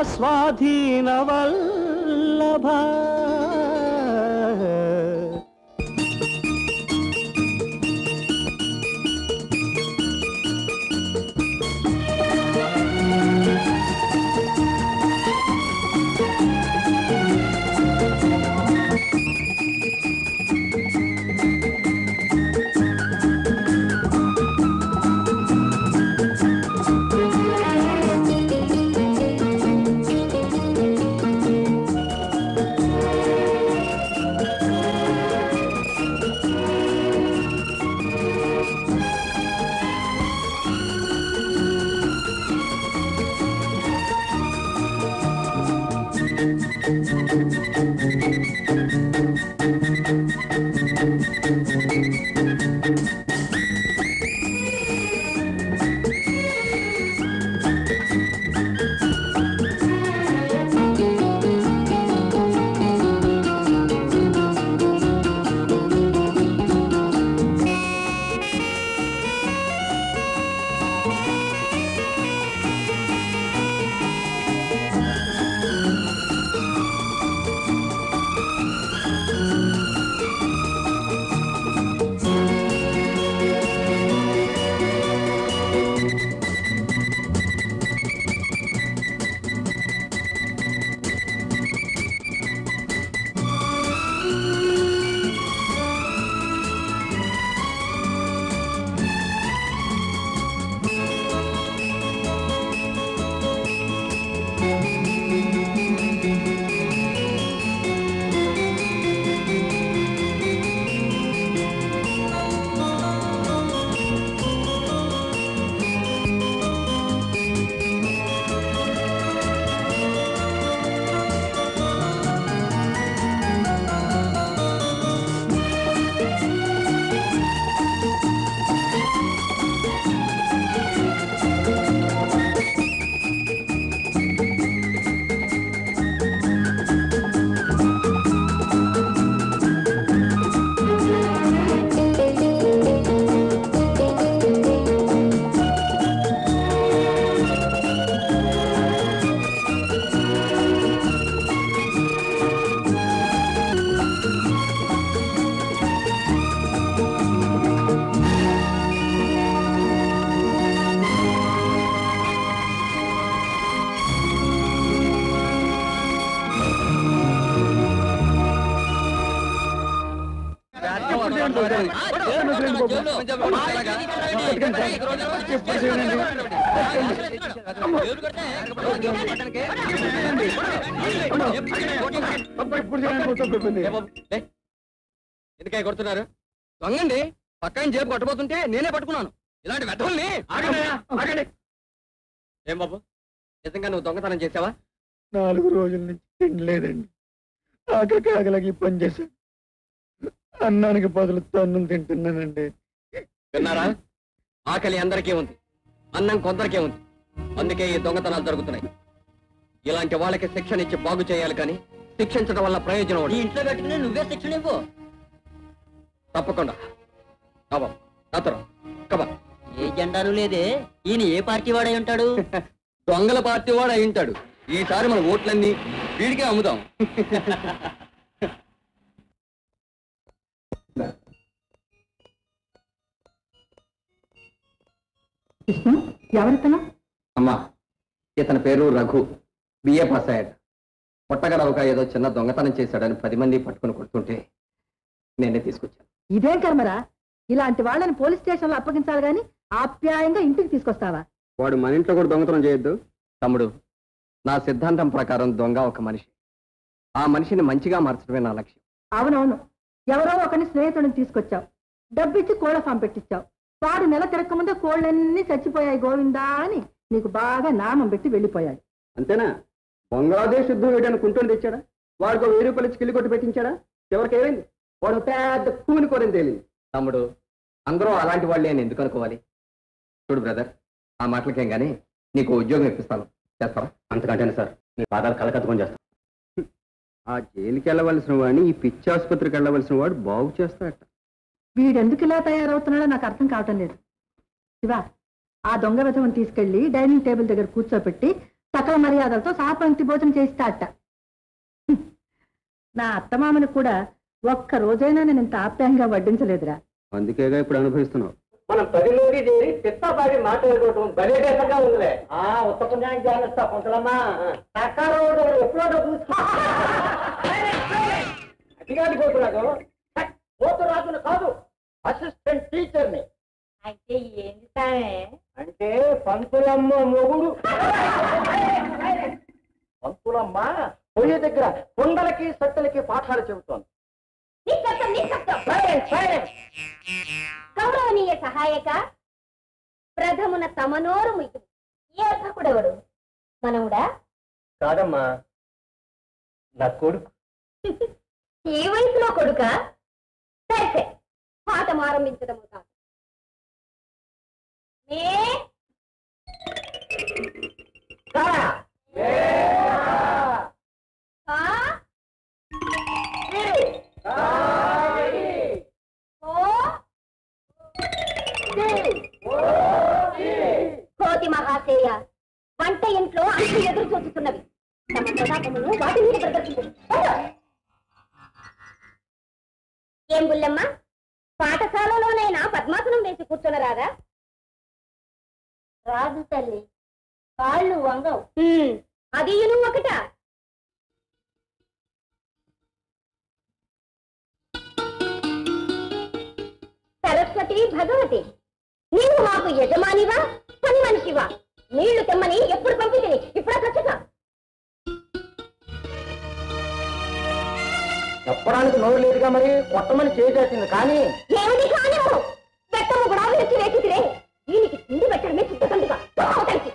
స్వాధీన వల్లభ ఎందుకై కొడుతున్నారు దొంగండి పక్కన జేబు కొట్టబోతుంటే నేనే పట్టుకున్నాను ఇలాంటి వెధవుల్ని ఏం బాబు నిజంగా నువ్వు దొంగతనం చేసావా నాలుగు రోజుల నుంచి తిండి లేదండి ఆఖరికి ఆకలికి పని చేశాను అన్నానికి బదులు తన్నులు తింటున్నానండి విన్నారా ఆకలి అందరికీ ఉంది అన్నం కొందరికే ఉంది అందుకే ఈ దొంగతనాలు జరుగుతున్నాయి ఇలాంటి వాళ్ళకి శిక్షణ ఇచ్చి బాగు చేయాలి కానీ శిక్షించడం వల్ల ప్రయోజనం ఉండదు. ఇంట్లో పెట్టుకుని నువ్వే శిక్షణ ఇవ్వు తప్పకుండా కబా నాతో కబా ఏ జెండాను లేదే ఈయన ఏ పార్టీ వాడై ఉంటాడు దొంగల పార్టీ వాడు అయి ఉంటాడు ఈసారి మన ఓట్లన్నీ వీడికే అమ్ముదాం ఎవరితను అమ్మా ఇతని పేరు రఘు బిఏ పాస్ అయ్యాడు పొట్టగడవక ఏదో చిన్న దొంగతనం చేశాడని పది మంది పట్టుకుని కొడుతుంటే నేనే తీసుకొచ్చాను ఇదేం కర్మరా ఇలాంటి వాళ్ళని పోలీస్ స్టేషన్ లో అప్పగించాలి గాని ఆప్యాయంగా ఇంటికి తీసుకొస్తావా వాడు మన ఇంట్లో కూడా దొంగతనం చేయొద్దు తమ్ముడు నా సిద్ధాంతం ప్రకారం దొంగ ఒక మనిషి ఆ మనిషిని మంచిగా మార్చడమే నా లక్ష్యం అవునవును ఎవరో ఒకరిని స్నేహితుడిని తీసుకొచ్చావు డబ్బిచ్చి కోళ్ళ ఫామ్ పెట్టించావు వాడు నెల తిరగకముందే కోళ్ళన్నీ చచ్చిపోయాయి గోవిందా అని నీకు బాగా నామం పెట్టి వెళ్ళిపోయాడు అంతేనా బంగ్లాదేశ్ యుద్ధం వేయడానికి కుంటూని తెచ్చాడా వాడికి వెయ్యి రూపాయలు ఇచ్చి కిల్లి కొట్టి పెట్టించాడా ఎవరికి ఏమైంది వాడు పెద్ద కూని కోరని తేలింది తమ్ముడు అందరూ అలాంటి వాళ్ళే అని ఎందుకు అనుకోవాలి చూడు బ్రదర్ ఆ మాటలకేం గానీ నీకు ఉద్యోగం ఇప్పిస్తాను చేస్తావా అంతకంటేనే సార్ నీ పాదాలు కలకత్తుకొని చేస్తాను ఆ జైలుకి వెళ్ళవలసిన వాడిని ఈ పిచ్చి ఆసుపత్రికి వెళ్ళవలసిన వాడు బాగు చేస్తాడట వీడెందుకు ఇలా తయారవుతున్నాడో నాకు అర్థం కావటం లేదు శివ ఆ దొంగ విధవని తీసుకెళ్లి డైనింగ్ టేబుల్ దగ్గర కూర్చోపెట్టి సకల మర్యాదలతో సాపంక్తి భోజనం చేస్తాట హ్మ్. నా అత్తమామని కూడా ఒక్క రోజైనా నేను ఇంత ఆప్యాయంగా వడ్డించలేదురా అందుకేగా ఇప్పుడు అనుభవిస్తున్నావు మనం పది మంది చేరి పిత్తాబాడి మాట్లాడుకోవటం భలే దేశంగా ఉందిలే ఆ ఉత్తపుణ్యానికి జాగ్రత్త కొంతలమ్మా సకాలం ఎప్పుడో డబ్బు అతిగాడి పోతున్నాడు పోతురాజును కాదు అసిస్టెంట్ టీచర్ని అయితే ఏంటి సామే అంటే పంతులమ్మ మొగుడు పంతులమ్మ పొయ్యి దగ్గర కొండలకి సట్టలకి పాఠాలు చెబుతోంది నిశ్శబ్దం నిశ్శబ్దం సైలెన్స్ సైలెన్స్ గౌరవనీయ సహాయక ప్రథమున తమనోరు ముయ్యు ఏ అర్భకుడెవడు మనవుడా కాదమ్మా నా కొడుకు ఈ వయసులో కొడుక సరే సరే పాఠం ఆరంభించడము కాదు మే కారా? కా ఓ కోతి మహాశయ వంట ఇంట్లో అంత ఎదురు చూస్తున్నవి తమ ప్రతాపమును వాటి మీద ప్రదర్శించు ఏం బుల్లమ్మ పాఠశాలలోనైనా పద్మాసనం వేసి కూర్చొనరాదా రాదు తల్లి కాళ్ళు వంగవు అది నువ్వు ఒకట సరస్వతి భగవతి నీవు మాకు యజమానివా పని మనిషివా నీళ్లు తెమ్మని ఎప్పుడు పంపితిని ఇప్పుడు ఖచ్చితంగా చెప్పడానికి నోరు లేదుగా మరి కొట్టమని చేసేసింది కానీ ఏమిటి కానివ్వు పెట్టము కూడా విరిచి వేసిదిరే దీనికి తిండి పెట్టడమే సిద్ధకండుగా అవతలికి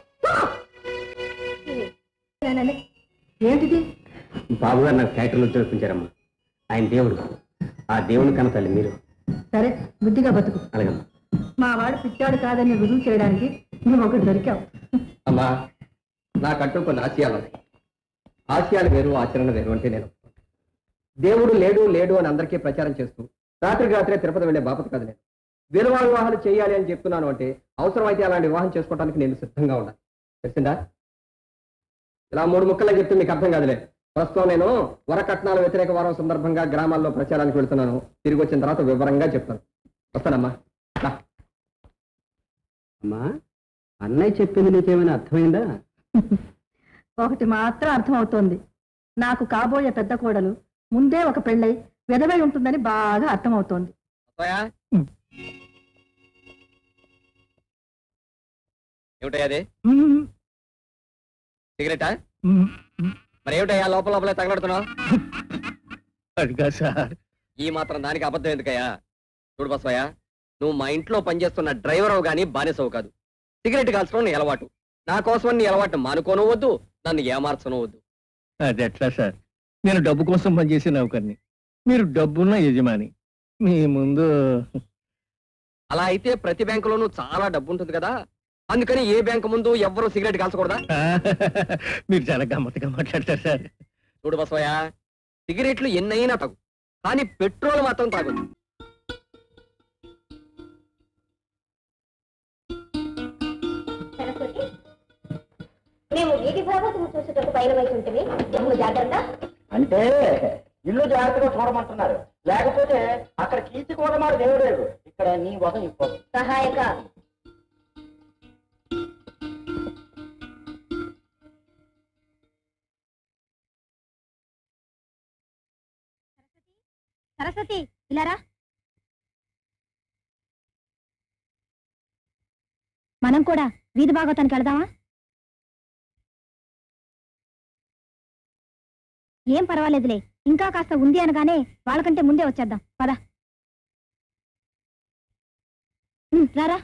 ఏంటిది బాబు గారు నాకు ఫ్యాక్టరీలో చూపించారమ్మా ఆయన దేవుడు ఆ దేవుని కన తల్లి మీరు సరే బుద్ధిగా బతుకు అలాగమ్మా మా వాడు పిచ్చాడు కాదని రుజువు చేయడానికి నువ్వు ఒకటి దొరికావు అమ్మా నాకంటూ కొన్ని ఆశయాలు ఉన్నాయి ఆశయాలు వేరు ఆచరణ వేరు అంటే నేను ఒప్పుకోను. దేవుడు లేడు లేడు అని అందరికీ ప్రచారం చేస్తూ రాత్రికి రాత్రే తిరుపతి వెళ్ళే బాపత కాదు నేను విలువ వివాహాలు చేయాలి అని చెప్తున్నాను అంటే అవసరమైతే అలాంటి వివాహం చేసుకోవడానికి నేను సిద్ధంగా ఉన్నాను తెలిసిందా ఇలా మూడు ముక్కలు చెప్తే మీకు అర్థం కాదులే ప్రస్తుతం నేను వరకట్నాల వ్యతిరేక వారం సందర్భంగా గ్రామాల్లో ప్రచారానికి వెళ్తున్నాను తిరిగి వచ్చిన తర్వాత వివరంగా చెప్తాను వస్తానమ్మా రా. అమ్మా అన్నయ్య చెప్పింది నీకేమైనా అర్థమైందా ఒకటి మాత్రం అర్థమవుతోంది నాకు కాబోయే పెద్ద కోడలు ముందే ఒక పెళ్ళై విధవై ఉంటుందని బాగా అర్థమవుతోంది ఏమిటయ్యా అది సిగరెటా మరి ఏమిటయ్యా లోపల లోపలే తగలడుతున్నావు అదిగా సార్ ఈ మాత్రం దానికి అబద్ధం ఎందుకయ్యా చూడు బసవయ్య నువ్వు మా ఇంట్లో పనిచేస్తున్న డ్రైవర్ గాని బానిసవు కాదు సిగరెట్ కాల్చడం నీ అలవాటు నా కోసం నీ అలవాటు మానుకోను వద్దు నన్ను ఏమార్చను వద్దు అది ఎట్లా సార్ నేను డబ్బు కోసం పనిచేసే నౌకర్ని మీరు డబ్బున్న యజమాని మీ ముందు అలా అయితే ప్రతి బ్యాంకులోనూ చాలా డబ్బు ఉంటుంది కదా అందుకని ఏ బ్యాంకు ముందు ఎవ్వరూ సిగరెట్ కాల్చకూడదా మీరు చాలా గమ్మత్తుగా మాట్లాడతారు సార్ చూడు బసవయ్య సిగరెట్లు ఎన్నైనా తాగు కానీ పెట్రోల్ మాత్రం తాగొద్దు సరస్వతి మేము వీధి భాగవతము చూసేటట్టు పైన వైపు ఉంటుంది నువ్వు జాగ్రత్త అంటే ఇల్లు జాగ్రత్తగా చూడమంటున్నారు లేకపోతే అక్కడ కీర్తి కూడా మాట దేవుడు ఇక్కడ నీ వదం ఇప్పుడు సహాయక సరస్వతి ఇలారా మనం కూడా వీధి భాగవతానికి వెళదామా ఏం పర్వాలేదులే ఇంకా కాస్త ఉంది అనగానే వాళ్ళకంటే ముందే వచ్చేద్దాం పద ఉమ్, రారా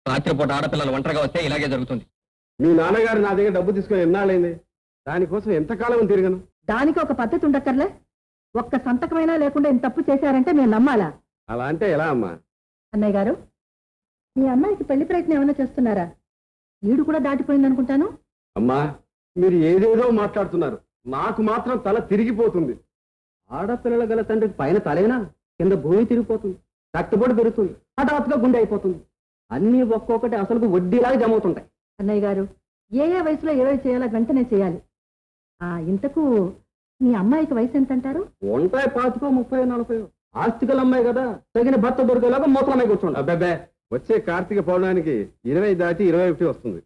రాత్రిపూట ఆడపిల్లలు ఒంటరిగా వస్తే ఇలాగే జరుగుతుంది మీ నాన్నగారు నా దగ్గర డబ్బు తీసుకొని ఎన్నాళ్ళైంది దానికోసం ఎంతకాలం తిరగను దానికి ఒక పద్ధతి ఉండక్కర్లే ఒక్క సంతకమైనా లేకుండా ఇంత తప్పు చేశారంటే మేము నమ్మాలా అలా అంటే ఎలా అమ్మా అన్నయ్య గారు మీ అమ్మాయికి పెళ్లి ప్రయత్నం ఏమైనా చేస్తున్నారా ఈడు కూడా దాటిపోయింది అనుకుంటాను అమ్మా మీరు ఏదేదో మాట్లాడుతున్నారు నాకు మాత్రం తల తిరిగిపోతుంది ఆడపిల్లల గల తండ్రికి పైన తలేనా కింద భూమి తిరిగిపోతుంది రక్తపోటు పెరుగుతుంది హఠాత్తుగా గుండె అయిపోతుంది అన్ని ఒక్కొక్కటి అసలు వడ్డీలాగా జమ అవుతుంటాయి అన్నయ్య గారు ఏ ఏ వయసులో ఏవేవి చేయాలో వెంటనే చేయాలి ఆ ఇంతకు మీ అమ్మాయికి వయసు ఎంత అంటారు ఉంటాయి పాతికో ముప్పై నలభై ఆస్తికల అమ్మాయి కదా తగిన భర్త దొరికేలాగా మూతల అమ్మాయి కూర్చోండి అబ్బాబే వచ్చే కార్తీక పౌర్ణానికి ఇరవై దాటి ఇరవై ఒకటి వస్తుంది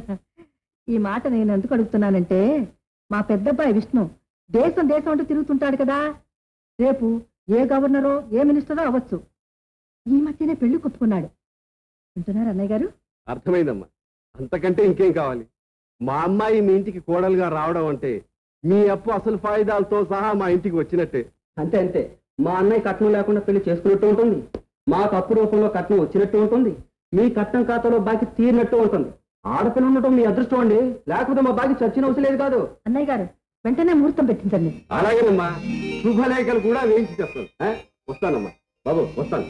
ఈ మాట నేను ఎందుకు అడుగుతున్నానంటే మా పెద్దబ్బాయి విష్ణు దేశం దేశం అంటూ తిరుగుతుంటాడు కదా రేపు ఏ గవర్నరో ఏ మినిస్టరో అవ్వచ్చు ఈ మధ్యనే పెళ్లి కొప్పుకున్నాడు వింటున్నారు అన్నయ్య గారు అర్థమైందమ్మా అంతకంటే ఇంకేం కావాలి మా అమ్మాయి మీ ఇంటికి కోడలుగా రావడం అంటే మీ అప్పు అసలు ఫాయిదాలతో సహా మా ఇంటికి వచ్చినట్టే అంతే అంతే మా అన్నయ్య కట్నం లేకుండా పెళ్లి చేసుకున్నట్టు ఉంటుంది మాకు అప్పు రూపంలో కట్నం వచ్చినట్టు ఉంటుంది మీ కట్నం ఖాతాలో బాకీ తీరినట్టు ఉంటుంది ఆడపిల్ల ఉండటం మీ అదృష్టం అండి లేకపోతే మా బాకీ చచ్చిన అవసరం లేదు కాదు అన్నయ్య గారు వెంటనే ముహూర్తం పెట్టించండి అలాగేనమ్మా శుభలేఖలు కూడా వేయించి చేస్తాను ఆ? వస్తానమ్మా బాబు వస్తాను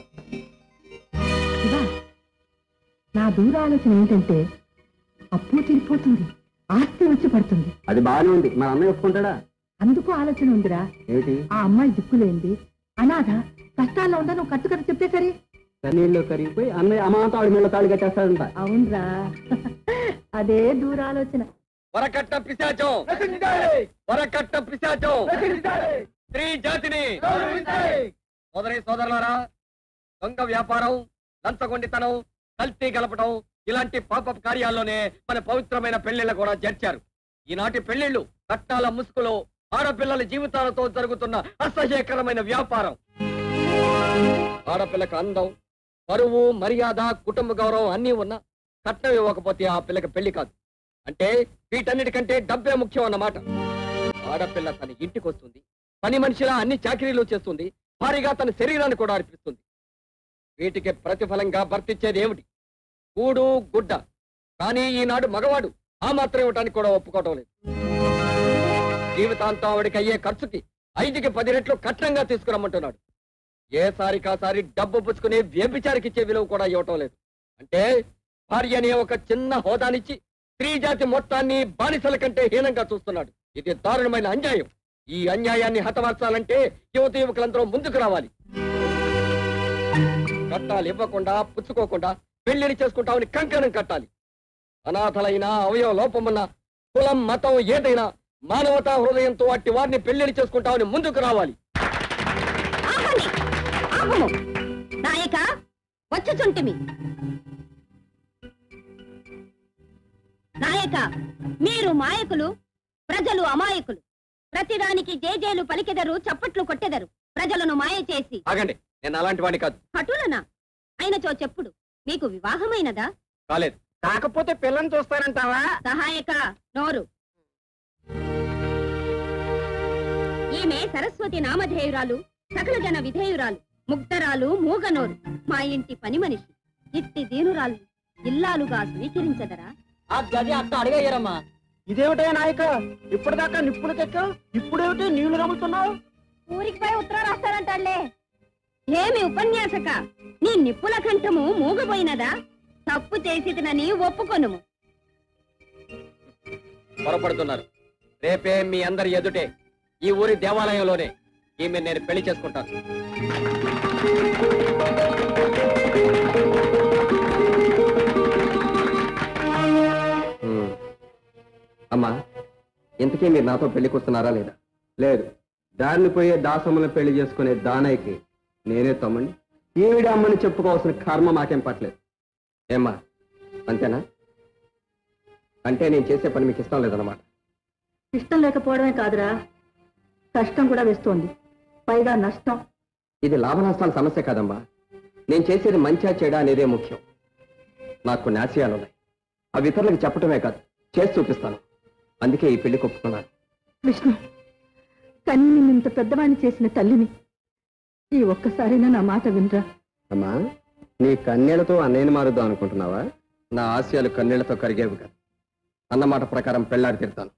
ఇదా నా దూర ఆలోచన ఏంటంటే అప్పు తీరిపోతుంది ఆస్తి వచ్చి పడుతుంది అది బాగానే ఉంది మా అన్నయ్య ఒప్పుకుంటాడా అందుకు ఆలోచన ఉందిరా ఏమిటి ఆ అమ్మాయి దిక్కులేంది అనాథ కష్టాల్లో ఉందా నువ్వు కట్టు కట్టు చెప్తే సరే కన్నీళ్ళు కరిగిపోయి అన్నయ్య అమాంతం ఆవిడ మీద తాళి కట్టేస్తాడంట అవునరా అదే దూరాలోచన వరకట్ట పిశాచం వరకట్ట పిశాచం స్త్రీ జాతిని సోదరి సోదరులారా దొంగ వ్యాపారం లంచగొండితనం కల్తీ గలపడం ఇలాంటి పాప కార్యాల్లోనే మన పవిత్రమైన పెళ్లిళ్ళు కూడా చేర్చారు ఈనాటి పెళ్లిళ్ళు కట్టాల ముసుగులో ఆడపిల్లల జీవితాలతో జరుగుతున్న అసహ్యకరమైన వ్యాపారం ఆడపిల్లకు అందం పరువు మర్యాద కుటుంబ గౌరవం అన్నీ ఉన్నా కట్నం ఇవ్వకపోతే ఆ పిల్లకి పెళ్లి కాదు అంటే వీటన్నిటికంటే డబ్బే ముఖ్యం అన్నమాట ఆడపిల్ల తన ఇంటికి వస్తుంది పని మనిషిలా అన్ని చాకరీలు చేస్తుంది భారీగా తన శరీరాన్ని కూడా అర్పిస్తుంది వీటికి ప్రతిఫలంగా భర్తిచ్చేది ఏమిటి కూడు గుడ్డ కానీ ఈనాడు మగవాడు ఆ మాత్రం ఇవ్వటానికి కూడా ఒప్పుకోవటం లేదు జీవితాంతం ఆవిడకి అయ్యే ఖర్చుకి ఐదుకి పది రెట్లు కట్నంగా తీసుకురమ్మంటున్నాడు ఏసారి కాసారి డబ్బు పుచ్చుకుని వ్యభిచారికి ఇచ్చే విలువ కూడా ఇవ్వటం లేదు అంటే భార్య అనే ఒక చిన్న హోదానిచ్చి స్త్రీ జాతి మొత్తాన్ని బానిసల కంటే హీనంగా చూస్తున్నాడు ఇది దారుణమైన అన్యాయం ఈ అన్యాయాన్ని హతమార్చాలంటే యువత యువకులందరూ ముందుకు రావాలి కట్టాలు ఇవ్వకుండా పుచ్చుకోకుండా పెళ్లిని చేసుకుంటామని కంకణం కట్టాలి అనాథలైన అవయవ లోపమున్న కులం మతం ఏదైనా మానవతా హృదయంతో అట్టి వారిని పెళ్లిని చేసుకుంటామని ముందుకు రావాలి ఆపండి ఆపము నాయక వచ్చుచుంటిమి నాయక మీరు మాయకులు ప్రజలు అమాయకులు ప్రతిదానికి జేజేలు పలికెదరు చప్పట్లు కొట్టెదరు ప్రజలను మాయ చేసి ఆగండి నేను అలాంటి వాడిని కాదు హటులనా అయినచో చెప్పుడు మీకు వివాహమైనదా కాలేదు కాకపోతే పిల్లని చూస్తారంటావా సహాయక నోరు ఈమె సరస్వతి నామధేయురాలు సకల జన విధేయురాలు ముగ్ధరాలు మూగనోరు మా ఇంటి పని మనిషి ఇట్టి దీనురాలు ఇల్లాలుగా స్వీకరించదరా ఆ గది అట్ట అడిగయ్యారమ్మా ఇదేమిటే నాయక ఇప్పటిదాకా నిప్పులు తెచ్చా ఇప్పుడేమిటి నీళ్లు రమ్ముతున్నావు ఊరికి పోయి ఉత్తరం రాస్తానంటాడులే ఏమి ఉపన్యాసక నీ నిప్పుల కంఠము మూగపోయినదా తప్పు చేసినని ఒప్పుకొనుము పొరపడుతున్నారు రేపే మీ అందరి ఎదుటే ఈ ఊరి దేవాలయంలోనే ఈమె నేను పెళ్లి చేసుకుంటాను అమ్మా ఇంతకీ మీరు నాతో పెళ్లికి వస్తున్నారా లేదా లేదు దారిని పోయే దాసమ్మని పెళ్లి చేసుకునే దానయ్యకి నేనే తమ్ముడిని ఈవిడ అమ్మని చెప్పుకోవాల్సిన కర్మ మాకేం పట్టలేదు ఏమ్మా అంతేనా అంటే నేను చేసే పని మీకు ఇష్టం లేదన్నమాట ఇష్టం లేకపోవడమే కాదురా కష్టం కూడా వేస్తోంది పైగా నష్టం ఇది లాభ నష్టాల సమస్య కాదమ్మా నేను చేసేది మంచిగా చెడా అనేదే ముఖ్యం నాకు కొన్ని ఆశయాలు ఉన్నాయి అవి ఇతరులకు చెప్పటమే కాదు చేసి చూపిస్తాను అందుకే ఈ పెళ్లి ఒప్పుకున్నాను విష్ణు కన్నీ నిన్ను ఇంత పెద్దవాణ్ణి చేసిన తల్లిని ఈ ఒక్కసారైనా నా మాట వినరా అమ్మా నీ కన్యలతో అన్నయ్యని మారుద్దాం అనుకుంటున్నావా నా ఆశయాలు కన్నీళ్లతో కరిగేవి కాదు అన్నమాట ప్రకారం పెళ్లాడి తిడతాను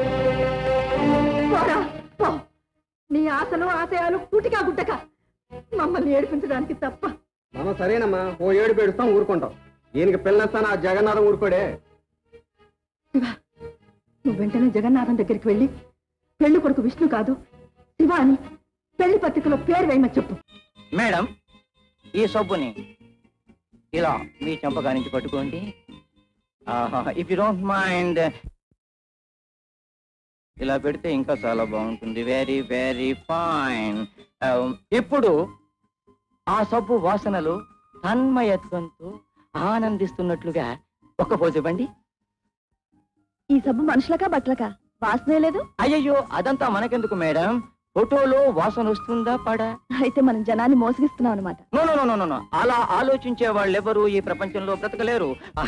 పోరా, పో. నీ ఆశలు ఆశయాలు కూటికా గుట్టక మమ్మల్ని ఏడిపించడానికి తప్ప మనం సరేనమ్మా ఓ ఏడు పెడుస్తాం ఊరుకుంటాం ఈయనకి పిల్లనిస్తాను ఆ జగన్నాథం ఊరుకోడే శివ నువ్వు వెంటనే జగన్నాథం దగ్గరికి వెళ్ళి పెళ్లి కొడుకు విష్ణు కాదు శివ అని పెళ్లి పత్రికలో పేరు వేయమని చెప్పు మేడం ఈ సబ్బుని ఇలా మీ చెంపగా నుంచి పట్టుకోండి ఇఫ్ యూ డోంట్ మైండ్ ఇలా పెడితే ఇంకా చాలా బాగుంటుంది వెరీ వెరీ ఫైన్ ఇప్పుడు ఆ సబ్బు వాసనలు తన్మయత్వంతో ఆనందిస్తున్నట్లుగా ఒక్క పోజు ఇవ్వండి ఈ సబ్బు మనుషులకా బట్టలకా వాసనే లేదు అయ్యయ్యో అదంతా మనకెందుకు మేడం ఫోటోలో వాసన వస్తుందా పడా అయితే మనం జనాన్ని మోసగిస్తున్నాం అనమాట no no no no no అలా ఆలోచించే వాళ్ళెవరు ఈ ప్రపంచంలో బ్రతకలేరు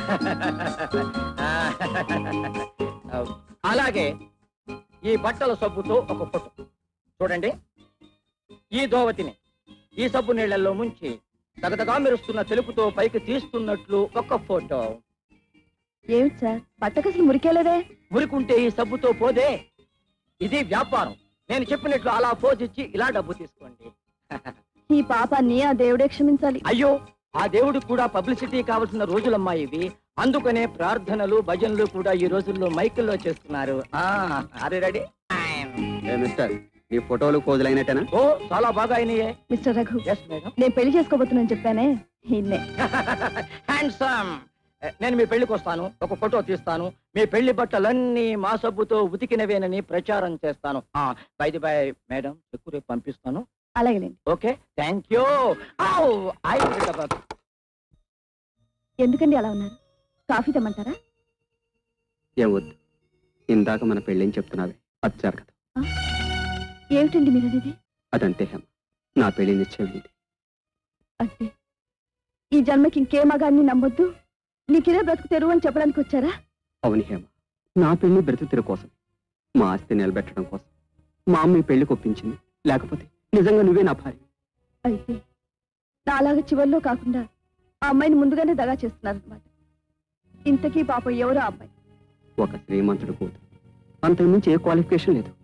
అలాగే ఈ బట్టల సబ్బుతో ఒక ఫోటో చూడండి ఈ దోవతిని ఈ సబ్బు నీళ్ళల్లో ముంచి దగదగా మెరుస్తున్న తెలుపుతో పైకి తీస్తున్నట్లు ఒక ఫోటో ఏమిటి సార్ బట్టకసలు మురికేలేదే మురికుంటే ఈ సబ్బుతో పోదే ఇది వ్యాపారం నేను చెప్పినట్లు అలా పోజ్ ఇచ్చి ఇలా డబ్బు తీసుకోండి ఈ పాపాన్ని ఆ దేవుడే క్షమించాలి అయ్యో ఆ దేవుడికి కూడా పబ్లిసిటీ కావాల్సిన రోజులమ్మా ఇవి అందుకనే ప్రార్థనలు భజనలు కూడా ఈ రోజుల్లో మైకుల్లో చేస్తున్నారు ఆ అరే రెడీ ఏ మిస్టర్ నీ ఫోటోలు కోజులైనట్టేనా ఓ చాలా బాగా అయినాయే మిస్టర్ రఘు ఎస్ మేడం నేను పెళ్లి చేసుకోబోతున్నాను చెప్పానే ఇన్నే హ్యాండ్సమ్ నేను మీ పెళ్లికి వస్తాను ఒక ఫోటో తీస్తాను మీ పెళ్లి బట్టలన్నీ మా సబ్బుతో ఉతికినవేనని ప్రచారం చేస్తాను బైది బై మేడం ఎక్కువ రేపు పంపిస్తాను అలాగేలేండి ఓకే థ్యాంక్ యూ ఐ ఎందుకండి అలా ఉన్నారు కాఫీ తెమ్మంటారా ఏం వద్దు ఇందాక మన పెళ్ళని చెప్తున్నావే వచ్చారు కదా ఏమిటండి మీరు అనేది అదంతే హేమ నా పెళ్లి నిశ్చయమైంది అంటే ఈ జన్మకి ఇంకే మగాన్ని నమ్మొద్దు నీకిదే బ్రతుకు తెరువు అని చెప్పడానికి వచ్చారా అవును హేమ నా పెళ్లి బ్రతుకుతిర కోసం మా ఆస్తి నిలబెట్టడం కోసం మా అమ్మ ఈ పెళ్లికి ఒప్పించింది లేకపోతే నిజంగా నువ్వే నా భార్య అయితే నాలాగా చివరిలో కాకుండా ఆ అమ్మాయిని ముందుగానే దగా చేస్తున్నారన్నమాట ఇంతకీ పాపం ఎవరో ఆ అమ్మాయి ఒక శ్రీమంతుడు కూతురు అంతకు మించి ఏ క్వాలిఫికేషన్ లేదు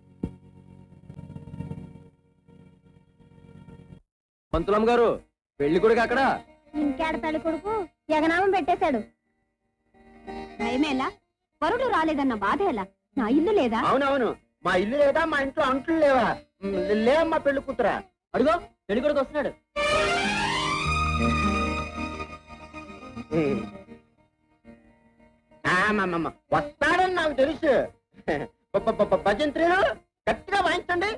పంతులమ్మ గారు పెళ్లి కొడుకు అక్కడ ఇంకేడ పెళ్లి కొడుకు యగనామం పెట్టేశాడు భయమేలా వరుడు రాలేదన్న బాధ ఎలా నా ఇల్లు లేదా అవునవును మా ఇల్లు లేదా మా ఇంట్లో అంట్లు లేవా మ్, లేమ్మా పెళ్లి కూతురా అడుగో పెళ్లి కొడుకు వస్తున్నాడు ఆమమ్మమ్మ వస్తాడని నాకు తెలుసు ప- ప- ప- భజంత్రులు గట్టిగా వాయించండి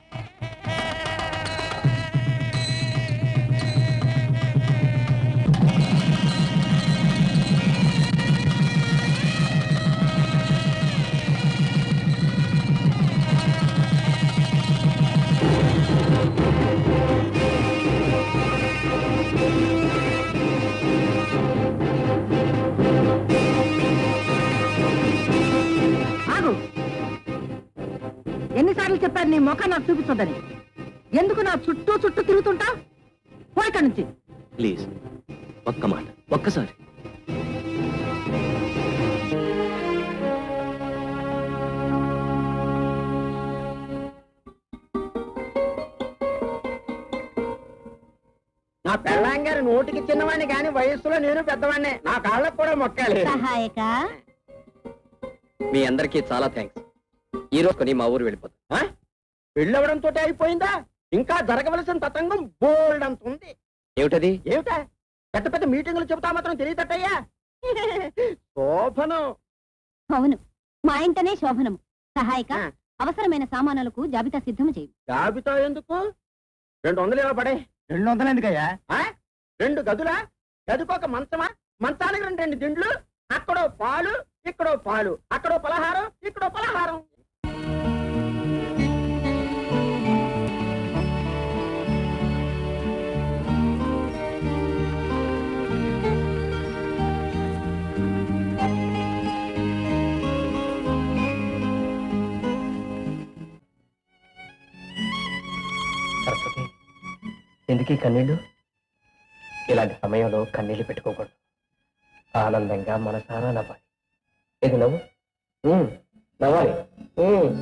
ఆగు ఎన్నిసార్లు చెప్పారు నీ ముఖం నాకు చూపించొద్దని ఎందుకు నా చుట్టూ చుట్టూ తిరుగుతుంటా పో ఇక్కడి నుంచి ప్లీజ్ ఒక్క మాట ఒక్కసారి నా పెళ్ళాంగారు నోటికి చిన్నవాడిని కానీ వయస్సులో నేను పెద్దవాడిని నా కాళ్ళకు కూడా మొక్కాలి సహాయక మీ అందరికీ చాలా థ్యాంక్స్ ఈ రోజు కొని మా ఊరు వెళ్ళిపోతాం పెళ్ళవడంతో అయిపోయిందా ఇంకా జరగవలసిన తతంగం బోల్డ్ అంత ఉంది ఏమిటది ఏమిటా పెద్ద పెద్ద మీటింగులు చెబుతా మాత్రం తెలియదట్టయ్యా శోభనం అవును మా ఇంటనే శోభనము సహాయక ఆ. అవసరమైన సామానులకు జాబితా సిద్ధము చేయి జాబితా ఎందుకు రెండు వందలు ఇవ్వ పడే రెండు వందలు ఎందుకయ్యా ఆ? రెండు గదులా గదికొక మంచమా మంచానికి రెండు రెండు దిండ్లు అక్కడో పాలు ఇక్కడో పాలు అక్కడో పలహారం ఇక్కడో పలహారం సరస్వతి ఎందుకీ కన్నీళ్ళు ఇలాంటి సమయంలో కన్నీళ్లు పెట్టుకోకూడదు ఆనందంగా మనసారా నవ్వాలి ఇది నవ్వు ఉమ్, నవ్వాలి ఉమ్.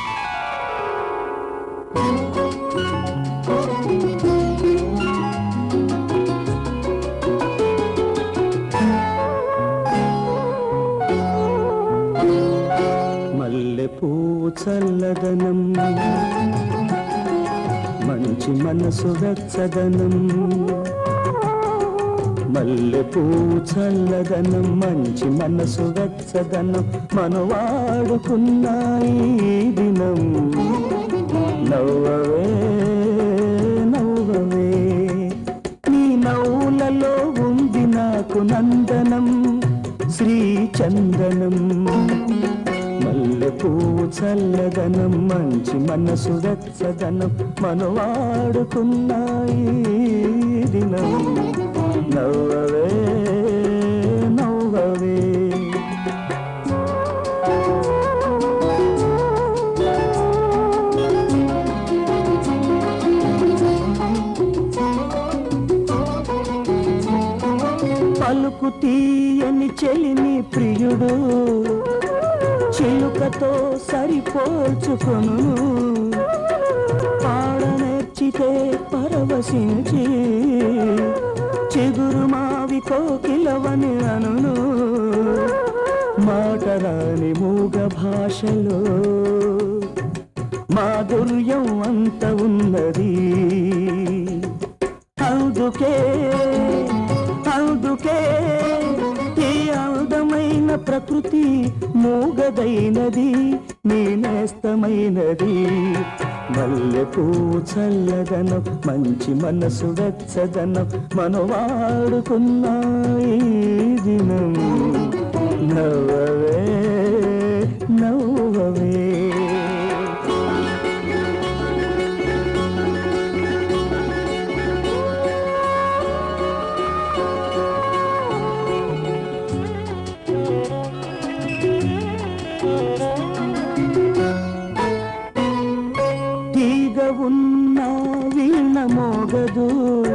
మల్లె పువ్వు చల్లదనం మంచి మనసు వెచ్చదనం మల్లె పువ్వు చల్లదనం మంచి మనసు వెచ్చదనం మనవాడుకున్నాయి ఈ దినం నవ్వవే నవ్వవే నీ నవ్వులలో ఉంది నాకు నందనం శ్రీ చందనం మల్లె పువ్వు చల్లదనం మంచి మనసు వెచ్చదనం మనవాడుకున్నాయి ఈ దినం నవ్వవే నవ్వవే పలుకు తీయని చెలిని ప్రియుడు చిలుకతో సరిపోల్చుకొను పాడనేర్చితే పరవశించి చిగురు మావి కోకిలవని అనును మాటరాని మూగ భాషలో మాధుర్యం అంత ఉన్నది అందుకే అందుకే ఈ అందమైన ప్రకృతి మూగదైనది నీ నేస్తమైనది మల్లె పువ్వు చల్లదనం మంచి మనసు వెచ్చదనం మనవాడుకున్న ఈ దినం నవ్వవే నవ్వవే తీగ ఉన్న వీణ మోగదు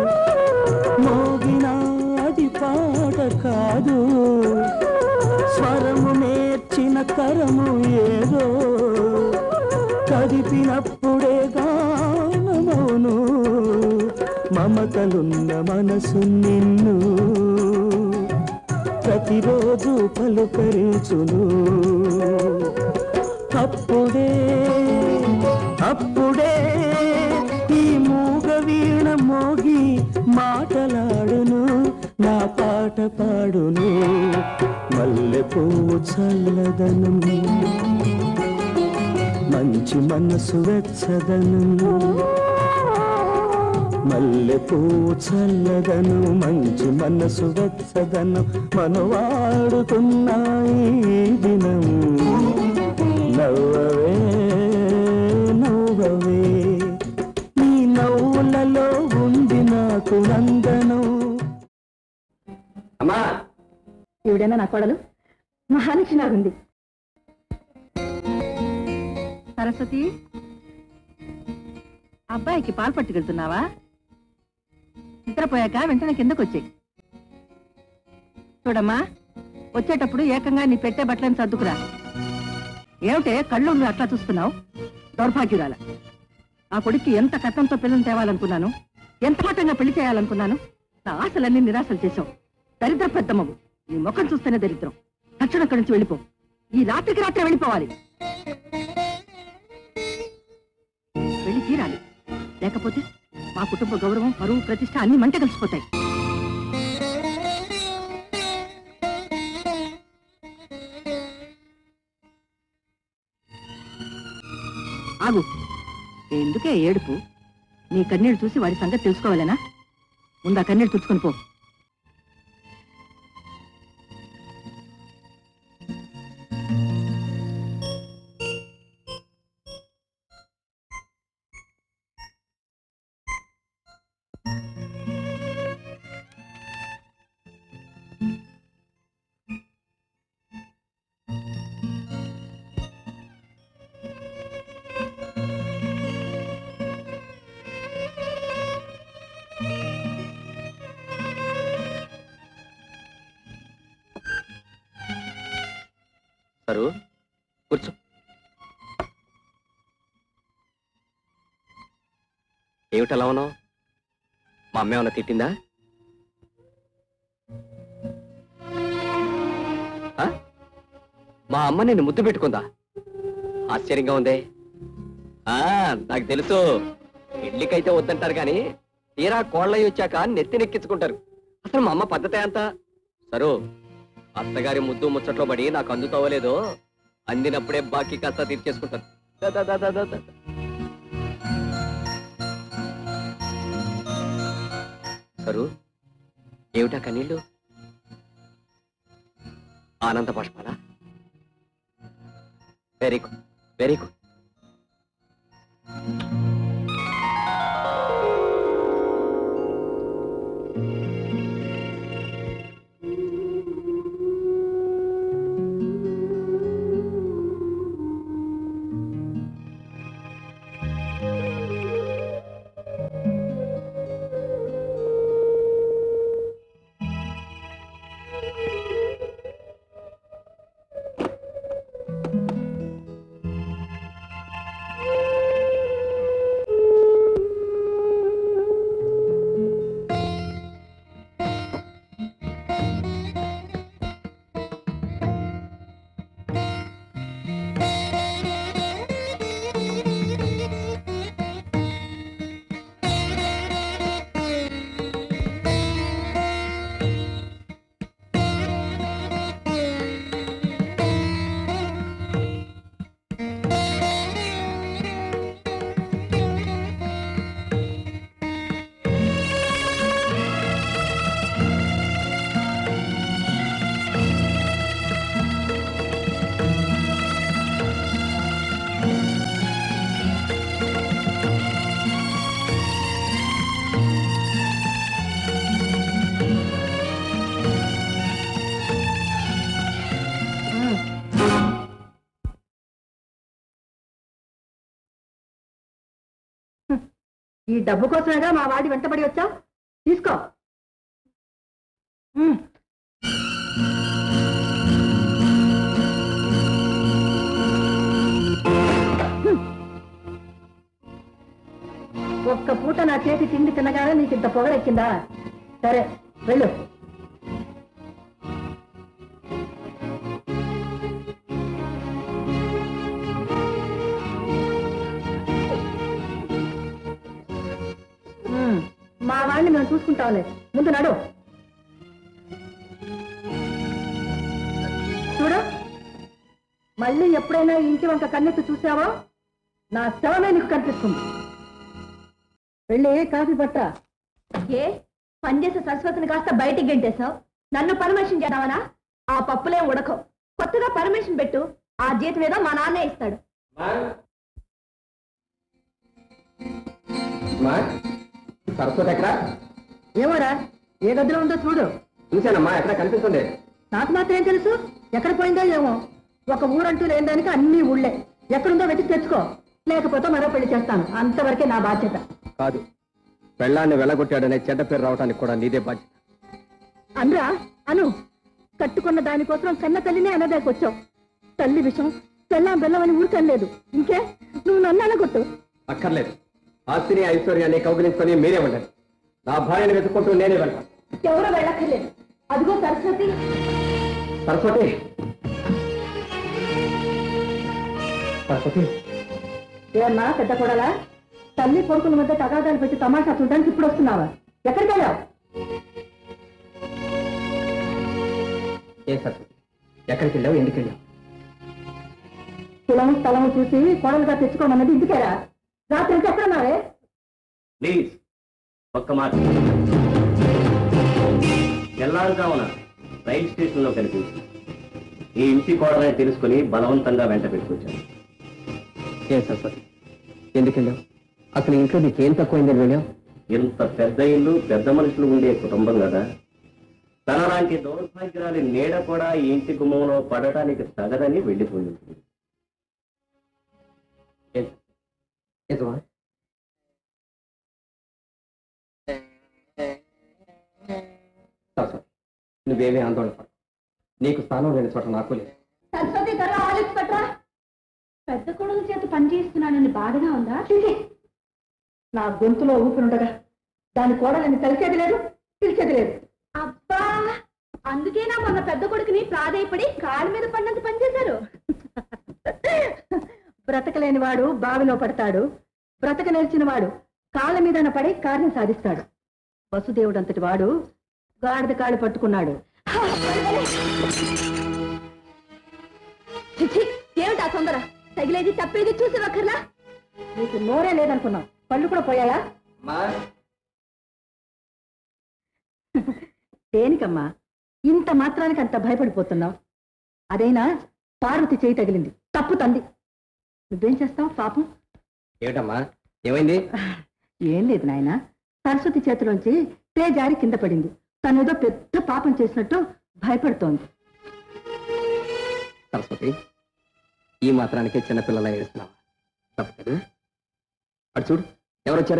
మోగిన అది పాట కాదు స్వరము నేర్చిన కరము ఏదో కదిపినప్పుడే గానమౌను మమతలున్న మనసు నిన్ను ప్రతిరోజు పలుకరించును అప్పుడే అప్పుడే ఈ మూగ వీణ మోగి మాటలాడును నా పాట పాడును మల్లె పువ్వు చల్లదనం మంచి మనసు వెచ్చదనం మల్లె పువ్వు చల్లదను మంచి మనసు వెచ్చదను మనవాడుతున్నాయి ఈ దినం నవ్వవే నవ్వవే నీ నవ్వులలో ఉంది నాకు నందనం అమ్మా ఈవిడైనా నా కోడలు మహాలక్ష్మిలాగుంది సరస్వతి అబ్బాయికి పాలు పట్టుకెళ్తున్నావా నిద్రపోయాక వెంటనే కిందకు వచ్చాయి చూడమ్మా వచ్చేటప్పుడు ఏకంగా నీ పెట్టే బట్టలను సర్దుకురా ఏమిటే కళ్ళు నువ్వు అట్లా చూస్తున్నావు దౌర్భాగ్యురాల ఆ కొడుక్కి ఎంత కట్టంతో పిల్లలు తేవాలనుకున్నాను ఎంత మట్టంగా పెళ్లి చేయాలనుకున్నాను నా ఆశలన్నీ నిరాశలు చేశావు దరిద్ర పెద్దమ్మవు నీ ముఖం చూస్తేనే దరిద్రం తక్షణం అక్కడి నుంచి వెళ్ళిపో ఈ రాత్రికి రాత్రి వెళ్ళిపోవాలి వెళ్ళి తీరాలి లేకపోతే మా కుటుంబ గౌరవం పరువు ప్రతిష్ట అన్ని మంట కలిసిపోతాయి ఆగు ఎందుకే ఏడుపు నీ కన్నీళ్ళు చూసి వాడి సంగతి తెలుసుకోవాలనా ముందు ఆ కన్నీళ్ళు తుడుచుకొని పో సరు కూర్చో ఏమిటలా ఉన్నావు మా అమ్మ ఏమన్నా తిట్టిందా ఆ? మా అమ్మ నిన్ను ముద్దు పెట్టుకుందా ఆశ్చర్యంగా ఉందే ఆ నాకు తెలుసు పెళ్లికైతే వద్దంటారు కానీ తీరా కోళ్ళయి వచ్చాక నెత్తి నెక్కించుకుంటారు అసలు మా అమ్మ పద్ధతే అంత సరు అత్తగారి ముద్దు ముచ్చట్లో పడి నాకు అందుతోవలేదో అందినప్పుడే బాకీ కాస్త తీర్చేసుకుంటాను దా, దా, దా, దా, దా, దా. సరు ఏమిటా కన్నీళ్ళు ఆనంద పుష్పాలా వెరీ గుడ్ వెరీ గుడ్ ఈ డబ్బు కోసమేగా మా వాడి వెంటబడి వచ్చావు తీసుకో ఉమ్. హ్మ్. ఒక్క పూట నా చేతి తిండి తినగానే నీకు ఇంత పొగరెక్కిందా సరే వెళ్ళు ఉమ్, మా వాడిని మేము చూసుకుంటాంలే ముందు నడు చూడు మళ్ళీ ఎప్పుడైనా ఈ ఇంటి వంక కన్నెత్తి చూసావో నా శవమే నీకు కనిపిస్తుంది వెళ్ళి కాఫీ పట్టా ఏ పనిచేసే సరస్వతిని కాస్త బయటికి గంటేశావు నన్ను పర్మిషన్ చేద్దామనా ఆ పప్పులే ఉడకవు కొత్తగా పర్మిషన్ పెట్టు ఆ జీతం ఏదో మా నాన్నే ఇస్తాడు సరస్వతి ఎక్కడ ఏమోరా ఏ గదిలో ఉందో చూడు చూశానమ్మా ఎక్కడ కనిపిస్తుంది నాకు మాత్రం ఏం తెలుసు ఎక్కడ పోయిందో ఏమో ఒక ఊరంటూ లేని దానికి అన్ని ఊళ్ళే ఎక్కడుందో వెతికి తెచ్చుకో లేకపోతే మరో పెళ్లి చేస్తాను అంతవరకే నా బాధ్యత కాదు పెళ్ళాన్ని వెళ్ళగొట్టాడనే చెడ్డ పేరు రావడానికి కూడా నీదే బాధ్యత అనురా అను కట్టుకున్న దానికోసం కన్న తల్లినే అన్నదానికి వచ్చావు తల్లి విషం పెళ్ళాం బెల్లం అని ఊరికనలేదు ఇంకే నువ్వు నన్ను అనగొట్టు అక్కర్లేదు ఆస్తిని ఐశ్వర్యాన్ని కౌగిలించుకొని మీరే ఉండండి నా భార్యను వెతుక్కుంటూ నేనే వెళ్తాను ఎవరో వెళ్ళక్కర్లేదు అదిగో సరస్వతి సరస్వతి సరస్వతి ఏమన్నా పెద్ద కొడలా తల్లి కొడుకుల మధ్య తగాదాలు పెట్టి తమాషా చూడడానికి ఇప్పుడు వస్తున్నావా ఎక్కడికి వెళ్ళావు ఏ సరస్వతి ఎక్కడికి వెళ్ళావు ఎందుకు వెళ్ళావు కులము స్థలము చూసి కోడలుగా తెచ్చుకోమన్నది ఇంటికేరా రాత్రి నుంచి ఎక్కడున్నావే ప్లీజ్ ఒక్క మాట తెల్లారుజామున రైల్ స్టేషన్ లో కనిపించి ఈ ఇంటి కోడలని తెలుసుకుని బలవంతంగా వెంట పెట్టుకొచ్చాను ఏ సరస్వతి ఎందుకు వెళ్ళావు అసలు ఇంట్లో నీకేం తక్కువైందని వెళ్ళావు ఇంత పెద్ద ఇల్లు పెద్ద మనుషులు ఉండే కుటుంబం కదా తనలాంటి దౌర్భాగ్యురాలి నీడ కూడా ఈ ఇంటి గుమ్మంలో పడటానికి తగదని వెళ్ళిపోయింది నిజమా సరస్వతి నువ్వేమీ ఆందోళన పడు నీకు స్థానం లేని చోట నాకు లేదు సరస్వతి త్వరగా పెద్ద కొడుకు చేత పని చేస్తున్నానని బాధగా ఉందా నా గొంతులో ఊపిరుండగా దాని కోడలని తెలిసేది లేదు పిలిచేది లేదు అబ్బా అందుకేనా మొన్న పెద్ద కొడుకుని ప్రాధాయపడి కాళ్ళ మీద పడినంత పనిచేశారు బ్రతకలేని వాడు బావిలో పడతాడు బ్రతక నేర్చిన వాడు కాళ్ళ మీద పడి కార్యం సాధిస్తాడు వసుదేవుడు అంతటి వాడు గాడిద కాళ్ళు పట్టుకున్నాడు చిచ్చి ఏమిటా తొందర తగిలేది తప్పేది చూసి ఒక్కర్లా నీకు నోరే లేదనుకున్నాం పళ్ళు కూడా పోయాయా అమ్మా దేనికమ్మా ఇంత మాత్రానికి అంత భయపడిపోతున్నావు అదైనా పార్వతి చేయి తగిలింది తప్పు తంది నువ్వేం చేస్తావు పాపం ఏమిటమ్మా ఏమైంది ఏం లేదు నాయన సరస్వతి చేతిలోంచి తే జారి కింద పడింది తనేదో పెద్ద పాపం చేసినట్టు భయపడుతోంది సరస్వతి ఈ మాత్రానికే చిన్నపిల్లలా ఏడుస్తున్నావా తప్పదు అటు చూడు ఎవరు వచ్చారు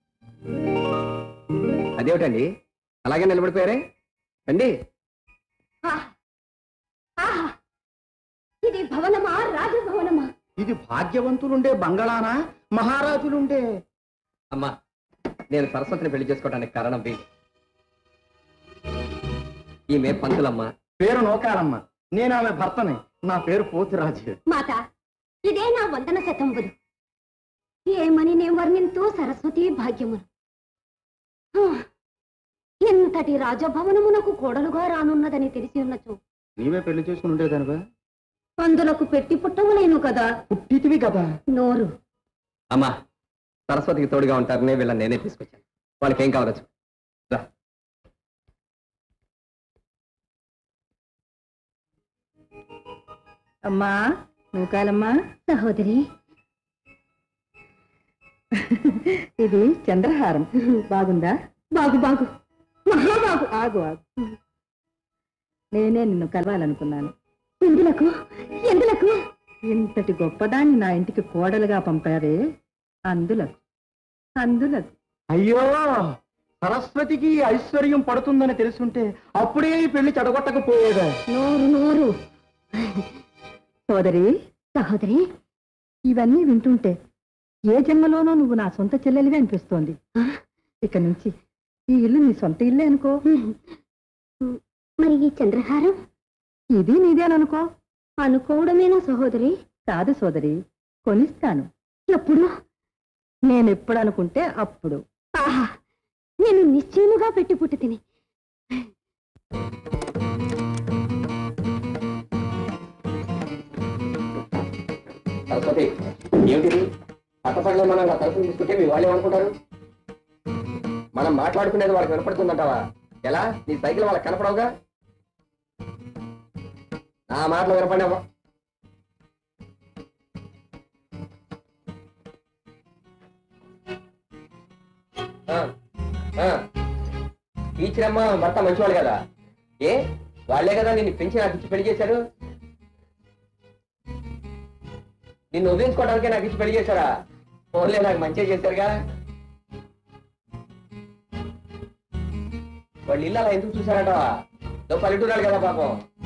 అదేమిటండి అలాగే నిలబడిపోయారే రండి ఆహ్! ఆహా! ఇది భవనమా రాజభవనమా ఇది భాగ్యవంతులుండే బంగళానా మహారాజులుండే అమ్మా నేను సరస్వతిని పెళ్లి చేసుకోవడానికి కారణం వీడి ఈమె పంతులమ్మ పేరు నోకాలమ్మ నేను ఆమె భర్తని నా పేరు పోతిరాజు మాత ఇదే నా వందన శతంబులు ఏమని నేను వర్ణింతూ సరస్వతి భాగ్యమును హా! ఇంతటి రాజభవనమునకు కోడలుగా రానున్నదని తెలిసి ఉన్నచో నీవే పెళ్లి చేసుకుని ఉండేదానివా అందులకు పెట్టి పుట్టవలేను కదా పుట్టితివి కదా నోరు అమ్మా సరస్వతికి తోడుగా ఉంటారని వీళ్ళని నేనే తీసుకొచ్చాను వాళ్ళకి ఏం కావచ్చు రా అమ్మా నూకాలమ్మా సహోదరి ఇది చంద్రహారం బాగుందా బాగు బాగు మహాబాగు ఆగు ఆగు నేనే నిన్ను కలవాలనుకున్నాను ఎందులకు ఎందులకు ఇంతటి గొప్పదాన్ని నా ఇంటికి కోడలుగా పంపారే అందులకు అందులకు అయ్యో సరస్వతికి ఐశ్వర్యం పడుతుందని తెలుసుంటే అప్పుడే ఈ పెళ్లి చెడగొట్టకపోయేదా నోరు నోరు సోదరి సహోదరి ఇవన్నీ వింటుంటే ఏ జన్మలోనో నువ్వు నా సొంత చెల్లెలివే అనిపిస్తోంది ఆ? ఇక నుంచి ఈ ఇల్లు నీ సొంత ఇల్లే అనుకో మరి ఈ చంద్రహారం ఇది నీదేననుకో అనుకోవడమేనా సహోదరి కాదు సోదరి కొనిస్తాను ఎప్పుడు నేను ఎప్పుడు అనుకుంటే అప్పుడు ఆహా నేను నిశ్చయముగా పెట్టి పుట్టి తిని సరస్వతి ఏమిటిది పట్టపడిలో మనం ఆ తరఫున తీసుకుంటే మీ వాళ్ళు ఏమనుకుంటారు మనం మాట్లాడుకునేది వాళ్ళకి వినపడుతుందంటావా ఎలా నీ సైకిల్ వాళ్ళకి కనపడవుగా నా మాటలు వినపడినావా ఆ, ఆ. టీచర్ అమ్మ భర్త మంచివాళ్ళు కదా ఏ వాళ్ళే కదా నిన్ను పెంచి నాకు ఇచ్చి పెళ్లి చేశారు నిన్ను వదిలించుకోవడానికే నాకు ఇచ్చి పెళ్లి చేశారా ఓన్లే నాకు మంచిగా చేశారుగా వాళ్ళు ఇల్లు అలా ఎందుకు చూశారట నువ్వు పల్లెటూరాలు కదా పాపం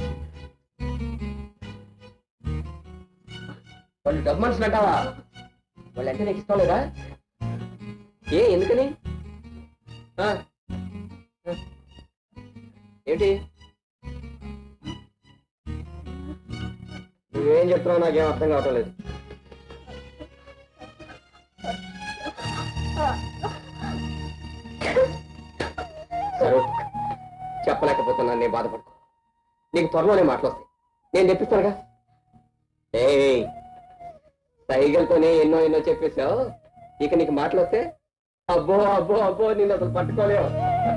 వాళ్ళు డబ్బు మనుషులు అంటావా వాళ్ళు అంటే నీకు ఇష్టం లేదా ఏ ఎందుకని ఆ? ఆ. ఏంటి నువ్వేం చెప్తున్నావు నాకేం అర్థం కావటం లేదు సరే చెప్పలేకపోతున్నాను నేను బాధపడుకో నీకు త్వరలోనే మాటలు వస్తాయి నేను తెప్పిస్తానుగా ఏ సైగలతోనే ఎన్నో ఎన్నో చెప్పేశావు ఇక నీకు మాటలు వస్తే అబ్బో అబ్బో అబ్బో నేను అసలు పట్టుకోలేవు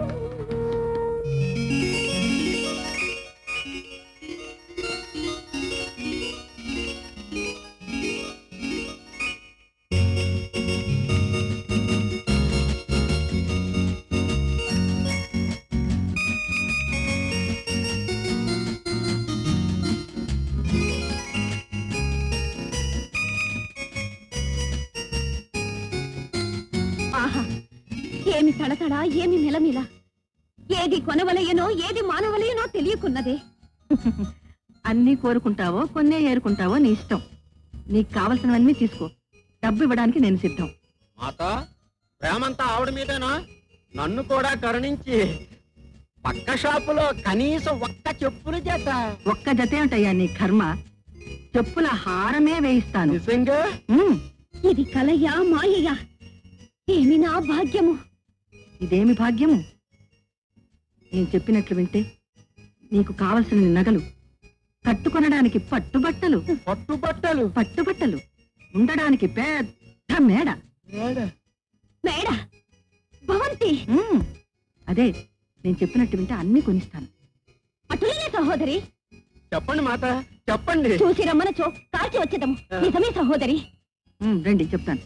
ఆహా ఏమి తడతడ ఏమి నిలమిల ఏది కొనవలయనో ఏది మానవలయనో తెలియకున్నదే అన్నీ కోరుకుంటావో కొన్నే ఏరుకుంటావో నీ ఇష్టం నీకు కావలసినవన్నీ తీసుకో డబ్బు ఇవ్వడానికి నేను సిద్ధం మాత ప్రేమంతా ఆవిడ మీదేనా నన్ను కూడా కరుణించి పక్క షాపులో కనీసం ఒక్క చెప్పులు చేత ఒక్క జతే ఉంటాయా నీ కర్మ చెప్పుల హారమే వేయిస్తాను నిజంగా ఉమ్, ఇది కలయ్యా మాయయ్యా ఏమి నా భాగ్యము ఇదేమి భాగ్యము నేను చెప్పినట్లు వింటే నీకు కావలసిన నగలు కట్టుకొనడానికి పట్టుబట్టలు పట్టుబట్టలు పట్టుబట్టలు ఉండడానికి పెద్ద మేడ మేడ భవంతి ఉమ్, అదే నేను చెప్పినట్టు వింటే అన్ని కొనిస్తాను అటులనే సహోదరి చెప్పండి మాత చెప్పండి చూసి రమ్మనచో కాల్చి వచ్చేదము నిజమే సహోదరి ఉమ్, రండి చెప్తాను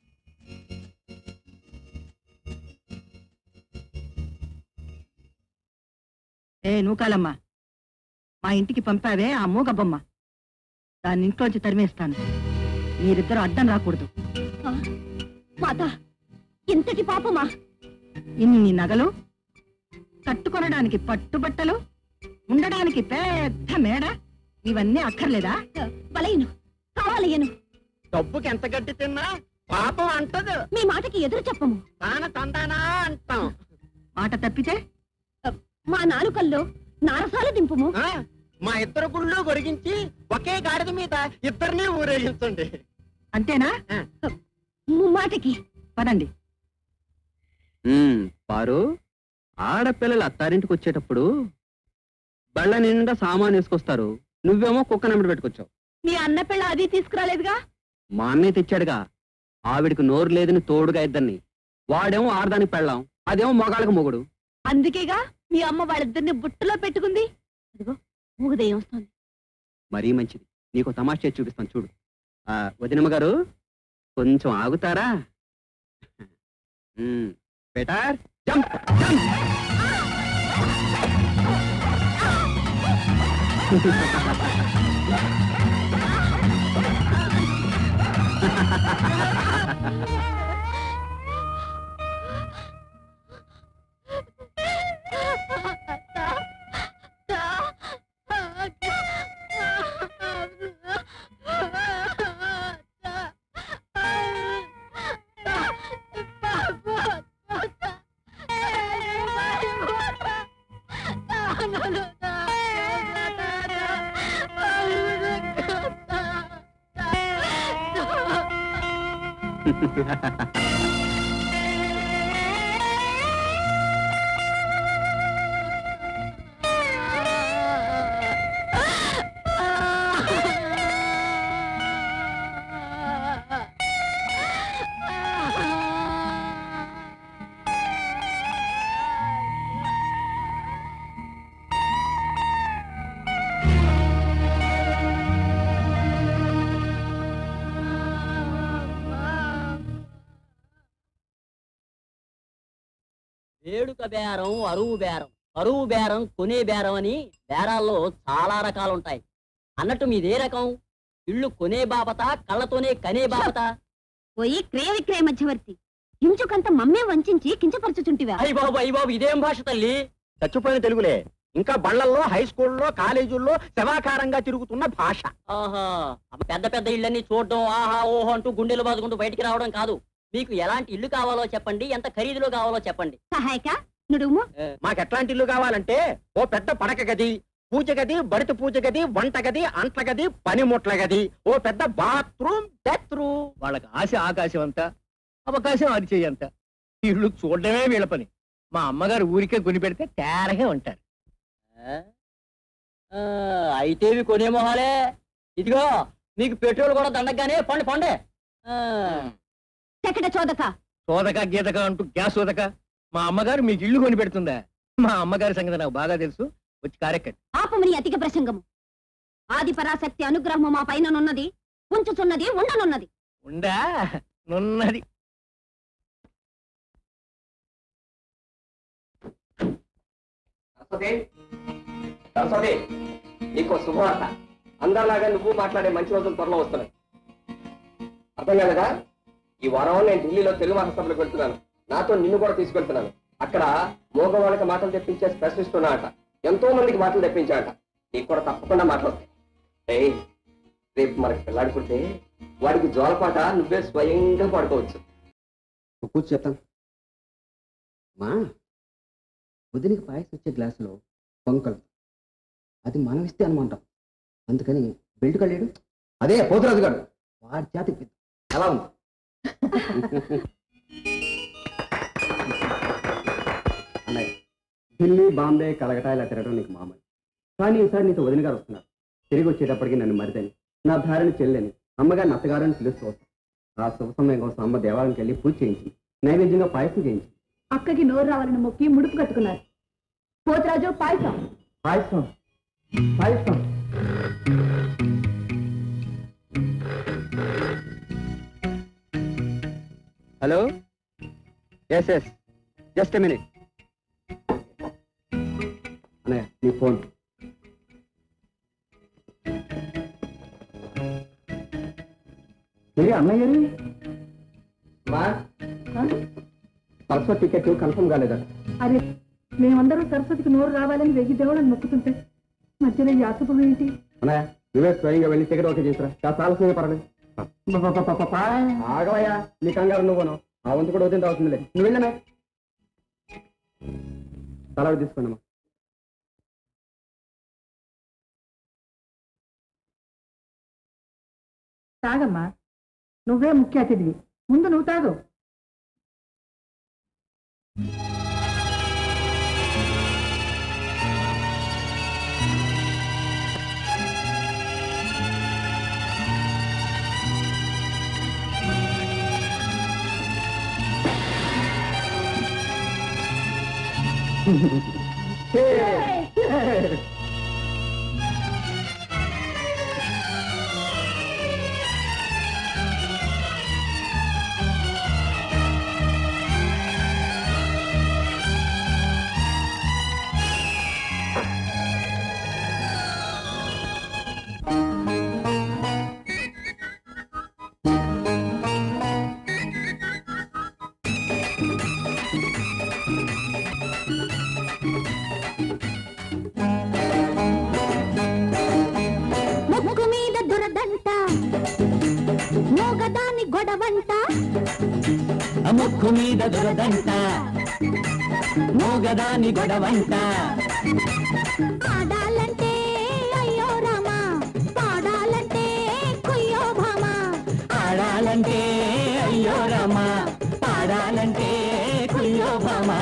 ఏ నూకాలమ్మ మా ఇంటికి పంపావే ఆ మూగ బొమ్మ దాన్ని ఇంట్లోంచి తరిమేస్తాను మీరిద్దరూ అడ్డం రాకూడదు ఆ, మాత ఇంతటి పాపమా ఇన్ని నగలు కట్టుకొనడానికి పట్టుబట్టలు ఉండడానికి పెద్ద మేడ ఇవన్నీ అక్కర్లేదా బలయ్యను కావాలయ్యను డబ్బుకి ఎంత గట్టి తిన్నా పాపం అంటదు మీ మాటకి ఎదురు చెప్పము తాన తందానా అంటాం మాట తప్పితే మా నాలుకల్లో నారసాలు దింపుము ఆ, మా ఇద్దరు గుళ్ళు గొరిగించి ఒకే గాడిద మీద ఇద్దరిని ఊరేగించండి అంతేనా ముమ్మాటికి పదండి పారు ఆడపిల్లలు అత్తారింటికి వచ్చేటప్పుడు బళ్ళ నిండా సామాన్ వేసుకొస్తారు నువ్వేమో కుక్క నెంబర్ పెట్టుకొచ్చావు మీ అన్న పిల్ల అది తీసుకురాలేదుగా మా అన్నయ్య తెచ్చాడుగా ఆవిడికి నోరు లేదని తోడుగా ఇద్దరిని వాడేమో ఆడదానికి పెళ్ళాం అదేమో మొగాళ్ళకి మొగుడు అందుకేగా మీ అమ్మ వాళ్ళిద్దరిని బుట్టలో పెట్టుకుంది అదిగో మూగదయం వస్తుంది మరీ మంచిది నీకు తమాషా చేసి చూపిస్తాను చూడు ఆ, వదినమ్మ గారు కొంచెం ఆగుతారా ఉమ్, బేటార్ జంప్ జంప్ వేడుక బేరం అరువు బేరం అరువు బేరం కొనే బేరం అని బేరాల్లో చాలా రకాలు ఉంటాయి అన్నట్టు మీదే రకం ఇళ్ళు కొనే బాపత కళ్ళతోనే కనే బాపత పోయి క్రయ విక్రయ మధ్యవర్తి ఇంచుకంత మమ్మే వంచించి కించపరచుచుంటివా అయ్య బాబు అయ్య బాబు ఇదేం భాష తల్లి చచ్చిపోయిన తెలుగులే ఇంకా బళ్ళల్లో హై స్కూల్లో కాలేజీల్లో శవాకారంగా తిరుగుతున్న భాష ఆహా అమ్మ పెద్ద పెద్ద ఇళ్ళని చూడడం ఆహా ఓహో అంటూ గుండెలు బాదుకుంటూ బయటికి రావడం కాదు మీకు ఎలాంటి ఇల్లు కావాలో చెప్పండి ఎంత ఖరీదులో కావాలో చెప్పండి సహాయక నుడుము మాకు ఎట్లాంటి ఇల్లు కావాలంటే ఓ పెద్ద పడక గది పూజ గది బడిత పూజ గది వంట గది అంట్ల గది పనిముట్ల గది ఓ పెద్ద బాత్రూమ్ బెత్రూమ్ వాళ్ళకి ఆశ ఆకాశం అంత అవకాశం అరిచేయి అంత ఇళ్ళు చూడడమే వీళ్ళ పని మా అమ్మగారు ఊరికే కొని పెడితే తేరగా ఉంటారు ఆ? ఆ, అయితే ఇవి కొనే మొహాలే ఇదిగో మీకు పెట్రోల్ కూడా దండగానే పండి పండే ఆ, చెకట చోదక సోదక గీతక అంటూ గ్యాస్ సోదక మా అమ్మగారు మీకు ఇల్లు కొని పెడుతుందా మా అమ్మగారి సంగతి నాకు బాగా తెలుసు వచ్చి కారెక్కండి ఆపమని అధిక ప్రసంగము ఆది పరాశక్తి అనుగ్రహము మా పైననున్నది ఉంచుచున్నది ఉండనున్నది ఉందా నున్నది సరస్వతి సరస్వతి నీకు శుభవార్త అందరిలాగా నువ్వు మాట్లాడే మంచి రోజులు త్వరలో వస్తున్నాయి అర్థం కాలేదా ఈ వారం నేను ఢిల్లీలో తెలుగు మహాసభలకు వెళ్తున్నాను నాతో నిన్ను కూడా తీసుకెళ్తున్నాను అక్కడ మోగవాళ్ళకి మాటలు తెప్పించే స్పెషలిస్ట్ ఉన్నాడట ఎంతో మందికి మాటలు తెప్పించాడట నీకు కూడా తప్పకుండా మాట్లాడతాయి ఏయ్ రేపు మనకి పిల్లాడుకుంటే వాడికి జోలపాట నువ్వే స్వయంగా పడుకోవచ్చు కూర్చో చెప్తాను మా వదిలికి పాయసం వచ్చే గ్లాసులో పొంకలు అది మనం ఇస్తే అనమాంటాం అందుకని బెల్ట్ కళ్ళాడు అదే పోతురాజు గారు వాడి చేతి ఇప్పిద్దాం. ఎలా ఉంది అన్నయ్య ఢిల్లీ బాంబే కలకటా ఇలా తిరగడం నీకు మామూలు కానీ ఈసారి నీతో వదిన గారు వస్తున్నారు తిరిగి వచ్చేటప్పటికి నన్ను మరిదని నా భార్యని చెల్లెని అమ్మగారిని అత్తగారని పిలుస్తూ వస్తాను ఆ శుభ సమయం కోసం అమ్మ దేవాలయంకి వెళ్ళి పూజ చేయించింది నైవేద్యంగా పాయసం చేయించింది అక్కకి నోరు రావాలని మొక్కి ముడుపు కట్టుకున్నారు Poturaju payasam payasam payasam hello yes yes just minute అన్నయ్య నీ ఫోన్ మీరే అన్నయ్య గారు మా పర్సో టికెట్ కన్ఫర్మ్ కాలేదట అరే మేమందరం సరస్వతికి నోరు రావాలని వెయ్యి దేవుళ్ళని మొక్కుతుంటే మధ్యలో ఈ అశుభం ఏంటి అన్నయ్య నువ్వే స్వయంగా వెళ్ళి టికెట్ ఓకే చేసిరా కాస్త ఆలస్యంగా పర్లేదు ఆగవయ్యా నీ కంగారు నువ్వును ఆ వంతు కూడా వదిలింది అవుతుందిలే నువ్వు వెళ్ళనా తలవి తీసుకోండమ్మా తాగమ్మా నువ్వే ముఖ్య అతిథివి ముందు నువ్వు తాగు ముక్కు మీద దురదంట మోగదాని గొడవంట ముక్కు మీద దురదంట మోగదాని గొడవంట పాడాలంటే అయ్యో రామా పాడాలంటే కుయ్యో భామా ఆడాలంటే అయ్యో రామ పాడాలంటే కుయ్యో భామా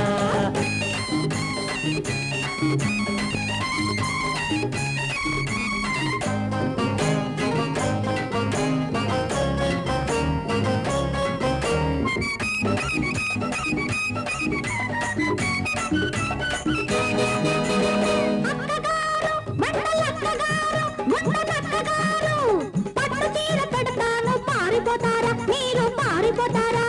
అక్కగారు బట్టలక్కగారు ముట్టనక్కగారు పట్టు చీర పెడతాను పారిపోతారా మీరు పారిపోతారా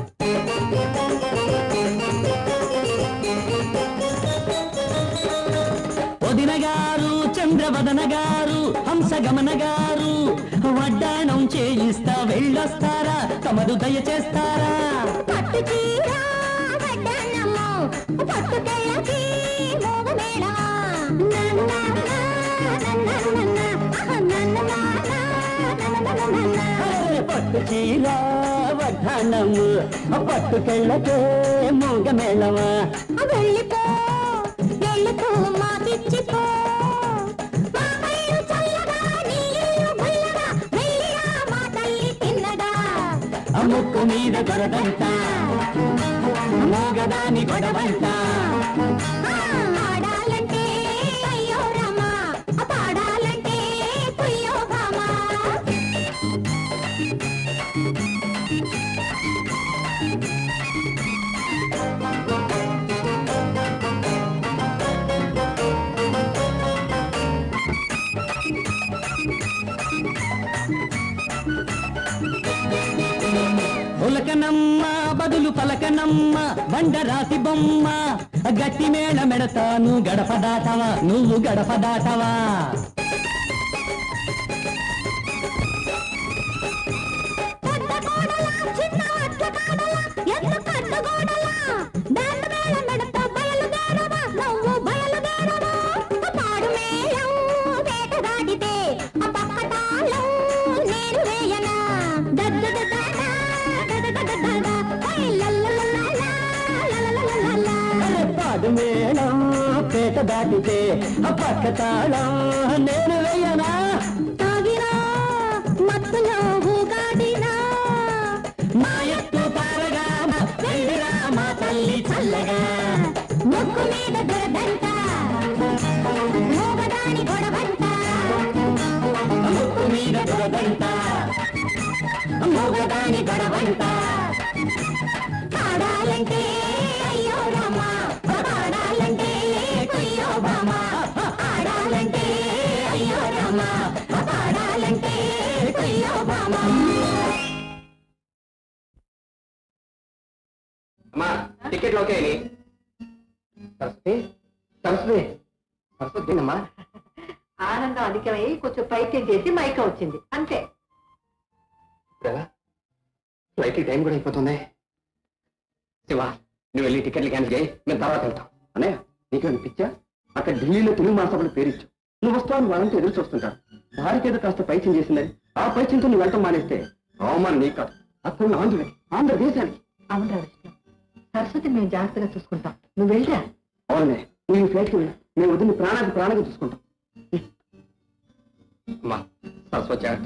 వదిన గారు చంద్రవదన గారు హంసగమన గారు వడ్డాణం చేయిస్తా వెళ్ళొస్తారా తమరు దయచేస్తారా పట్టు చీర వడ్డాణము పట్టు తెల్లకి మోగ మేళమా పట్టు చీర వడ్డాణము పట్టుకెళ్ళకే మూగ మేళమా వెళ్ళిపో వెళ్ళిపో మాకిచ్చిపో మా పైరు చల్లగా నీ ఇల్లు గుల్లగా వెళ్ళిరా మా తల్లి తిన్నగా ముక్కు మీద గొడవంట మూగదాని గొడవంట ఆడాలంటే అయ్యో రామా పాడాలంటే కుయ్యో భామా ఉలకనమ్మ బదులు పలకనమ్మ బండరాతి బొమ్మ గట్టి మేళ మెడతాను గడప దాటవా నువ్వు గడప దాటవా పెద్ద కోడలా చిన్న అట్ల కాడలా ఎంత పెద్ద గోడలా బ్యాండ్ మేళం మెడత బయలుదేరవా నువ్వు బయలుదేరవా పాడు మేళం వేటగాడితే ఆ పక్క తాళం మేళం పేట దాటితే పక్క తాళం నేను వెయ్యనా తాగినా మత్తులో ఊగాడినా మా ఎత్తు తారగా వెళ్ళిరా మా తల్లి చల్లగా ముక్కు మీద దురదంట మూగదాని గొడవంట ముక్కు మీద దురదంట మూగదాని గడవంట పాడాలంటే అయ్యో రామా పాడాలంటే కుయ్యో బామా ఆడాలంటే అయ్యో రామా పాడాలంటే కుయ్యో బామా అమ్మా టికెట్లు ఓకే సరస్వతి సరస్వతి సరస్వతి అమ్మా ఆనందం అధికమై కొంచెం పైత్యం చేసి మైక వచ్చింది అంతే ఇప్పుడు ఎలా ఫ్లైట్ టైం కూడా అయిపోతుంది శివ నువ్వు వెళ్ళి టికెట్లు క్యాన్సిల్ చేయి మేము తర్వాత వెళ్తాం అన్నయ్య నీకు అనిపించా అక్కడ ఢిల్లీలో తెలుగు మాసపడి పేరిచ్చు నువ్వు వస్తావు వాళ్ళంతా ఎదురు చూస్తుంటారు దానికి ఏదో కాస్త పైత్యం చేసిందని ఆ పైత్యంతో నువ్వు వెళ్ళటం మానేస్తే అవమానం నీకు కాదు అక్కడ ఆంధ్రులకి ఆంధ్రదేశానికి అవును రా విష్ణు సరస్వతిని మేము జాగ్రత్తగా చూసుకుంటాం నువ్వు వెళ్ళరా అవునే నువ్వు ఫ్లైట్కి వెళ్ళి మేము వదిలి ప్రాణానికి ప్రాణంగా చూసుకుంటాం అమ్మా సరస్వతి జాగ్రత్త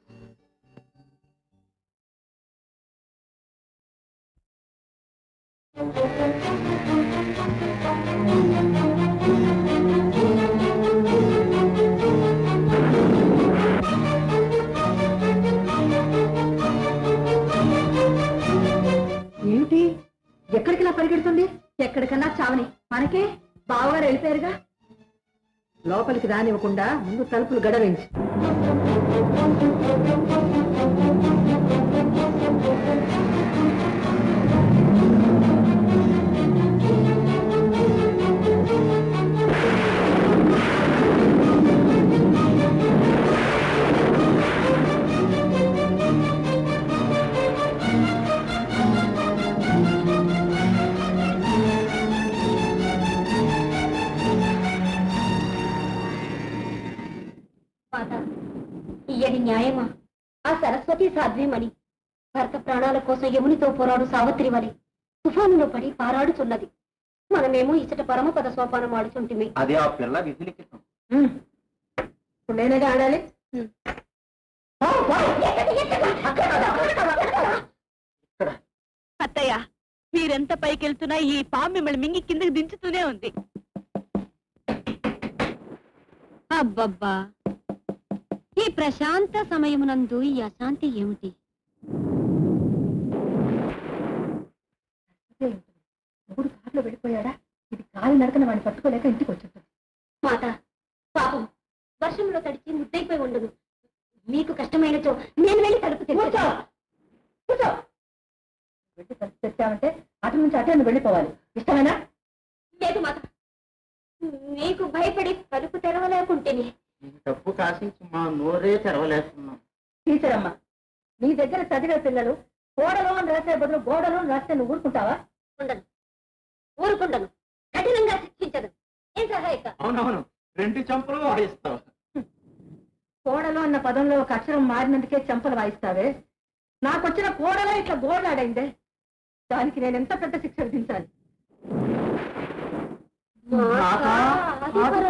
ఏమిటి ఎక్కడికి ఇలా పరిగెడుతుంది ఎక్కడికన్నా చావని మనకే బావగారు వెళ్ళిపోయారుగా లోపలికి రానివ్వకుండా ముందు తలుపులు గడవించి మాత ఇయ్యది న్యాయమా ఆ సరస్వతి సాధ్వీమణి భర్త ప్రాణాల కోసం యమునితో పోరాడు సావిత్రి వలి తుఫానులో పడి పారాడుచున్నది మనమేమో ఇచ్చట పరమపద సోపానం ఆడుచుంటిమి అది ఆ పిల్ల విధిలిఖితం ఇప్పుడు నేనేగా ఆడాలి అత్తయ్య మీరెంత పైకెళ్తున్నా ఈ పాము మిమ్మల్ని మింగి కిందకి దించుతూనే ఉంది అబ్బబ్బా ఈ ప్రశాంత సమయమునందు ఈ అశాంతి ఏమిటి మూడు కార్లో వెళ్ళిపోయాడా ఇది కాలి నడకన వాడిని పట్టుకోలేక ఇంటికి వచ్చేస్తుంది మాత పాపం వర్షంలో తడిచి ముద్దైపోయి ఉండదు మీకు కష్టమైనచో నేను వెళ్ళి తలుపు కూర్చో తెచ్చుతా. కూర్చో వెళ్ళి తలుపు తెచ్చావంటే అటు నుంచి అటే నువ్వు వెళ్ళిపోవాలి ఇష్టమేనా లేదు మాత మీకు భయపడి తలుపు తెరవలేకుంటేనే డబ్బు కాసించి మా నోరే తెరవలేకున్నాం టీచర్ అమ్మ నీ దగ్గర చదివే పిల్లలు గోడలో అని రాసే బదులు గోడలో అని రాస్తే నువ్వు ఊరుకుంటావా ఉండను ఊరుకుండను కఠినంగా శిక్షించదు ఏం సహాయక అవునవును రెండు చంపలు వాయిస్తావు కోడలో అన్న పదంలో ఒక అక్షరం మారినందుకే చెంపలు వాయిస్తావే నాకొచ్చిన కోడలో ఇట్లా గోడలాడైందే దానికి నేను ఎంత పెద్ద శిక్ష విధించాలి మాతా, అది వరం.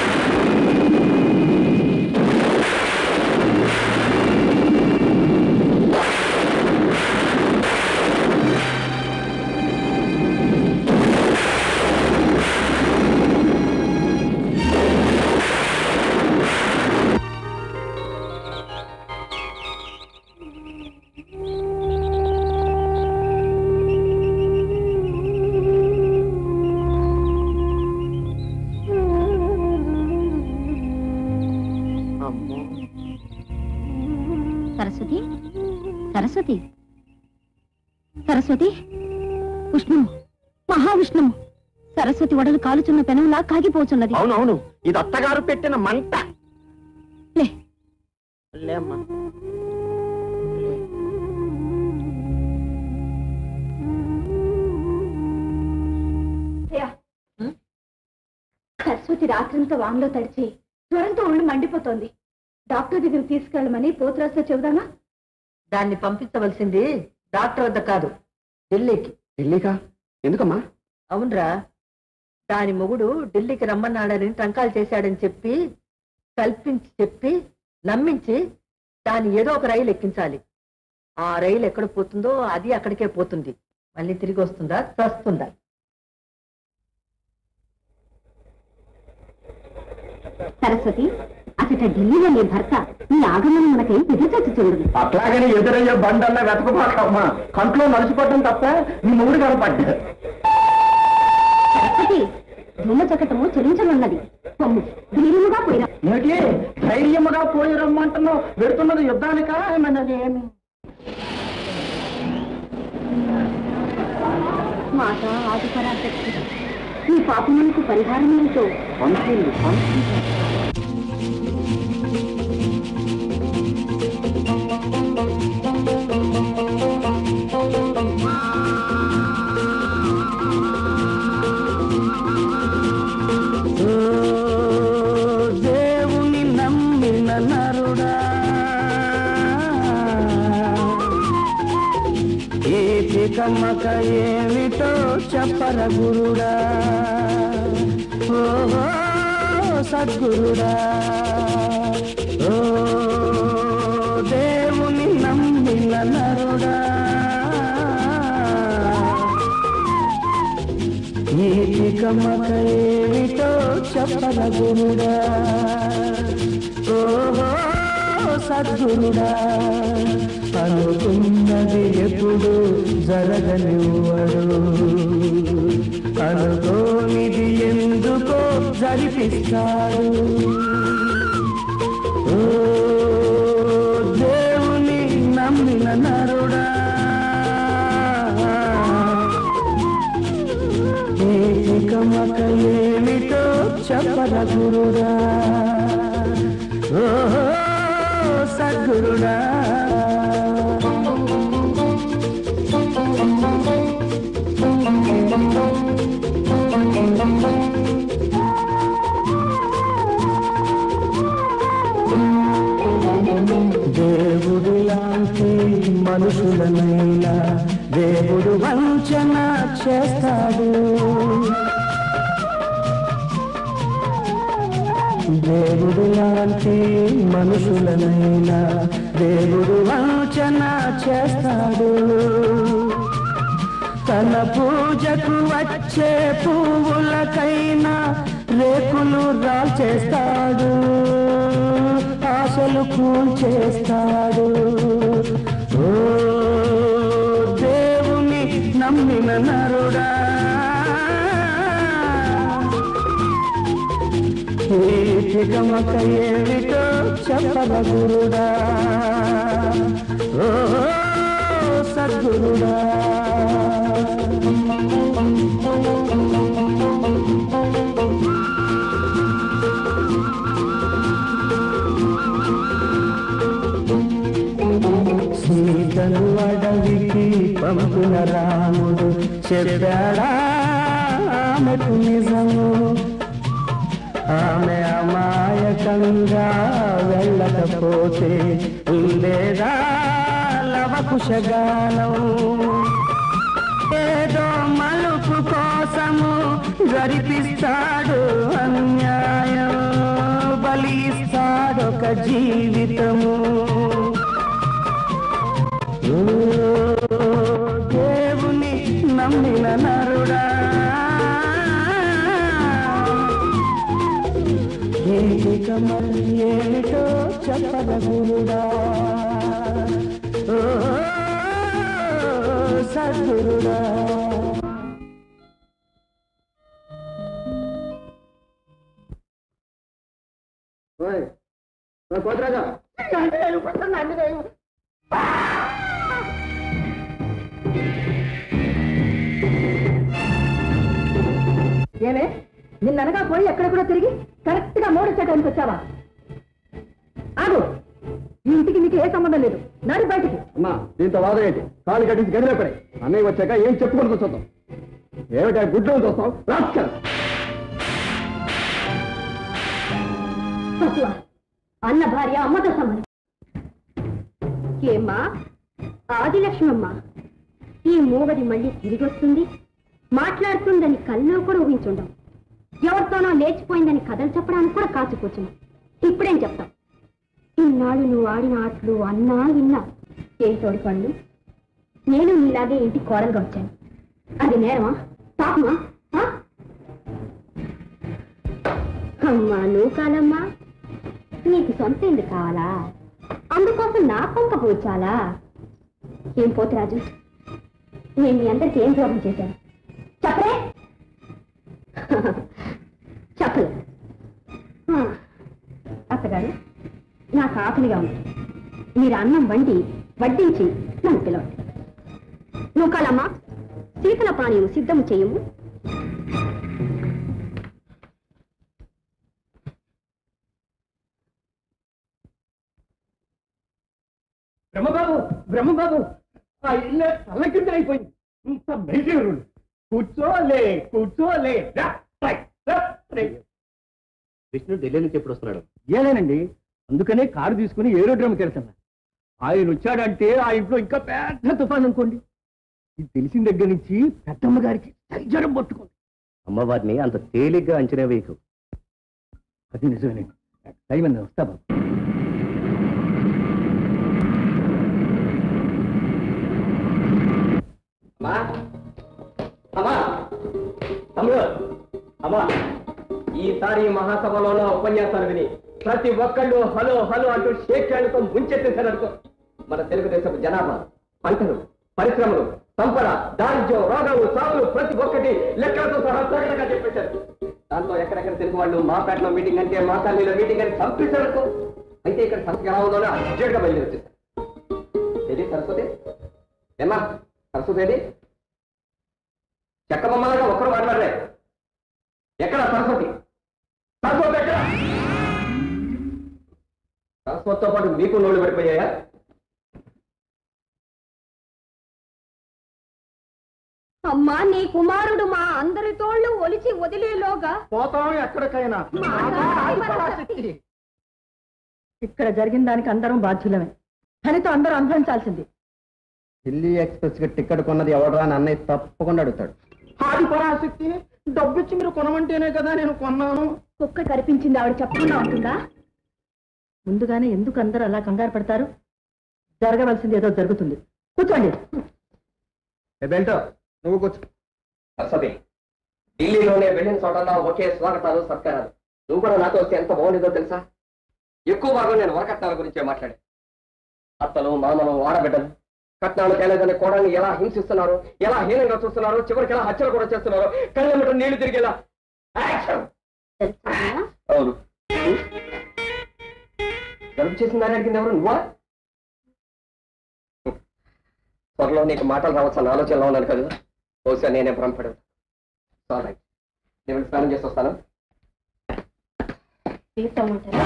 సరస్వతి సరస్వతి సరస్వతి ఉష్ణము మహావిష్ణుము సరస్వతి ఒడలు కాలుచున్న పెనంలా కాగిపోచున్నది అవునవును ఇది అత్తగారు పెట్టిన మంట లే. లేమ్మా లే. సరస్వతి రాత్రంతా వానలో తడిచి జ్వరంతో ఒళ్ళు మండిపోతోంది డాక్టర్ దగ్గర తీసుకెళ్ళమని పోతురాస్తో చెబుదామా దాన్ని పంపించవలసింది డాక్టర్ వద్ద కాదు ఢిల్లీకి ఢిల్లీకా ఎందుకమ్మా అవునరా దాని మొగుడు ఢిల్లీకి రమ్మన్నాడని టంకాలు చేశాడని చెప్పి కల్పించి చెప్పి నమ్మించి దాన్ని ఏదో ఒక రైలు ఎక్కించాలి ఆ రైలు ఎక్కడ పోతుందో అది అక్కడికే పోతుంది మళ్ళీ తిరిగి వస్తుందా చస్తుందా సరస్వతి అసట ఢిల్లీలో నీ భర్త నీ ఆగమనం మనకై ఎదురుచొచ్చి చూడు అట్లాగని ఎదురయ్యే బండల్లా వెతకపోకమ్మా కంట్లో నలిసిపడడం తప్ప నీ మూడు కనపడ్డా సరస్వతి ధూమ చకటము చెలించనున్నది పొమ్ము ధీరముగా పోయిరా ఏమిటి ధైర్యముగా పోయి రమ్మంటున్నావు పెడుతున్నది యుద్ధానికా ఏమన్నది ఏమి మాట ఆది పరాశక్తి నీ పాపములకు పరిహారం ఏమిటో పంపింది పంపింది దేవుని నమ్మిన నరుడా ఏటి కమ్మక ఏమిటో చెప్పర గురుడా ఓహో సద్గురుడా ఓ దేవుని నమ్మిన నరుడా నీటి కమ్మక ఏమిటో చెప్పర గురుడా ఓహో సద్గురుడా అనుకున్నది ఎప్పుడు జరగనివ్వడు అనుకోనిది ఎందుకో జరిపిస్తాడు ఓ దేవుని నమ్మిన నరుడా ఏకమక ఏమిటో చెప్పర గురుడా ఓహో సద్గురుడా దేవుడు లాంటి మనుషులనైనా దేవుడు వంచన చేస్తాడు దేవుడు లాంటి మనుషులనైనా దేవుడు వంచన చేస్తాడు తన పూజకు వచ్చే పువ్వులకైనా రేకులు రాల్చేస్తాడు ఆశలు కూల్చేస్తాడు ఓ దేవుని నమ్మిన నరుడా గమక ఏమిటో చెప్పర గురుడా ఓ సద్గురుడా సీతను అడవికి పంపిన రాముడు చెప్పాడా ఆమెకు నిజము ఆమె అమాయకంగా వెళ్ళకపోతే ఉండేదా లవకుశగానం ఏదో మలుపు కోసము జరిపిస్తాడు అన్యాయం బలిస్తాడొక జీవితము ఓ దేవుని నమ్మిన నరుడా ఏకమల్ ఏమిటో చెప్పద గురుడా ఓ సద్గురుడా ఓయ్, ఓయ్ కోతిరాజా ఏమే నిన్ననగా పోయి ఎక్కడెక్కడో తిరిగి కరెక్ట్ గా మూడు చటానికి వచ్చావా ఆగు ఈ ఇంటికి నీకు ఏ సంబంధం లేదు నడి బయటికి అమ్మా దీంతో వాదం ఏంటి కాలు కట్టించి గదిలో పడే అన్నయ్య వచ్చాక ఏం చెప్పుకొని కూర్చోద్దాం ఏమిటా గుడ్లు చూస్తాం రాస్కల్ పశువ అన్న భార్య అమ్మతో సమానం ఏమ్మా ఆదిలక్ష్మమ్మ ఈ మూగది మళ్ళీ తిరిగి వస్తుంది మాట్లాడుతుందని కల్లో కూడా ఊహించుండం ఎవరితోనో లేచిపోయిందని కథలు చెప్పడానికి కూడా కాచు కూర్చున్నాం ఇప్పుడేం చెప్తాం ఇన్నాళ్ళు నువ్వు ఆడిన ఆటలు అన్నా విన్నా ఏం తోడి పళ్ళు నేను నీలాగే ఇంటి కోడలుగా వచ్చాను అది నేరమా పాపమా ఆ? అమ్మా నువ్వు కాదమ్మా నీకు సొంత ఇల్లు కావాలా అందుకోసం నా కొంప కూర్చాలా ఏం పోతురాజు నేను మీ అందరికి ఏం ద్రోహం చేశాను చెప్పరే చెప్పలే ఆ, అత్తగారు నాకు ఆకలిగా ఉంది మీరు అన్నం వండి వడ్డించి నన్ను పిలవండి నువ్వు కాలమ్మా శీతల పానీయం సిద్ధము చేయము బ్రహ్మబాబు బ్రహ్మబాబు ఆ ఇల్లు తల్లకిందలైపోయింది ఇంత మెజూరు కూర్చోలే కూర్చోలే రా, రై, రా, రై. విష్ణు ఢిల్లీ నుంచి ఎప్పుడు వస్తున్నాడు ఏలేనండి అందుకనే కారు తీసుకుని ఏరోడ్రమ్కి వెళ్తున్నా ఆయన వచ్చాడంటే ఆ ఇంట్లో ఇంకా పెద్ద తుఫాన్ అనుకోండి ఇది తెలిసిన దగ్గర నుంచి పెద్దమ్మ గారికి జ్వరం పట్టుకుంది అమ్మవారిని అంత తేలిగ్గా అంచనా వేయకు అది నిజమేనండి టైం అన్నది వస్తా బాబు అమ్మా అమ్మా తమ్ముడు అమ్మా ఈసారి మహాసభలో నా ఉపన్యాసాలు విని ప్రతి ఒక్కళ్ళు హలో హలో అంటూ షేక్ హ్యాండ్తో ముంచెత్తేశారనుకో మన తెలుగుదేశపు జనాభా పంటలు పరిశ్రమలు సంపద దారిద్ర్యం రోగాలు సాగులు ప్రతి ఒక్కటి లెక్కలతో సహా ప్రకటనగా చెప్పేశారు దాంతో ఎక్కడెక్కడ తెలుగు వాళ్ళు మా పేటలో మీటింగ్ అంటే మా కాలనీలో మీటింగ్ అని చంపేశారు అయితే ఇక్కడ సంస్థ ఎలా ఉందో అర్జెంట్గా బయలుదేరి వచ్చేసారు ఏది సరస్వతి ఏమా సరస్వతి ఏది చెక్క బొమ్మలాగా ఒక్కరు మాట్లాడలే ఎక్కడ సరస్వతి సరస్వతి ఎక్కడ సరస్వతితో పాటు మీకు నోళ్ళు పడిపోయాయా అమ్మా నీ కుమారుడు మా అందరి తోళ్ళు ఒలిచి వదిలేలోగా పోతాం ఎక్కడికైనా ఇక్కడ జరిగిన దానికి అందరం బాధ్యులమే ఫలితం అందరూ అనుభవించాల్సింది ఢిల్లీ ఎక్స్ప్రెస్ కి టికెట్ కొన్నది ఎవడరా అని అన్నయ్య తప్పకుండా అడుగుతాడు ఆది పరాశక్తి డబ్బిచ్చి మీరు కొనమంటేనే కదా నేను కొన్నాను కుక్క కనిపించింది ఆవిడ చెప్పకుండా ఉంటుందా ముందుగానే ఎందుకు అందరూ అలా కంగారు పడతారు జరగవలసింది ఏదో జరుగుతుంది కూర్చోండి బెల్టో నువ్వు కూర్చో సరస్వతి ఢిల్లీలోనే వెళ్ళిన చోటల్లా ఒకే స్వాగతాలు సత్కారాలు నువ్వు కూడా నాతో వస్తే ఎంత బాగుండేదో తెలుసా ఎక్కువ భాగం నేను వరకట్నాల గురించే మాట్లాడే అత్తలు మామలు ఆడబిడ్డలు కట్నాలు తేలేదని కోడల్ని ఎలా హింసిస్తున్నారు ఎలా హీనంగా చూస్తున్నారు చివరికి ఎలా హత్యలు కూడా చేస్తున్నారు కళ్ళెమ్మట నీళ్లు తిరిగేలా యాక్షన్ తెలుసా అవును జలుబు చేసిందని అడిగింది ఎవరు నువ్వా త్వరలో నీకు మాటలు రావచ్చు అన్న ఆలోచనలో ఉన్నాను కదా బహుశా నేనే భ్రమపడు సారీ నేను వెళ్ళి స్నానం చేసి వస్తాను తీర్థమంటారా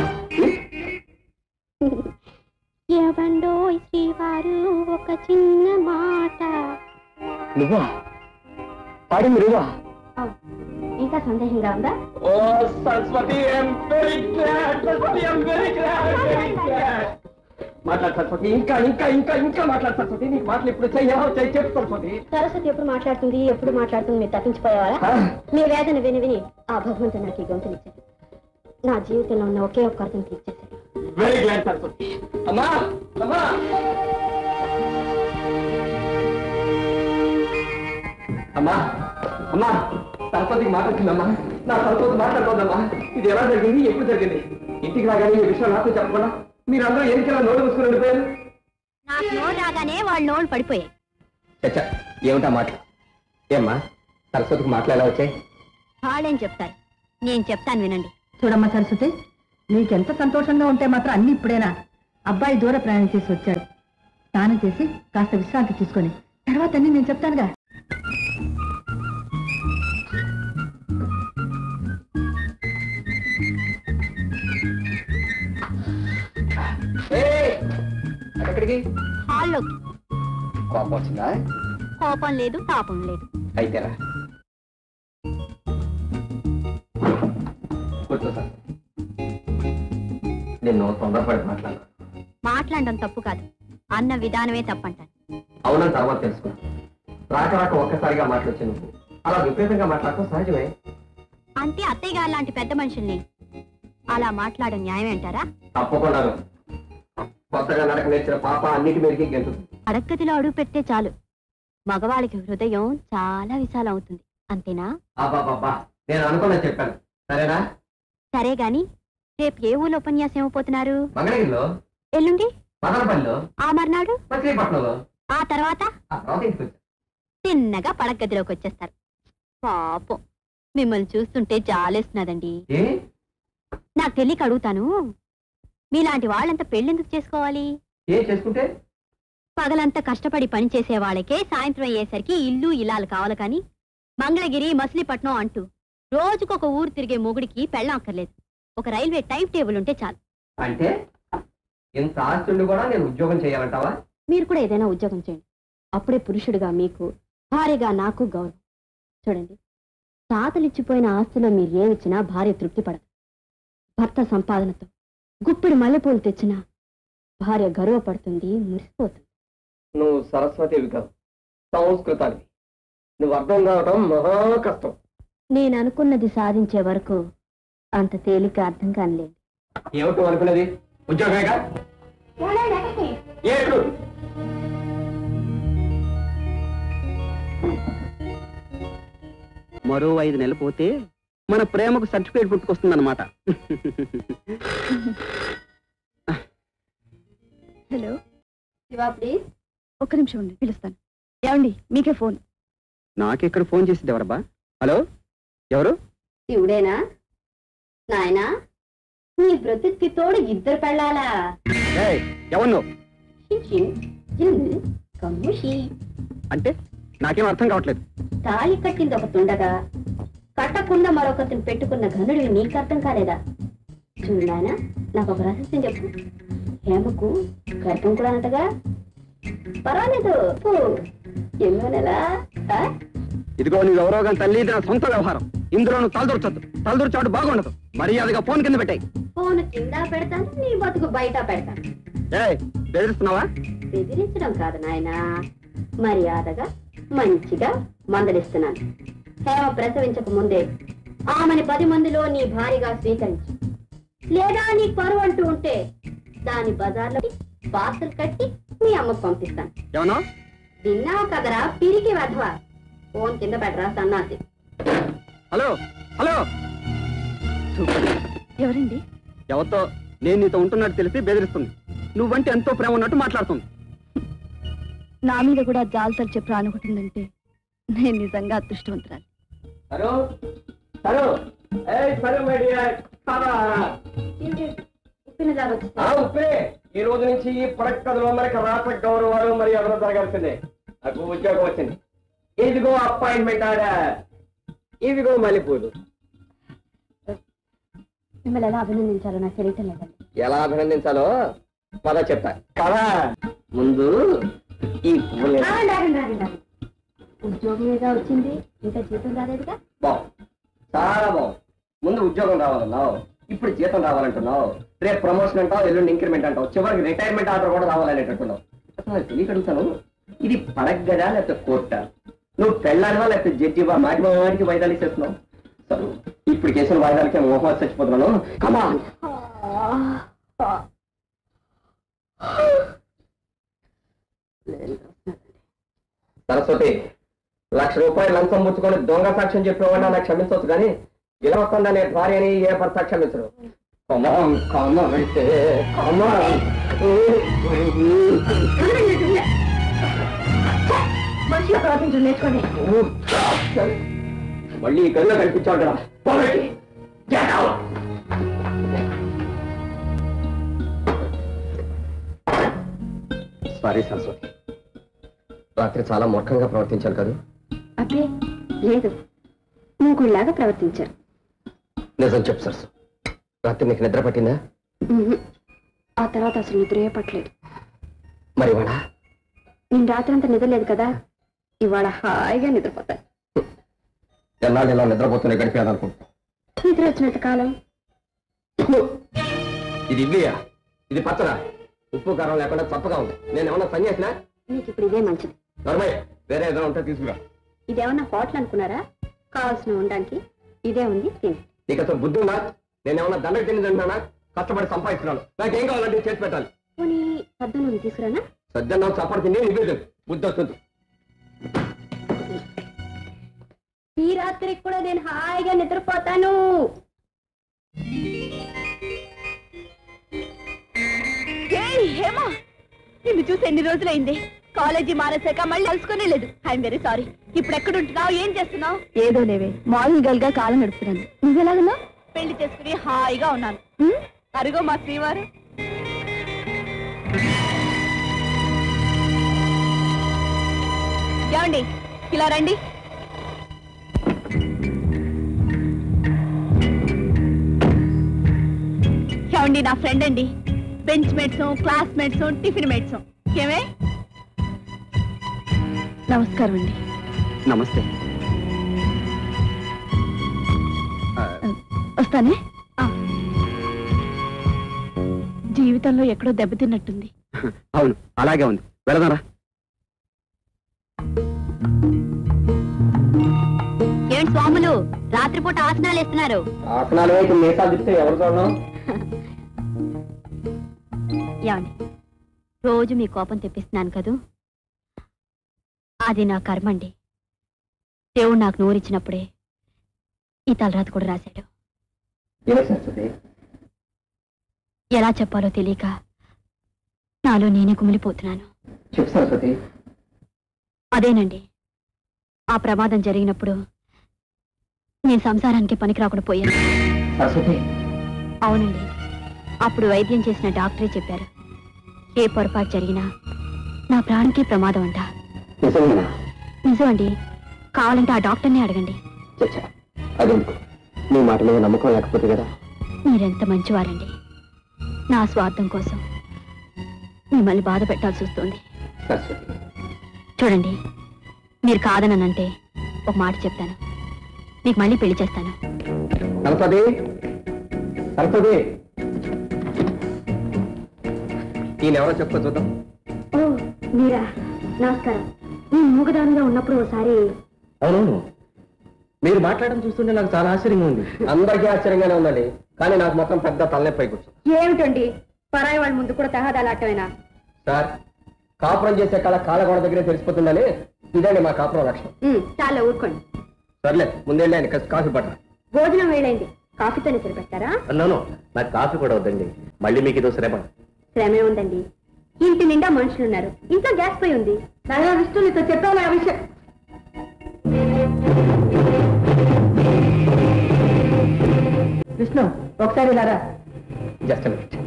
ఏవండో శ్రీవారు ఒక చిన్న మాట నువ్వా పాడింది నువ్వా ఇంకా సందేహంగా ఉందా ఓ Saraswathi I'm very glad Saraswathi I'm very glad very glad మాట్లాడు సరస్వతి ఇంకా ఇంకా ఇంకా ఇంకా మాట్లాడు సరస్వతి నీకు మాటలు ఇప్పుడు చెయ్యవా చెయ్యి చెప్పు సరస్వతి సరస్వతి ఎప్పుడు మాట్లాడుతుంది ఎప్పుడు మాట్లాడుతుంది మీరు తప్పించిపోయేవారా ఆ? మీ వేదన విని విని ఆ భగవంతుడు నాకు ఈ గొంతునిచ్చాడు నా జీవితంలో ఉన్న ఒకే ఒక్క అర్థం తీర్చేశాడు వెరీ గ్లాడ్ సరస్వతి అమ్మా అమ్మా అమ్మా అమ్మా సరస్వతికి మాట వచ్చిందమ్మా నా సరస్వతి మాట్లాడుతోందమ్మా ఇది ఎలా జరిగింది ఎప్పుడు జరిగింది ఇంటికి రాగానే ఈ విషయం నాతో చెప్పకుండా మీరందరూ ఎందుకు నోరు మూసుకుని ఉండిపోయారు నాకు నోరు రాగానే వాళ్ళ నోళ్ళు పడిపోయాయి చచ్చా ఏమిటా మాటలు ఏమ్మా సరస్వతికి మాటలు ఎలా వచ్చాయి వాళ్ళేం చెప్తారు నేను చెప్తాను వినండి చూడమ్మా సరస్వతి నీకెంత సంతోషంగా ఉంటే మాత్రం అన్ని ఇప్పుడేనా అబ్బాయి దూర ప్రయాణం చేసి వచ్చాడు స్నానం చేసి కాస్త విశ్రాంతి తీసుకొని తర్వాత అన్ని నేను చెప్తానుగా ఏయ్! ఎక్కడికి హాల్లోకి కోపం వచ్చిందా కోపం లేదు తాపం లేదు అయితేరా కూర్చో సార్ నిన్ను తొందరపడి మాట్లాడు మాట్లాడడం తప్పు కాదు అన్న విధానమే తప్పంటాను అవునని తర్వాత తెలుసుకున్నా రాక రాక ఒక్కసారిగా మాట్లాడచ్చు నువ్వు అలా విపరీతంగా మాట్లాడటం సహజమే అంతే అత్తయ్య గారు లాంటి పెద్ద మనుషుల్ని అలా మాట్లాడడం న్యాయం అంటారా తప్పకుండా కొత్తగా నడక నేర్చిన పాప అన్నిటి మీదకి గెంతుంది అడక్కతిలో అడుగు పెడితే చాలు మగవాళ్ళకి హృదయం చాలా విశాలం అవుతుంది అంతేనా అబ్బాబ్బా నేను అనుకున్నా చెప్పాను సరేనా సరే గాని రేపు ఏ ఊళ్ళో ఉపన్యాసం ఇవ్వబోతున్నారు మంగళగిరిలో ఎల్లుండి మదనపల్లిలో ఆ మర్నాడు మచిలీపట్నంలో ఆ తర్వాత ఆ తర్వాత ఇంటికి వచ్చా తిన్నగా పడగదిలోకి వచ్చేస్తారు పాపం మిమ్మల్ని చూస్తుంటే జాలేస్తున్నదండి ఏ నాకు తెలియక అడుగుతాను మీలాంటి వాళ్ళంతా పెళ్ళెందుకు చేసుకోవాలి ఏ చేసుకుంటే పగలంతా కష్టపడి పని చేసే వాళ్ళకే సాయంత్రం అయ్యేసరికి ఇల్లు ఇల్లాలు కావాలి కానీ మంగళగిరి మచిలీపట్నం అంటూ రోజుకొక ఊరు తిరిగే మొగుడికి పెళ్ళం అక్కర్లేదు ఒక రైల్వే టైం టేబుల్ ఉంటే చాలు అంటే ఇంత ఆస్తుండి కూడా నేను ఉద్యోగం చేయాలంటావా మీరు కూడా ఏదైనా ఉద్యోగం చేయండి అప్పుడే పురుషుడిగా మీకు భార్యగా నాకు గౌరవం చూడండి తాతలిచ్చిపోయిన ఆస్తిలో మీరు ఏమిచ్చినా భార్య తృప్తి పడదు భర్త సంపాదనతో గుప్పిడి మల్లెపూలు తెచ్చినా భార్య గర్వపడుతుంది మురిసిపోతుంది నువ్వు సరస్వతివి కాదు సంస్కృతానివి నువ్వు అర్థం కావటం మహా కష్టం నేను అనుకున్నది సాధించే వరకు అంత తేలిక అర్థం కానిలేదు ఏమిటో అనుకున్నది ఉద్యోగమేగా ఏడు మరో ఐదు నెలలు పోతే మన ప్రేమకు సర్టిఫికేట్ పుట్టుకొస్తుందన్నమాట హలో శివా ప్లీజ్ ఒక్క నిమిషం ఉండి పిలుస్తాను ఏమండి మీకే ఫోన్ నాకెక్కడ ఫోన్ చేసింది ఎవరబ్బా హలో ఎవరు శివుడేనా నాయనా నీ బ్రతుక్కి తోడు ఇద్దరు పెళ్ళాలా ఏయ్, ఎవరు నువ్వు కమ్ముషి అంటే నాకేం అర్థం కావట్లేదు తాళి కట్టింది ఒక తుండగా కట్టకుండా మరొకరిని పెట్టుకున్న ఘనుడివి నీకు అర్థం కాలేదా చూడు నాయన నాకు ఒక రహస్యం చెప్పు హేమకు గర్భం కూడా అంటగా పర్వాలేదు పో. ఎన్నో నెల ఆ? ఇదిగో నువ్వు ఎవరో కానీ తల్లి ఇది నా సొంత వ్యవహారం ఇందులో నువ్వు తలదూర్చొద్దు తలదూర్చాడు బాగుండదు మర్యాదగా ఫోన్ కింద పెట్టాయి ఫోన్ కింద పెడతాను నీ బతుకు బయట పెడతాను ఏ బెదిరిస్తున్నావా బెదిరించడం కాదు నాయనా మర్యాదగా మంచిగా మందలిస్తున్నాను హేమ ప్రసవించక ముందే ఆమెని పది మందిలో నీ భారీగా స్వీకరించు లేదా నీ పరువు అంటూ ఉంటే దాని బజార్లో పార్సల్ కట్టి మీ అమ్మకు పంపిస్తాను ఏమన్నా విన్నావు కదరా పిరికి వధవా ఫోన్ కింద పెట్టరా సన్నాసి హలో హలో ఎవరండి ఎవరితో నేను నీతో ఉంటున్నట్టు తెలిసి బెదిరిస్తుంది నువ్వంటే ఎంతో ప్రేమ ఉన్నట్టు మాట్లాడుతుంది నా మీద కూడా జాలతలు చెప్పి అనుకుంటుందంటే నేను నిజంగా అదృష్టవంతురాలు హలో హలో ఏయ్ సరే మై డియర్ ఆ ఉప్పే ఈ రోజు నుంచి ఈ పడక్కదలో మనకి రాత గౌరవాలు మరి ఎవరో జరగాల్సిందే నాకు ఉద్యోగం వచ్చింది ఇదిగో అపాయింట్మెంట్ ఆర్డర్ ఇదిగో మల్లెపూలు మిమ్మల్ని ఎలా అభినందించాలో నాకు తెలియటం లేదండి ఎలా అభినందించాలో పద చెప్తా కదా ముందు ఈ పువ్వులు ఆగండి, ఆగండి, ఆగండి, ఆగండి. ఉద్యోగం ఏదో వచ్చింది ఇంకా జీతం రాలేదుగా బాగు చాలా బాగుంది ముందు ఉద్యోగం రావాలన్నావు ఇప్పుడు జీతం రావాలంటున్నావు రేపు ప్రమోషన్ అంటావు ఎల్లుండి ఇంక్రిమెంట్ అంటావు చివరికి రిటైర్మెంట్ ఆర్డర్ కూడా రావాలనేటట్టున్నావు అసలు నాకు తెలియక అడుగుతాను ఇది పడగ్గదా లేకపోతే కోర్టా నువ్వు పెళ్ళానివా లేకపోతే జడ్జివా మాటి మాటికి వాయిదాలు ఇచ్చేస్తున్నావు సరే ఇప్పుడు చేసిన వాయిదాలకే మోహన్ చచ్చిపోతున్నాను కమా సరస్వతి లక్ష రూపాయలు లంచం ముచ్చుకొని దొంగ సాక్ష్యం చెప్పేవాడినా నాకు క్షమించవచ్చు కానీ ఇలా వస్తుందా నేను భార్యని ఏ భర్త క్షమించరు కమాన్ కమాన్ అంటే కమాన్ మనిషిగా ప్రవర్తించడం నేర్చుకోండి మళ్ళీ ఈ గదిలో కనిపించాడు కదా పోగొట్టి. Get out. సారీ సరస్వతి రాత్రి చాలా మూర్ఖంగా ప్రవర్తించాను కదా అబ్బే లేదు మూకుళ్ళలాగా ప్రవర్తించారు నిజం చెప్పు సరస్సు రాత్రి నీకు నిద్ర పట్టిందా ఉహు. ఆ తర్వాత అసలు నిద్రే పట్టలేదు మరి వాడా నేను రాత్రంతా నిద్రలేదు కదా ఇవాళ హాయిగా నిద్రపోతాను ఎన్నాళ్ళు ఇలా నిద్రపోతూనే గడిపాను అనుకుంటా నిద్ర వచ్చినంత కాలం ఇది ఇడ్లీయా ఇది పచ్చడా ఉప్పు కారం లేకుండా చప్పగా ఉంది నేను ఏమన్నా పని చేసినా మీకు ఇప్పుడు ఇదే మంచిది నర్మయ్య వేరే ఏదైనా ఉంటే తీసుకురా ఇదేమన్నా హోటల్ అనుకున్నారా కావాల్సిన ఉండడానికి ఇదే ఉంది తిను నీకు అసలు బుద్ధి ఉందా నేను ఏమన్నా దండకు తిని తింటున్నానా కష్టపడి సంపాదిస్తున్నాను నాకేం కావాలంటే చేసి పెట్టాలి పోనీ సద్దు తీసుకురానా సజ్జన చప్పటి తిని నువ్వే తిను. బుద్ధి వస్తుంది ఈ రాత్రికి కూడా నేను హాయిగా నిద్రపోతాను హేమా నిన్ను చూసి ఎన్ని రోజులైంది కాలేజీ మానేశాక మళ్ళీ కలుసుకునే లేదు ఐఎమ్ వెరీ సారీ ఇప్పుడు ఎక్కడ ఉంటున్నావు ఏం చేస్తున్నావు ఏదో లేవే మోడల్ గర్ల్ గా కాలం నడుపుతున్నాను నువ్వెలాగున్నావు పెళ్లి చేసుకుని హాయిగా ఉన్నాను ఉమ్, అరుగో మా శ్రీవారు ఏమండి ఇలా రండి ఏమండి నా ఫ్రెండ్ అండి benchmates classmates tiffin mates ఏమే నమస్కారం అండి నమస్తే వస్తానే ఆ. జీవితంలో ఎక్కడో దెబ్బతిన్నట్టుంది అవును అలాగే ఉంది వెళదారా ఏంటి స్వాములు రాత్రిపూట ఆసనాలు వేస్తున్నారు ఆసనాలు వేసి మీసాలు తిప్పితే ఎవరు చూడడం ఏమండి రోజు మీ కోపం తెప్పిస్తున్నాను కదూ అది నా కర్మండి దేవుడు నాకు నోరిచ్చినప్పుడే ఈ తలరాత కూడా రాశాడు ఎలా చెప్పాలో తెలియక నాలో నేనే కుమిలిపోతున్నాను చెప్పు సరస్వతి అదేనండి ఆ ప్రమాదం జరిగినప్పుడు నేను సంసారానికి పనికి రాకుండా పోయాను సరస్వతి అవునండి అప్పుడు వైద్యం చేసిన డాక్టరే చెప్పారు ఏ పొరపాటు జరిగినా నా ప్రాణానికి ప్రమాదం అంట నిజమేనా నిజం అండి కావాలంటే ఆ డాక్టర్ని అడగండి చచ్చా అదెందుకు నీ మాట మీద నమ్మకం లేకపోతే కదా మీరెంత మంచివారండి నా స్వార్థం కోసం మిమ్మల్ని బాధ పెట్టాల్సి వస్తుంది సరస్వతి చూడండి మీరు కాదనంటే ఒక మాట చెప్తాను మీకు మళ్ళీ పెళ్లి చేస్తాను సరస్వతి సరస్వతి ఈయన ఎవరో చెప్పుకో చూద్దాం ఓ మీరా నమస్కారం నేను మూగదానిగా ఉన్నప్పుడు ఒకసారి అవునవును మీరు మాట్లాడడం చూస్తుంటే నాకు చాలా ఆశ్చర్యంగా ఉంది అందరికీ ఆశ్చర్యంగానే ఉందండి కానీ నాకు మాత్రం పెద్ద తలనొప్పి కూర్చొని ఏమిటండి పరాయి వాళ్ళ ముందు కూడా తహదాలాటమేనా సార్ కాపురం చేసే కళ కాలగోడ దగ్గరే తెలిసిపోతుందని ఇదండి మా కాపురం లక్షణం చాలా ఊరుకోండి సర్లే ముందేళ్ళి ఆయన కాస్త కాఫీ పట్ట భోజనం వేళైంది కాఫీతోనే సరిపెడతారా అన్నాను నాకు కాఫీ కూడా వద్దండి మళ్ళీ మీకు ఇదో శ్రమ శ్రమే ఉందండి ఇంటి నిండా మనుషులున్నారు ఇంట్లో గ్యాస్ పోయి ఉంది నాయనా విష్ణు నీతో చెప్పాను ఆ విషయం విష్ణు ఒకసారి ఇలా రా జస్ట్ మినిట్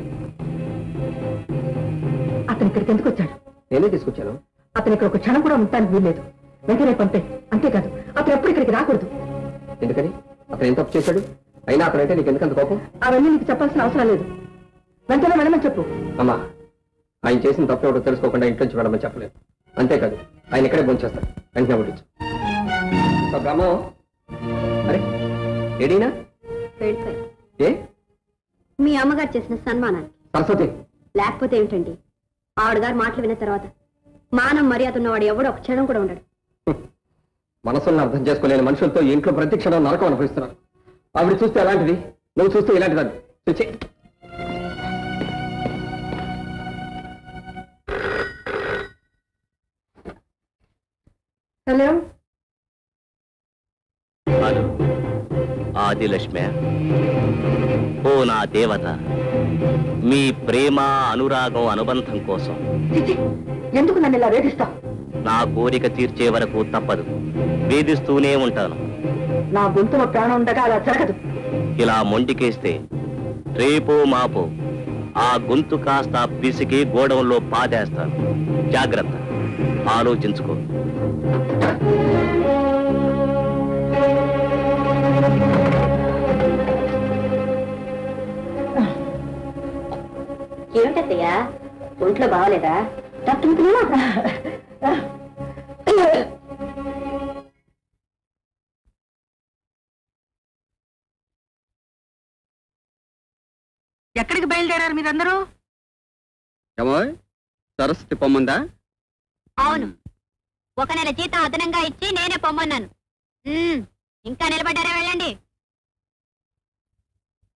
అతను ఇక్కడికి ఎందుకు వచ్చాడు నేనే తీసుకొచ్చాను అతను ఇక్కడ ఒక క్షణం కూడా ఉండటానికి వీల్లేదు వెంటనే పంపే అంతేకాదు అతను ఎప్పుడు ఇక్కడికి రాకూడదు ఎందుకని అతను ఏం తప్పు చేశాడు అయినా అతనంటే నీకు ఎందుకంత కోపం అవన్నీ నీకు చెప్పాల్సిన అవసరం లేదు వెంటనే వెళ్ళమని చెప్పు అమ్మా ఆయన చేసిన తప్పు ఎవడో తెలుసుకోకుండా ఇంట్లోంచి వెళ్ళమని చెప్పలేదు అంతేకాదు ఆయన ఇక్కడే భోంచేస్తాడు వెంటనే వడ్డించు సో బ్రహ్మం అరే ఏడీనా వెళ్ళిపోయి ఏ మీ అమ్మగారు చేసిన సన్మానానికి సరస్వతి లేకపోతే ఏమిటండి ఆవిడగారు మాటలు విన్న తర్వాత మానం మర్యాద ఉన్నవాడు ఎవడో ఒక క్షణం కూడా ఉండడు మనసులను అర్థం చేసుకోలేని మనుషులతో ఈ ఇంట్లో ప్రతి క్షణం నరకం అనుభవిస్తున్నారు ఆవిడ చూస్తే ఎలాంటిది నువ్వు చూస్తే ఇలాంటిది చూచి హలో హలో ఆదిలక్ష్మి ఓ నా దేవత మీ ప్రేమ అనురాగం అనుబంధం కోసం చిచి ఎందుకు నన్ను ఇలా వేధిస్తావు నా కోరిక తీర్చే వరకు తప్పదు వేధిస్తూనే ఉంటాను నా గొంతులో ప్రాణం ఉండగా అలా జరగదు ఇలా మొండికేస్తే రేపో మాపో ఆ గొంతు కాస్త పిసికి గోడౌన్లో పాదేస్తాను జాగ్రత్త ఆలోచించుకో ఏమిటత్తయ్యా ఒంట్లో బాగలేదా డాక్టర్ పిల్లలా? ఎక్కడికి బయలుదేరారు మీరందరూ ఏమో సరస్వతి పొమ్మందా అవును ఒక నెల జీతం అదనంగా ఇచ్చి నేనే పొమ్మన్నాను ఉమ్, ఇంకా నిలబడ్డారా వెళ్ళండి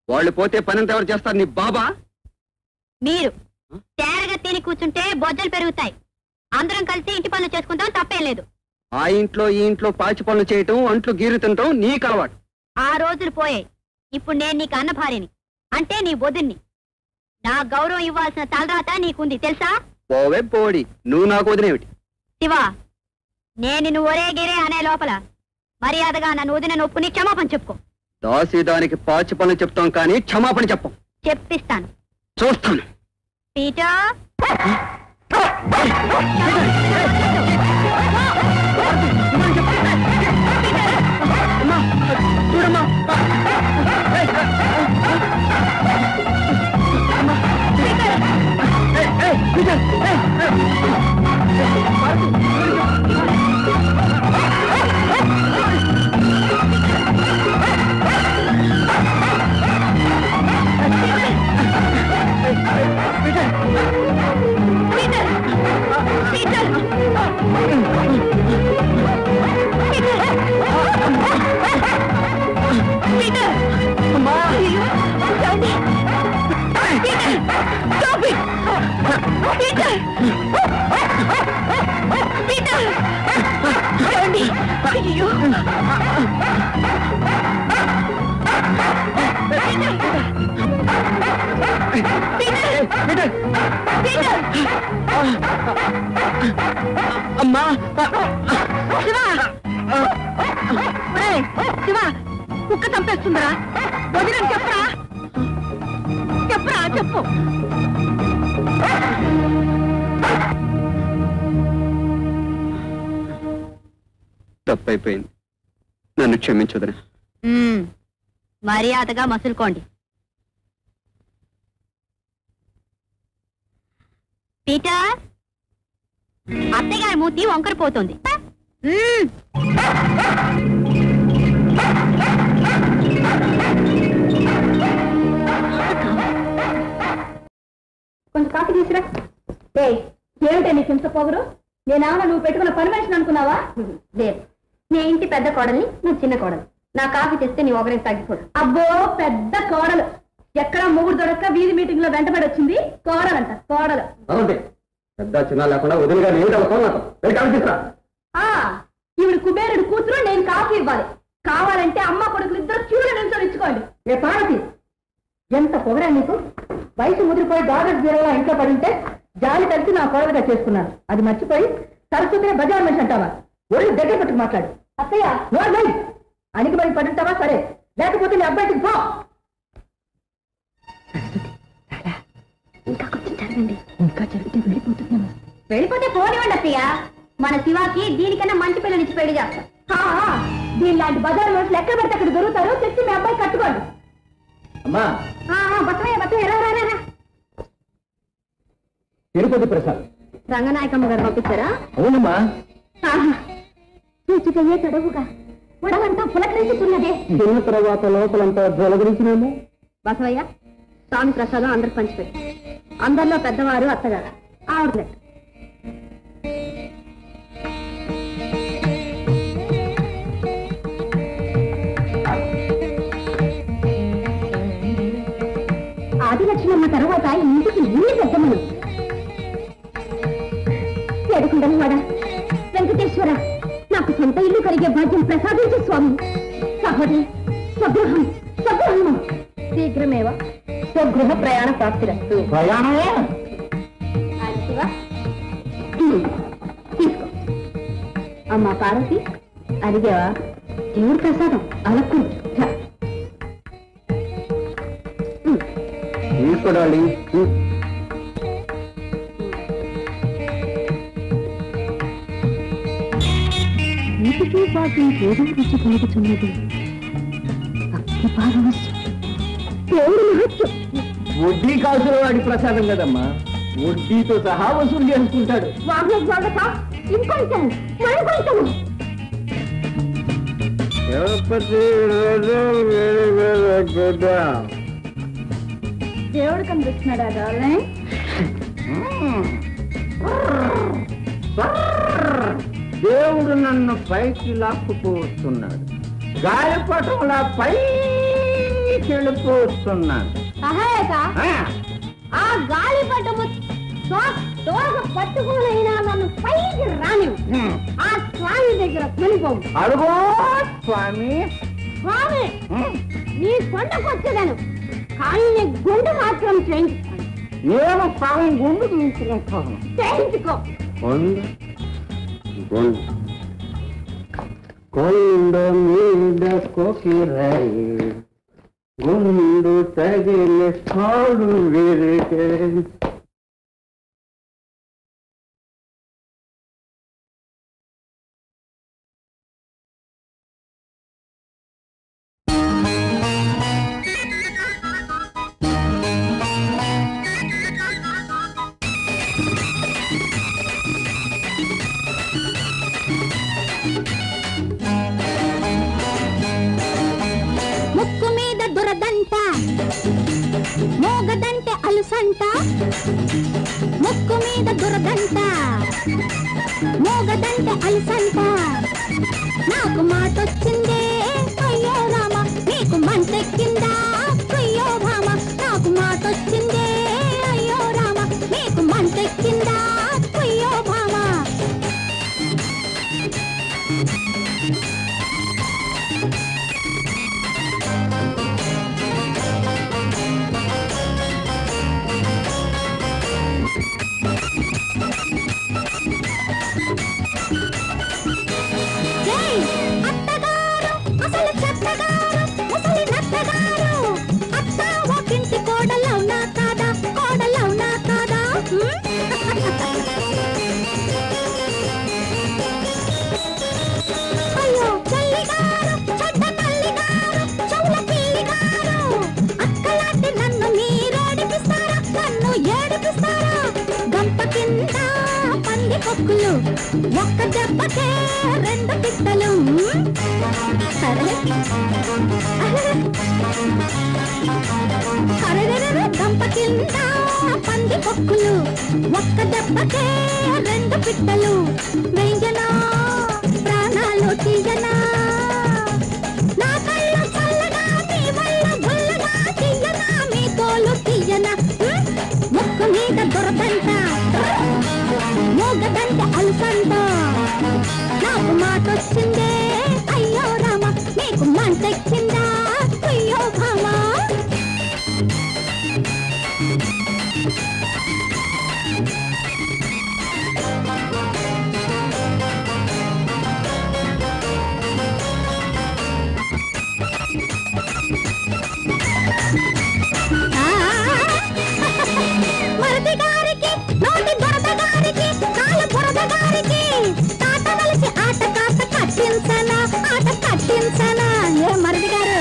వాళ్ళు పోతే పనంత ఎవరు చేస్తారు నీ బాబా మీరు తేరగా తిని కూర్చుంటే బొజ్జలు పెరుగుతాయి అందరం కలిసి ఇంటి పనులు చేసుకుంటాం తప్పేం లేదు ఆ ఇంట్లో ఈ ఇంట్లో పాచి పనులు చేయటం అంట్లు గీరు తినటం నీకు అలవాటు ఆ రోజులు పోయాయి ఇప్పుడు నేను నీకు అన్న భార్యని అంటే నీ బొద్దుని నా గౌరవం ఇవ్వాల్సిన తలరాత నీకుంది తెలుసా పోవే పోడి నువ్వు నాకు వదినేమిటి శివ నేను నిన్ను ఒరే గిరే అనే లోపల మర్యాదగా నన్ను వదిన నొప్పుని క్షమాపణ చెప్పుకో దాసి దానికి పాచి పనులు చెప్తాం కానీ క్షమాపణ చెప్పం చెప్పిస్తాను చూస్తాను పీటర్ అమ్మా శివ ఒరేయ్, శివ కుక్క చంపేస్తుందిరా వదిలేని చెప్పరా చెప్పరా చెప్పు తప్పైపోయింది నన్ను క్షమించదురా మ్మ్. మర్యాదగా మసులుకోండి పీటర్ అత్తయ్య గారి మూతి వంకరపోతుంది మ్మ్. కొంచెం కాఫీ తీసురా ఏ ఏమిటే నీకు ఇంత పొగరు నేనేమన్నా నువ్వు పెట్టుకున్న పని మనిషిని అనుకున్నావా లేదు నీ ఇంటి పెద్ద కోడల్ని నువ్వు చిన్న కోడలు నా కాఫీ తెస్తే నీ ఒకరికి తగ్గిపోదు అబ్బో పెద్ద కోడలు ఎక్కడ మూడు దొరక్క వీధి మీటింగ్ లో వెంటబడి వచ్చింది కోడలంట కోడలు అవునండి పెద్ద చిన్న లేకుండా వదిలిగా ఏమిటి అవసరం నాకు వెళ్ళి కాఫీ తీసురా ఆ ఈవిడ కుబేరుడు కూతురు నేను కాఫీ ఇవ్వాలి కావాలంటే అమ్మ కొడుకులు ఇద్దరు క్యూలో నిల్చొని ఇచ్చుకోండి ఏ పార్వతి ఎంత పొగరా నీకు వయసు ముదిరిపోయి గార్డెన్స్ బీరోలా ఇంట్లో పడుంటే జాలి కలిసి నా కోడలుగా చేసుకున్నాను అది మర్చిపోయి సరస్వతిని బజార్ మనిషి అంటావా ఒళ్ళు దగ్గర పెట్టుకు మాట్లాడు అత్తయ్య నోర్మై అనికి మరి పడుంటావా సరే లేకపోతే నీ అబ్బాయికి పో ఇంకా కొంచెం జరగండి ఇంకా జరిగితే వెళ్ళిపోతున్నాను వెళ్ళిపోతే పోనివ్వండి అత్తయ్య మన శివాకి దీనికన్నా మంచి పిల్లనిచ్చి పెళ్లి చేస్తాం దీని లాంటి బజార్ మనుషులు ఎక్కడ పడితే అక్కడ దొరుకుతారు తెచ్చి మీ అబ్బాయి కట్టుకోండి అమ్మా బట్టయ్య బట్టయ్య రా, రా, రా, రా. తిరుపతి ప్రసాద్ రంగనాయకమ్మ గారు పంపించారా అవునమ్మా చూచికయ్యే తడవుగా ఉడవంతా పులకరించుతున్నదే తిన్న తర్వాత లోపలంతా జలగరించినేమో బసవయ్య స్వామి ప్రసాదం అందరు పంచిపెట్టి అందరిలో పెద్దవారు అత్తగారు ఆవిడ ఆదిలక్ష్మమ్మ తర్వాత ఇంటికి ఇల్లు పెద్దమ్మను ఏడుకుండను వాడ వెంకటేశ్వర నాకు సొంత ఇల్లు కలిగే భాగ్యం ప్రసాదించు స్వామి సహోదరి స్వగృహం స్వగృహము శీఘ్రమేవ స్వగృహ ప్రయాణ ప్రాప్తిరస్తు ప్రయాణమే శివ తీసుకో అమ్మా పార్వతి అడిగావా దేవుడి ప్రసాదం అలకు తీసుకోడాలి వీటికి పాటు ఏదో రుచి కలుగుతున్నది భక్తి పారవశ్యం దేవుడి మహత్యం వడ్డీ కాసుల వాడి ప్రసాదం కదమ్మా వడ్డీతో సహా వసూలు చేసుకుంటాడు వాగ్య జాగ్రత్త ఇంకొంచెం మరికొంచెం దేవుడు కనిపిస్తున్నాడా డార్లింగ్ దేవుడు నన్ను పైకి లాక్కుపోతున్నాడు గాలిపటంలా పై పైకి వెళ్ళిపోతున్నాను సహాయక ఆ, ఆ గాలి పటము దోగ పట్టుకునైనా నన్ను పైకి రానివు హ్మ్. ఆ స్వామి దగ్గర వెళ్ళిపోవు అడుగో స్వామి స్వామి హ్మ్. నీ కొండకు వచ్చేదాను కానీ నీ గుండు మాత్రం చేయించుకోను నేను సగం గుండు తీసుకుంటాను చేయించుకో కొండ కొండ కొండ మీద కోకిరాయి గుండు తగిలి తాడు విరిగే ముక్కు మీద దురదంట మోగదంటే అలుసంట ముక్కు మీద దురదంట మోగదంటే అలుసంట నాకు మాటొచ్చిందే అయ్యో రామ నీకు మంటెక్కిందా అయ్యో భామ నాకు మాటొచ్చిందే అయ్యో రామ నీకు మంటెక్కిందా అయ్యో భామ ఏయ్, అత్తగారు అసలు చెత్తగారు ముసలి నత్తగారు అత్త ఒకింటి కోడలవునా కాదా కోడలవునా కాదా హ్మ్? అయ్యో చెల్లిగారు చెడ్డ తల్లిగారు చెవుల పిల్లిగారు అక్కలాంటి నన్ను మీరేడిపిస్తారా నన్ను ఏడిపిస్తారా గంప కింద పంది పొక్కులు ఒక్క దెబ్బకే రెండు పిట్టలు అరే అరెరెరెరె గంప కింద పంది పొక్కులు ఒక్క దెబ్బకే రెండు పిట్టలు వెయ్యనా ప్రాణాలు తీయనా నా కళ్ళు చల్లగా మీ వల్ల గుల్లగా తీయనా మీ తోలు తీయనా హ్మ్? ముక్కు మీద దొరకంట మోగదంటే అలుసంట నాకు మాట వచ్చిందే అయ్యో రామ నీకు మంటెక్కిందా అయ్యో భామా మరది గారికి నోటి బురద గారికి కాలు బురద గారికి తాట వలసి ఆట కాట కట్టించనా ఆట కట్టించనా ఏ మరది గారు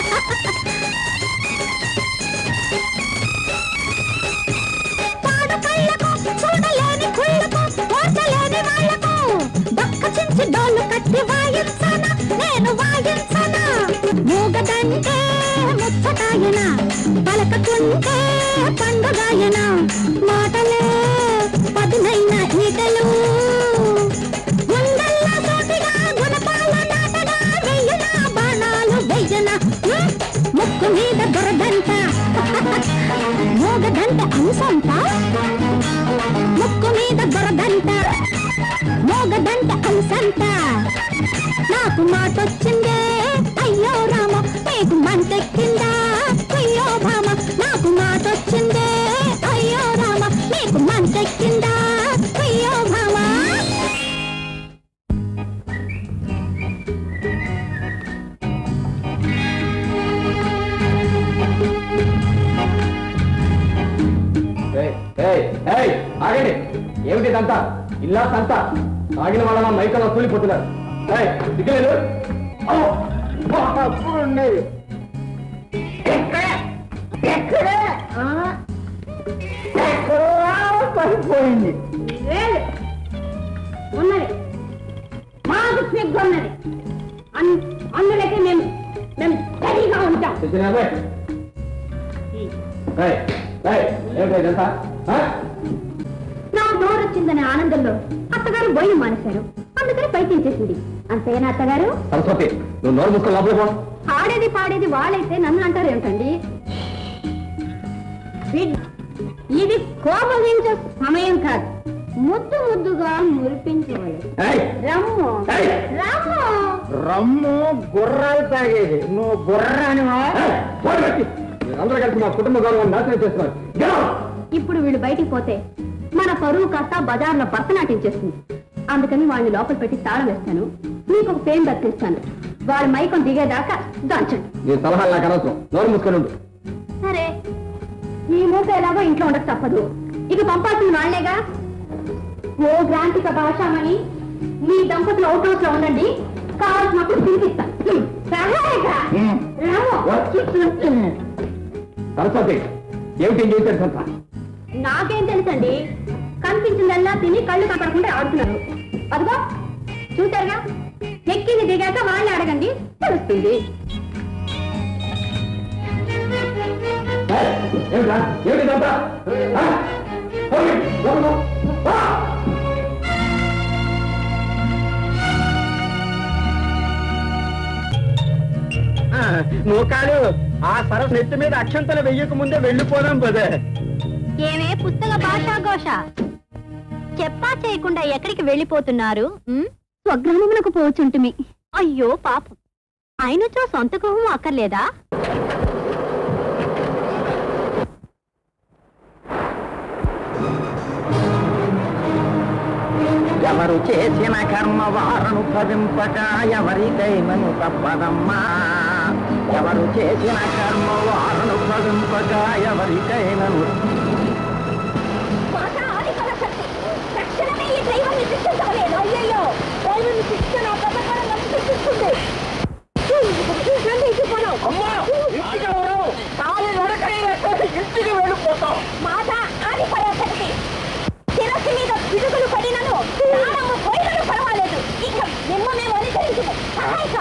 పాడు కళ్ళకు చూడలేని కుళ్ళకు ఓర్చలేని వాళ్లకు దొక్క చించి డోలు కట్టి వాయించనా నేను వాయించనా మూగదంటే ముచ్చటాయన పలకకుంటే పండుగాయన మాటలే పదునైన ఈటలు గుండెల్లో సోటిగా గుణపాల నాటగా వెయ్యన బాణాలు వెయ్యన హ్మ్? ముక్కు మీద దురదంట మూగదంట అంశంట ముక్కు మీద దొరదంట మోగదంట అంశంట నాకు మాటొచ్చిందే అయ్యో రామ నీకు మంటెక్కిందా అయ్యో భామ నాకు మాటొచ్చిందే అయ్యో రామ నీకు మంటెక్కిందా అయ్యో భామ ఏయ్, ఏయ్, ఏయ్, ఆగండి ఏమిటి ఇదంతా ఇల్లా సంత తాగిన వాళ్ళ మైకలో కూలిపోతున్నారు ఏయ్, దిగలేదు అమ్మో, అబ్బా, అప్పుడు ఉండేది. ఎక్కడ? ఎక్కడ? ఆ? ఎక్కడో పడిపోయింది ఉన్నది మాకు సిగ్గున్నది అన్- అందులోకి మేము మేము సరిగా ఉంటాం తెచ్చినావే? ఏయ్, ఏయ్, ఏమిటి ఇదంతా ఆ? నాకు నోరు వచ్చిందనే ఆనందంలో అత్తగారు బొయ్యి మానేశారు అందుకని పైకి చేసింది అంతేనా అత్తగారు సరస్వతి నువ్వు నోరు మూసుకొని లోపలికి పో ఆడేది పాడేది వాళ్ళైతే నన్ను అంటారు ఏమిటండి బిడ్- ఇది కోపగించే సమయం కాదు ముద్దు ముద్దుగా మురిపించవాలి రమ్ము రమ్ము రమ్ము గుర్రాలు తాగేది నువ్వు గుర్రానివా అందరూ కలిసి మా కుటుంబ గౌరవాన్ని నాశనం చేస్తున్నారు Get out! ఇప్పుడు వీళ్ళు బయటికి పోతే మన పరువు కాస్త బజార్లో భరతనాట్యం చేస్తుంది అందుకని వాళ్ళని లోపల పెట్టి తాళం వేస్తాను మీకు ఒక పేరు దక్కిస్తాను వాళ్ళ మైకం దిగేదాకా దాంచండి నీ సలహాలు నాకు అనవసరం నోరు మూసుకొని ఉండు సరే ఈ మూత ఎలాగో ఇంట్లో ఉండక తప్పదు ఇక పంపాల్సిన వాళ్లేగా ఓ గ్రాంతిక భాషామణి మీ దంపతులు అవుట్ హౌస్ లో ఉండండి కావాల్సినప్పుడు తినిపిస్తా సహాయగా రాము. సరస్వతి ఏమిటి ఏం చేశాడు సంత నాకేం తెలుసండి కనిపించిందల్లా తిని కళ్ళు కనపడకుండా ఆడుతున్నారు అదిగో చూసారుగా ఎక్కింది దిగాక వాళ్ళని అడగండి తెలుస్తుంది ఏమిటా ఏమిటి ఇదంతా? ఆ? పోయి, లోపల పో. పో. నూకాలు ఆ సరస్సు నెత్తి మీద అక్షంతలు వెయ్యక ముందే వెళ్ళిపోదాం పదే ఏమే పుస్తక భాషా ఘోష చెప్పా చేయకుండా ఎక్కడికి వెళ్ళిపోతున్నారు ఉమ్? స్వగ్రామమునకు పోచుంటుమి అయ్యో పాపం ఆయనచో సొంత గృహం అక్కర్లేదా ఎవరు చేసిన కర్మ వారను భవింపక ఎవరికైనను తప్పదమ్మా ఎవరు చేసిన కర్మ వారను భవింపక ఎవరికైనను మాట ఆది పరాశక్తి శిరస్సు మీద పిడుగులు పడినను ప్రాణము పోయినను పర్వాలేదు ఇక నిమ్మ మేము అనుసరించము సహాయక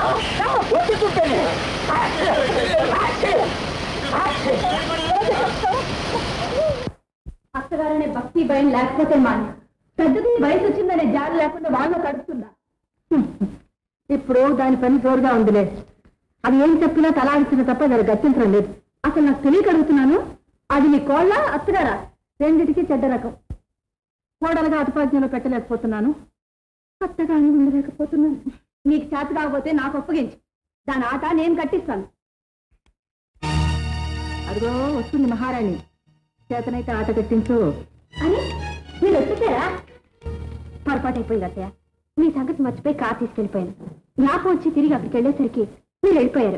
అత్తగారనే భక్తి భయం లేకపోతే మాని పెద్దది వయసు వచ్చిందనే జాలి లేకుండా వాళ్ళ కడుపుతుందా ఇప్పుడు దాని పని జోరుగా ఉందిలే అది ఏం చెప్పినా తలాడించిన తప్ప దాని గట్టించడం లేదు అసలు నాకు తెలియక అడుగుతున్నాను అది నీ కోళ్ళ అత్తగారా రెండిటికి చెడ్డ రకం కోడలుగా అతిపాజ్ఞంలో పెట్టలేకపోతున్నాను అత్తగా ఉండలేకపోతున్నాను నీకు చేత కాకపోతే నాకు ఒప్పగించు దాని ఆట నేను కట్టిస్తాను అదిగో వస్తుంది మహారాణి చేతనైతే ఆట కట్టించు అని మీరు వచ్చేసారా పొరపాటు అయిపోయింది అత్తయ్య మీ సంగతి మర్చిపోయి కార్ తీసుకెళ్ళిపోయాను నాకు వచ్చి తిరిగి అక్కడికి వెళ్ళేసరికి మీరు వెళ్ళిపోయారు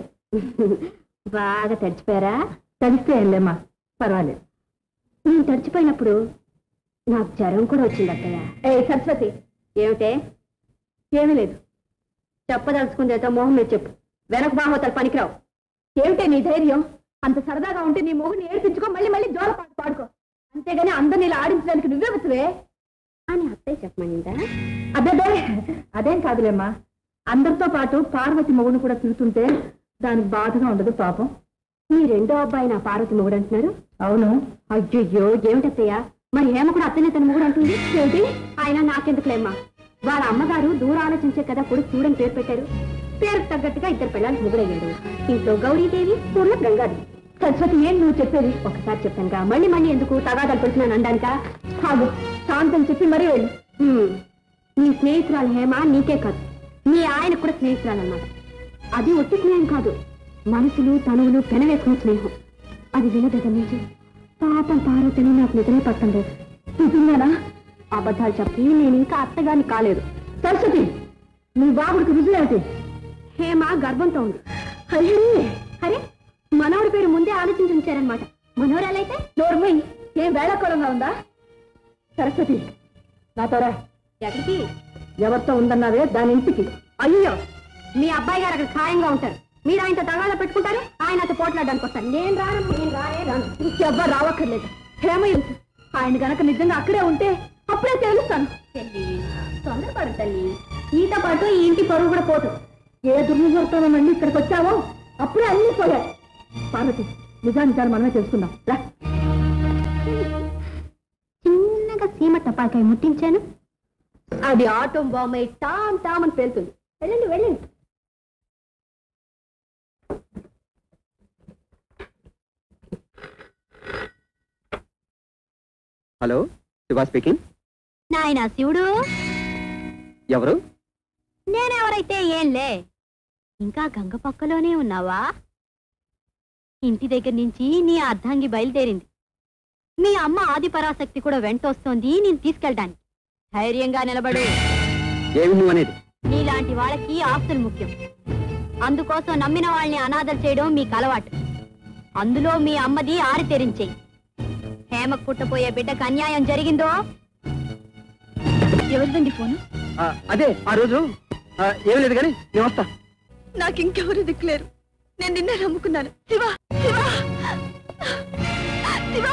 బాగా తడిచిపోయారా తడిసిపోయానులేమ్మా పర్వాలేదు నేను తడిచిపోయినప్పుడు నాకు జ్వరం కూడా వచ్చింది అత్తయ్య ఏ సరస్వతి ఏమిటే ఏమీ లేదు చెప్పదలుచుకుంది ఏదో మోహం మీద చెప్పు వెనక బాహోతలు పనికిరావు ఏమిటే నీ ధైర్యం అంత సరదాగా ఉంటే నీ మొగుని ఏడిపించుకో మళ్ళీ మళ్ళీ జోల పాట పాడుకో అంతేగాని అందరిని ఇలా ఆడించడానికి నువ్వే వచ్చువే అని అత్తయ్య చెప్పమనిందా అదే అదేం కాదులేమ్మా అందరితో పాటు పార్వతి మొగుడు కూడా తిరుగుతుంటే దానికి బాధగా ఉండదు పాపం మీ రెండో అబ్బాయి నా పార్వతి మొగుడు అంటున్నారు అవును అయ్యయ్యో ఏమిటత్తయ్య మరి హేమ కూడా అత్తనే తన మొగుడు అంటుంది ఏమిటి ఆయన నాకెందుకులేమ్మా వాళ్ళ అమ్మగారు దూరం ఆలోచించే కదా కొడుకు చూడని పేరు పెట్టారు పేరుకు తగ్గట్టుగా ఇద్దరు పిల్లలు మొగుడయ్యాడు ఇంట్లో గౌరీదేవి ఊర్లో గంగాదేవి సరస్వతి ఏం నువ్వు చెప్పేది ఒకసారి చెప్పానుగా మళ్ళీ మళ్ళీ ఎందుకు తగాదాలు పెడుతున్నాను అనడానిక కాదు శాంతం చెప్పి మరీ వెళ్ళు హ్మ్. నీ స్నేహితురాలు హేమ నీకే కాదు మీ ఆయన కూడా స్నేహితురాలు అన్నమాట అది ఒట్టి స్నేహం కాదు మనసులు తనువులు పెనవేసుకున్న స్నేహం అది విన దగ్గర నుంచి పాపం పార్వతిని నాకు నిద్రే పట్టం లేదు నిజంగానా అబద్ధాలు చెప్పి నేను ఇంకా అత్తగాని కాలేదు సరస్వతి నీ బాబుడికి రుజువేమిటి హేమ గర్భంతో ఉంది అయ్యే అరే మనవడి పేరు ముందే ఆలోచించి ఉంచారనమాట మనోరాలైతే నోర్మై ఏం వేళకోళంగా ఉందా సరస్వతి నాతోరా ఎక్కడికి ఎవరితో ఉందన్నావే దాని ఇంటికి అయ్యో మీ అబ్బాయి గారు అక్కడ ఖాయంగా ఉంటారు మీరు ఆయనతో తగాదా పెట్టుకుంటారు ఆయన అతను పోట్లాడడానికి వస్తారు నేను రాను నేను రానే రాను ఇంకెవ్వరు రావక్కర్లేదు హేమయ్య ఆయన గనక నిజంగా అక్కడే ఉంటే అప్పుడే తెలుస్తాను తొందరపడు తల్లి నీతో పాటు ఈ ఇంటి పరువు కూడా పోదు ఏ దుర్ముహూర్తంలో నుండి ఇక్కడికి వచ్చావో అప్పుడే అన్ని పోయాయి పార్వతి నిజానిజాలు మనమే తెలుసుకుందాం రా చిన్నగా సీమ టపాకాయ ముట్టించాను అది ఆటం బాంబై టామ్ టామ్ అని పేలుతుంది వెళ్ళండి వెళ్ళండి హలో శివా స్పీకింగ్ నాయన శివుడు ఎవరు నేనెవరైతే ఏంలే ఇంకా గంగ పక్కలోనే ఉన్నావా ఇంటి దగ్గర నుంచి నీ అర్ధాంగి బయలుదేరింది మీ అమ్మ ఆది పరాశక్తి కూడా వెంటొస్తోంది నేను తీసుకెళ్ళడానికి ధైర్యంగా నిలబడు ఏమి నువ్వు అనేది నీలాంటి వాళ్ళకి ఆస్తులు ముఖ్యం అందుకోసం నమ్మిన వాళ్ళని అనాథలు చేయడం మీకు అలవాటు అందులో మీ అమ్మది ఆరి తెరించేయి హేమ పుట్టపోయే బిడ్డకు అన్యాయం జరిగిందో ఎవరిదండి ఫోను ఆ, అదే ఆ రోజు ఆ, ఏమీ లేదు కానీ నేను వస్తా నాకు ఇంకెవరు దిక్కులేరు నేను నిన్నే నమ్ముకున్నాను శివ శివ శివ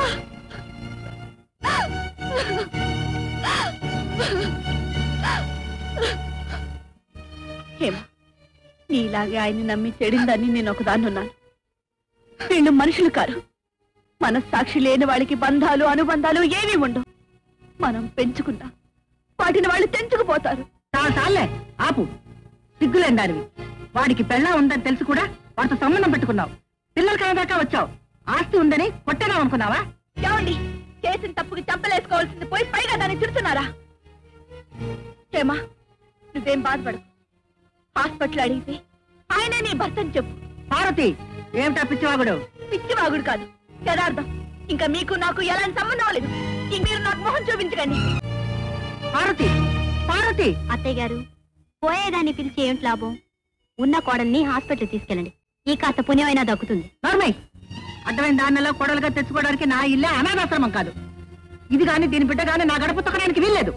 హేమ నీలాగే ఆయన్ని నమ్మి చెడిందని నేను ఒకదాన్ని ఉన్నాను వీళ్ళు మనుషులు కారు మనస్సాక్షి లేని వాళ్ళకి బంధాలు అనుబంధాలు ఏమీ ఉండవు మనం పెంచుకున్నా వాటిని వాళ్ళు తెంచుకుపోతారు చాలు చాలే ఆపు సిగ్గులేని దానివి వాడికి పెళ్ళా ఉందని తెలిసి కూడా వాడితో సంబంధం పెట్టుకున్నావు పిల్లలు కనదాకా వచ్చావు ఆస్తి ఉందని కొట్టేదాం అనుకున్నావా ఏమండి చేసిన తప్పుకి చంపలేసుకోవాల్సింది పోయి పైగా దాన్ని తిడుతున్నారా హేమా నువ్వేం బాధపడు హాస్పిటల్ అడిగితే ఆయనే నీ భర్తని చెప్పు పార్వతి ఏమిటా పిచ్చివాగుడు పిచ్చివాగుడు కాదు యథార్థం ఇంకా మీకు నాకు ఎలాంటి సంబంధం లేదు ఇంక మీరు నాకు మొహం చూపించకండి పార్వతి పార్వతి అత్తయ్య గారు పోయేదాన్ని పిలిచి ఏంటి లాభం ఉన్న కోడల్ని హాస్పిటల్ తీసుకెళ్ళండి ఈ కాస్త పుణ్యమైనా దక్కుతుంది నార్మల్ అడ్డమైన దానిలో కొడలుగా తెచ్చుకోవడానికి నా ఇల్లే అనాథాశ్రమం కాదు ఇది కానీ దీని బిడ్డ కానీ నా గడప తొక్కడానికి వీల్లేదు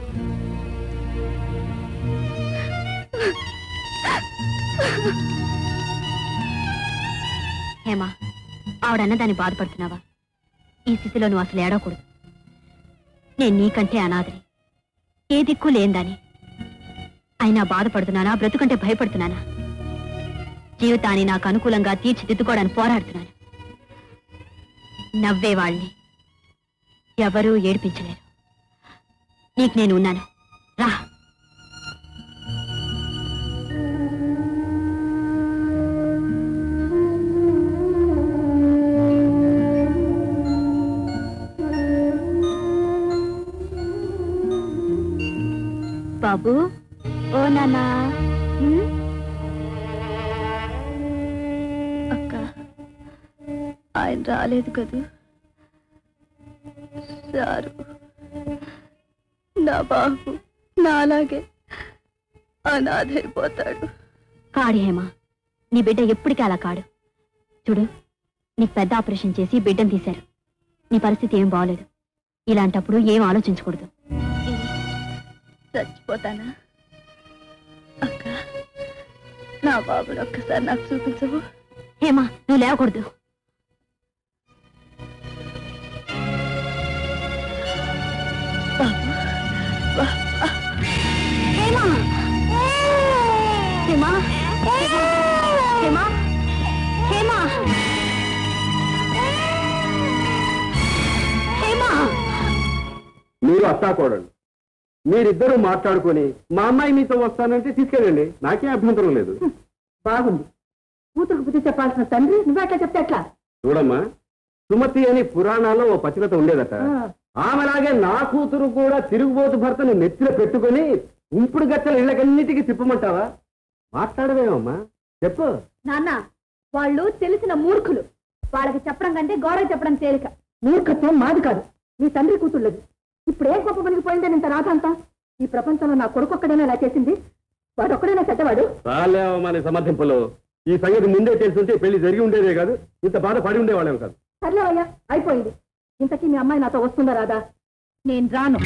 హేమా ఆవిడన్న దాన్ని బాధపడుతున్నావా ఈ స్థితిలో నువ్వు అసలు ఏడవకూడదు నేను నీకంటే అనాథని ఏ దిక్కు లేందని అయినా బాధపడుతున్నానా బ్రతుకంటే భయపడుతున్నానా జీవితాన్ని నాకు అనుకూలంగా తీర్చిదిద్దుకోవడానికి పోరాడుతున్నాను నవ్వే వాళ్ళని ఎవరూ ఏడిపించలేరు నీకు నేను ఉన్నాను రా బాబు ఓ నానా అక్క ఆయన రాలేదు కదూ సారు నా బాబు నాలాగే అనాథైపోతాడు కాడు హేమ నీ బిడ్డ ఎప్పటికీ అలా కాడు చూడు నీకు పెద్ద ఆపరేషన్ చేసి బిడ్డను తీశారు నీ పరిస్థితి ఏం బాగోలేదు ఇలాంటప్పుడు ఏం ఆలోచించకూడదు చచ్చిపోతానా అక్క నా బాబుని ఒక్కసారి నాకు చూపించవు హేమా నువ్వు లేవకూడదు హేమా హేమా హేమా హేమా హేమా మీరు అత్తాకోడండి మీరిద్దరూ మాట్లాడుకొని మా అమ్మాయి మీతో వస్తానంటే తీసుకెళ్ళండి నాకేం అభ్యంతరం లేదు బాగుంది కూతురుకు బుద్ధి చెప్పాల్సిన తండ్రి నువ్వు అట్లా చెప్తే ఎట్లా చూడమ్మా సుమతి అని పురాణాల్లో ఓ పతివ్రత ఉండేదట ఆమెలాగే నా కూతురు కూడా తిరుగుబోతు భర్తను నెత్తిన పెట్టుకొని ఉంపుడు గచ్చల ఇళ్ళకన్నిటికీ తిప్పమంటావా మాట్లాడవేమమ్మా చెప్పు నాన్న వాళ్ళు తెలిసిన మూర్ఖులు వాళ్ళకి చెప్పడం కంటే గౌరవ చెప్పడం తేలిక మూర్ఖత్వం మాది కాదు నీ తండ్రి కూతుళ్ళది ఇప్పుడు ఏం గొప్ప పనికి పోయిందని ఇంత రాధంతా ఈ ప్రపంచంలో నా కొడుకు ఒక్కడైనా ఇలా చేసింది వాడు ఒక్కడైనా చెడ్డవాడు చాలేమమ్మా నీ సమర్థింపులు ఈ సంగతి ముందే తెలుసుంటే పెళ్లి జరిగి ఉండేదే కాదు ఇంత బాధ పడి ఉండేవాళ్ళం కాదు సర్లేవయ్యా అయిపోయింది ఇంతకీ మీ అమ్మాయి నాతో వస్తుందా రాదా నేను రాను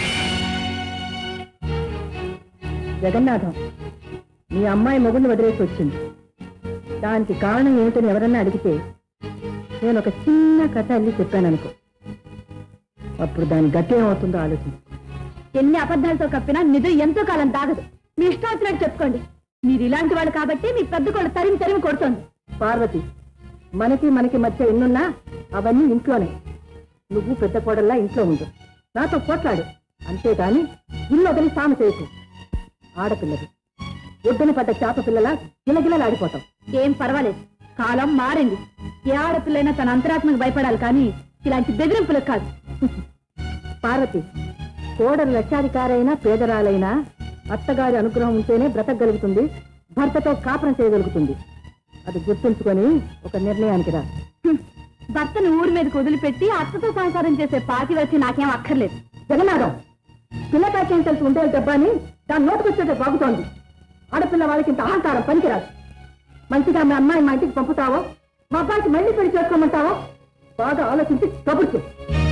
జగన్నాథం మీ అమ్మాయి మొగుడిని వదిలేసి వచ్చింది దానికి కారణం ఏమిటని ఎవరన్నా అడిగితే నేను ఒక చిన్న కథ అల్లి చెప్పాను అనుకో అప్పుడు దాని గట్టి ఏమవుతుందో ఆలోచించు ఎన్ని అబద్ధాలతో కప్పినా నిధులు ఎంతో కాలం దాగదు మీ ఇష్టం వచ్చినట్టు చెప్పుకోండి మీరు ఇలాంటి వాళ్ళు కాబట్టి మీ పెద్ద కొడు తరిమి తరిమి కొడుతోంది పార్వతి మనకి మనకి మధ్య ఎన్నున్నా అవన్నీ ఇంట్లోనే నువ్వు పెద్ద కోడల్లా ఇంట్లో ఉండు నాతో పోట్లాడు అంతేగాని ఇల్లు వదిలి సామ చేయకు ఆడపిల్లది ఒడ్డున పడ్డ చేప పిల్లలా గిలగిలలాడిపోతాం ఏం పర్వాలేదు కాలం మారింది ఏ ఆడపిల్లైనా తన అంతరాత్మకు భయపడాలి కానీ ఇలాంటి బెదిరింపులకు కాదు పార్వతి కోడలు లక్షాధికారైనా పేదరాలైనా అత్తగారి అనుగ్రహం ఉంటేనే బ్రతకగలుగుతుంది భర్తతో కాపురం చేయగలుగుతుంది అది గుర్తుంచుకొని ఒక నిర్ణయానికి రా భర్తను ఊరి మీదకి వదిలిపెట్టి అత్తతో సంసారం చేసే పాతి వచ్చి నాకేం అక్కర్లేదు జగన్నాథం పిల్లకాకేం తెలిసి ఉండే దెబ్బ అని దాని నోటుకొచ్చేట బాగుతోంది ఆడపిల్ల వాళ్ళకి ఇంత అహంకారం పనికిరాదు మంచిగా మీ అమ్మాయి మా ఇంటికి పంపుతావో మా అబ్బాయికి మళ్ళీ పెళ్లి చేసుకోమంటావో బాగా ఆలోచించి కబుర్ చేయి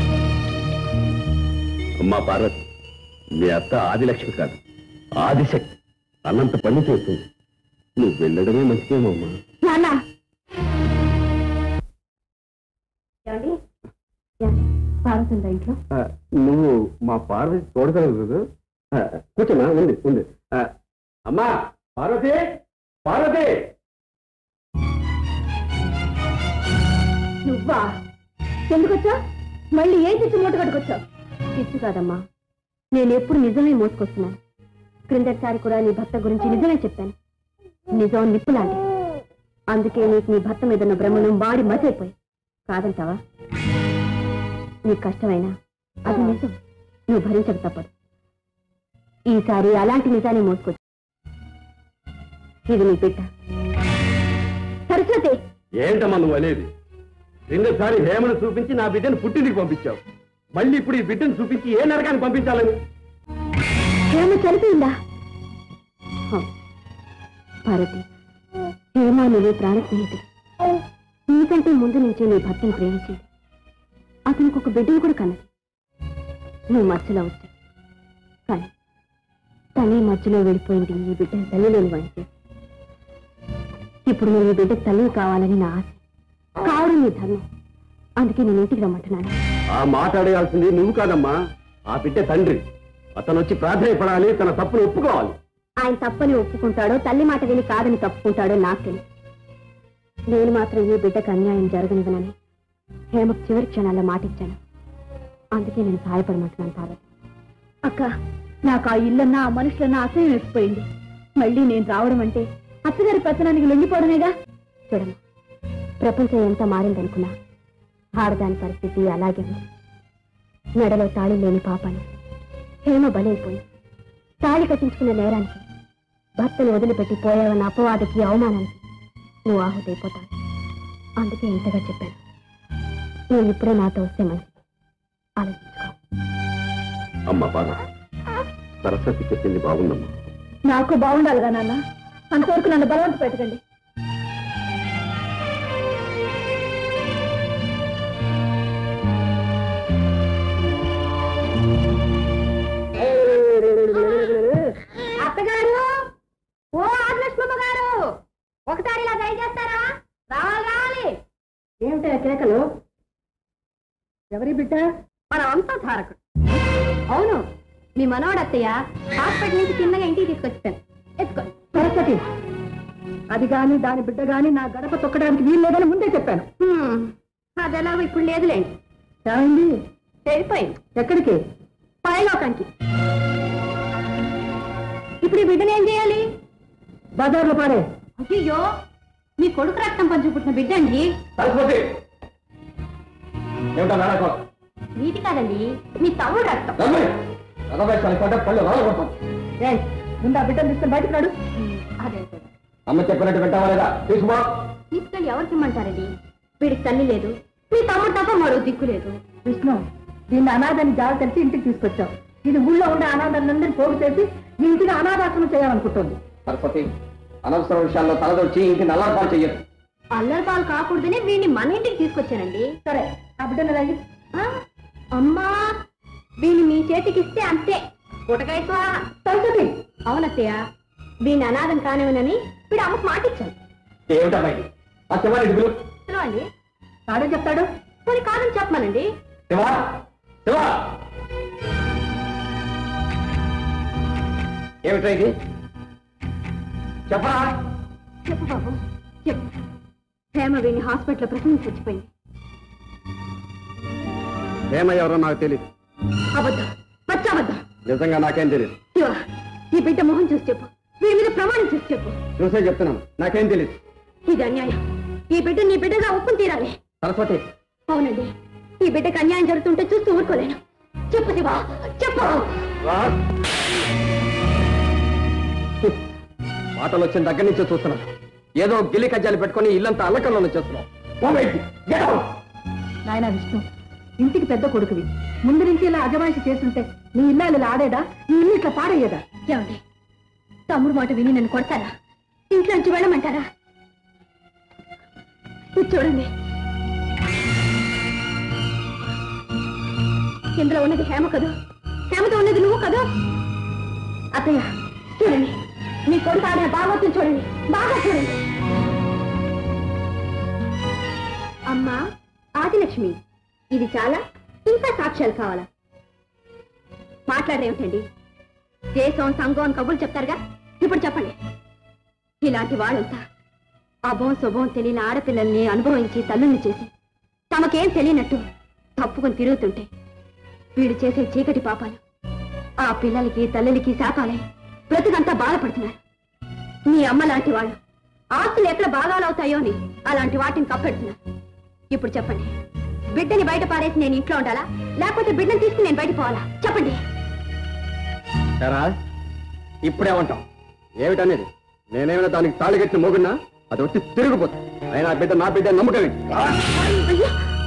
అమ్మా పార్వతి మీ అత్త ఆదిలక్ష్మి కాదు ఆదిశక్తి అన్నంత పని చేస్తుంది నువ్వు వెళ్ళడమే మంచిదేమమ్మా నాన్న ఏమండి ఏమండి? పార్వతి ఉందా ఇంట్లో ఆ, నువ్వు మా పార్వతి చూడగలదు కూర్చోమా ఉంది ఉంది ఆ, అమ్మా పార్వతి పార్వతి నువ్వా ఎందుకొచ్చా మళ్ళీ ఏ తెచ్చి మూట కట్టుకొచ్చావు పిచ్చు కాదమ్మా నేను ఎప్పుడు నిజమే మోసుకొస్తున్నాను క్రిందటిసారి కూడా నీ భర్త గురించి నిజమే చెప్పాను నిజం నిప్పు లాంటి అందుకే నీకు నీ భర్త మీద ఉన్న భ్రమను మాడి మసైపోయి కాదంటావా నీకు కష్టమైనా అది నిజం నువ్వు భరించక తప్పదు ఈసారి అలాంటి నిజాన్ని మోసుకొచ్చు ఇది నీ బిడ్డ సరస్వతి ఏంటమ్మా నువ్వు అనేది రెండోసారి హేమను చూపించి నా బిడ్డను పుట్టింటికి పంపించావు మళ్ళీ ఇప్పుడు ఈ బిడ్డను చూపించి ఏ నరకానికి పంపించాలని హేమ చనిపోయిందా హ. భారతి హేమ నువ్వే ప్రాణ స్నేహితుడు నీకంటే ముందు నుంచే నీ భర్తను ప్రేమించింది అతనికి ఒక బిడ్డను కూడా కన్నది నువ్వు మధ్యలో వచ్చావు కానీ తనే మధ్యలో వెళ్ళిపోయింది ఈ బిడ్డ తల్లి లేని వాడికి ఇప్పుడు నువ్వు ఈ బిడ్డ తల్లి కావాలని నా ఆశ కావడం నీ ధర్మం అందుకే నేను ఇంటికి రమ్మంటున్నాను ఆ మాట్లాడేయాల్సింది నువ్వు కాదమ్మా ఆ బిడ్డ తండ్రి అతను వచ్చి ప్రాధాన్యపడాలి తన తప్పును ఒప్పుకోవాలి ఆయన తప్పని ఒప్పుకుంటాడో తల్లి మాట విని కాదని తప్పుకుంటాడో నాకు తెలియదు నేను మాత్రం ఈ బిడ్డకు అన్యాయం జరగనివ్వనని హేమకు చివరి క్షణాల్లో మాటిచ్చాను అందుకే నేను సహాయపడమంటున్నాను పార్వతి అక్క నాకు ఆ ఇల్లన్నా ఆ మనుషులన్నా అసహ్యం వేసిపోయింది మళ్ళీ నేను రావడం అంటే అత్తగారి పెత్తనానికి లొంగిపోవడమేగా చూడమ్మా ప్రపంచం ఎంత మారిందనుకున్నా ఆడదాని పరిస్థితి అలాగే ఉంది మెడలో తాళి లేని పాపాను హేమ బలైపోయింది తాళి కట్టించుకున్న నేరానికి భర్తను వదిలిపెట్టి పోయావన్న అపవాదకి అవమానానికి నువ్వు ఆహుతైపోతావు అందుకే ఇంతగా చెప్పాను నువ్వు ఇప్పుడే నాతో వస్తే మంచిది ఆలోచించుకో అమ్మ పార్వతి సరస్వతి చెప్పింది బాగుందమ్మా నాకు బాగుండాలిగా నాన్న అంతవరకు నన్ను బలవంత పెట్టకండి అత్తగారు ఓ ఆదిలక్ష్మమ్మ గారు ఒకసారి ఇలా దయచేస్తారా రావాలి రావాలి ఏమిటా కేకలు ఎవరి బిడ్డ మన వంశధారకుడు అవును మీ మనవడత్తయ్య హాస్పిటల్ నుంచి చిన్నగా ఇంటికి తీసుకొచ్చాను ఎత్తుకో సరస్వతి అది గాని దాని బిడ్డ గాని నా గడప తొక్కడానికి వీలు లేదని ముందే చెప్పాను హ్మ్, అది ఎలాగో ఇప్పుడు లేదులేండి ఏమైంది వెళ్ళిపోయింది ఎక్కడికి పైలోకానికి ఇప్పుడు ఈ బిడ్డను ఏం చేయాలి బజార్లో పారే అయ్యో మీ కొడుకు రక్తం పంచి పుట్టిన బిడ్డ అండి సరస్వతి ఏమిటా నాడకం నీటి కాదండి మీ తమ్ముడు రక్తం రథవేషాలు కొంటే పళ్ళు రాలగొడతాం ఏయ్, ముందు ఆ బిడ్డను తీసుకుని బయటకు రాడు అదే అమ్మ చెప్పినట్టు వింటావా లేదా తీసుకో తీసుకెళ్ళి ఎవరికి ఇమ్మంటారండి వీడికి తల్లి లేదు మీ తమ్ముడు తప్ప మరో దిక్కు లేదు విష్ణు దీన్ని అనాథాన్ని జాగ్రత్త తెలిసి ఇంటికి తీసుకొచ్చావు ఇది ఊళ్ళో ఉండే అనాథాలందరినీ పోగు చేసి ఈ ఇంటిని అనాథాశ్రమం చేయాలనుకుంటుంది సరస్వతి అనవసర విషయాల్లో తలదొచ్చి ఇంటి నల్లాపాలు చెయ్యదు అల్లరి పాలు కాకూడదని వీడిని మన ఇంటికి తీసుకొచ్చానండి సరే ఆ బిడ్డను రాయి ఆ, అమ్మా వీడిని మీ చేతికి ఇస్తే అంతే పుటకాయ స్వాహ. సరస్వతి అవునత్తయ్య వీడిని అనాథం కానివనని వీడు అమ్మకు మాట ఇచ్చాను ఏమిటా బయట ఆ శివాని ఇడుగులు పిలవండి తాడే చెప్తాడు కొన్ని కాదని చెప్పమనండి శివా శివా ఏమిటా ఇది చెప్పరా చెప్పు బాబు చెప్పు హేమ వీడిని హాస్పిటల్లో ప్రసంగి చచ్చిపోయింది హేమ ఎవరో నాకు తెలియదు అబద్ధం పచ్చబద్ధం నిజంగా నాకేం తెలియదు శివ ఈ బిడ్డ మొహం చూసి చెప్పు వీడి మీద ప్రమాణం చేసి చెప్పు చూసే చెప్తున్నాను నాకేం తెలియదు ఇది అన్యాయం ఈ బిడ్డ నీ బిడ్డగా ఒప్పుని తీరాలి సరస్వతి అవునండి ఈ బిడ్డకు అన్యాయం జరుగుతుంటే చూస్తూ ఊరుకోలేను చెప్పు శివ చెప్పు మాటలు వచ్చిన దగ్గర నుంచే చూస్తున్నాను ఏదో గిల్లి కజ్జాలు పెట్టుకొని ఇల్లంతా అల్లకల్లో చేస్తున్నావు పో బయటికి. Get out. నాయన విష్ణు ఇంటికి పెద్ద కొడుకువి ముందు నుంచి ఇలా అజమాయిషి చేస్తుంటే నీ ఇల్లు ఇలా ఆడేదా నీ ఇల్లు ఇట్లా పాడయ్యేదా ఏమండి తమ్ముడు మాట విని నన్ను కొడతారా ఇంట్లో నుంచి వెళ్ళమంటారా ఇది చూడండి ఇందులో ఉన్నది హేమ కదూ హేమతో ఉన్నది నువ్వు కదూ అత్తయ్య చూడండి మీ కొడుకు ఆడిన భాగవతం చూడండి బాగా చూడండి అమ్మా ఆదిలక్ష్మి ఇది చాలా ఇంకా సాక్ష్యాలు కావాలా మాట్లాడరేమిటండి దేశం సంఘం అని కబుర్లు చెప్తారుగా ఇప్పుడు చెప్పండి ఇలాంటి వాళ్ళంతా అభం శుభం తెలియని ఆడపిల్లల్ని అనుభవించి తల్లుల్ని చేసి తమకేం తెలియనట్టు తప్పుకొని తిరుగుతుంటే వీళ్ళు చేసే చీకటి పాపాలు ఆ పిల్లలకి తల్లులకి శాపాలై బ్రతుకంతా బాధపడుతున్నారు మీ అమ్మ లాంటి వాళ్ళు ఆస్తులు ఎక్కడ భాగాలు అవుతాయో అని అలాంటి వాటిని కప్పెడుతున్నారు ఇప్పుడు చెప్పండి బిడ్డని బయట పారేసి నేను ఇంట్లో ఉండాలా లేకపోతే బిడ్డని తీసుకుని నేను బయట పోవాలా చెప్పండి ఎరా ఇప్పుడేమంటాం ఏమిటనేది నేనేమైనా దానికి తాళి కట్టిన మోగున్నా అది వచ్చి తిరిగిపోతుంది అయినా ఆ బిడ్డ నా బిడ్డ నమ్మకం ఏంటి? అయ్యో!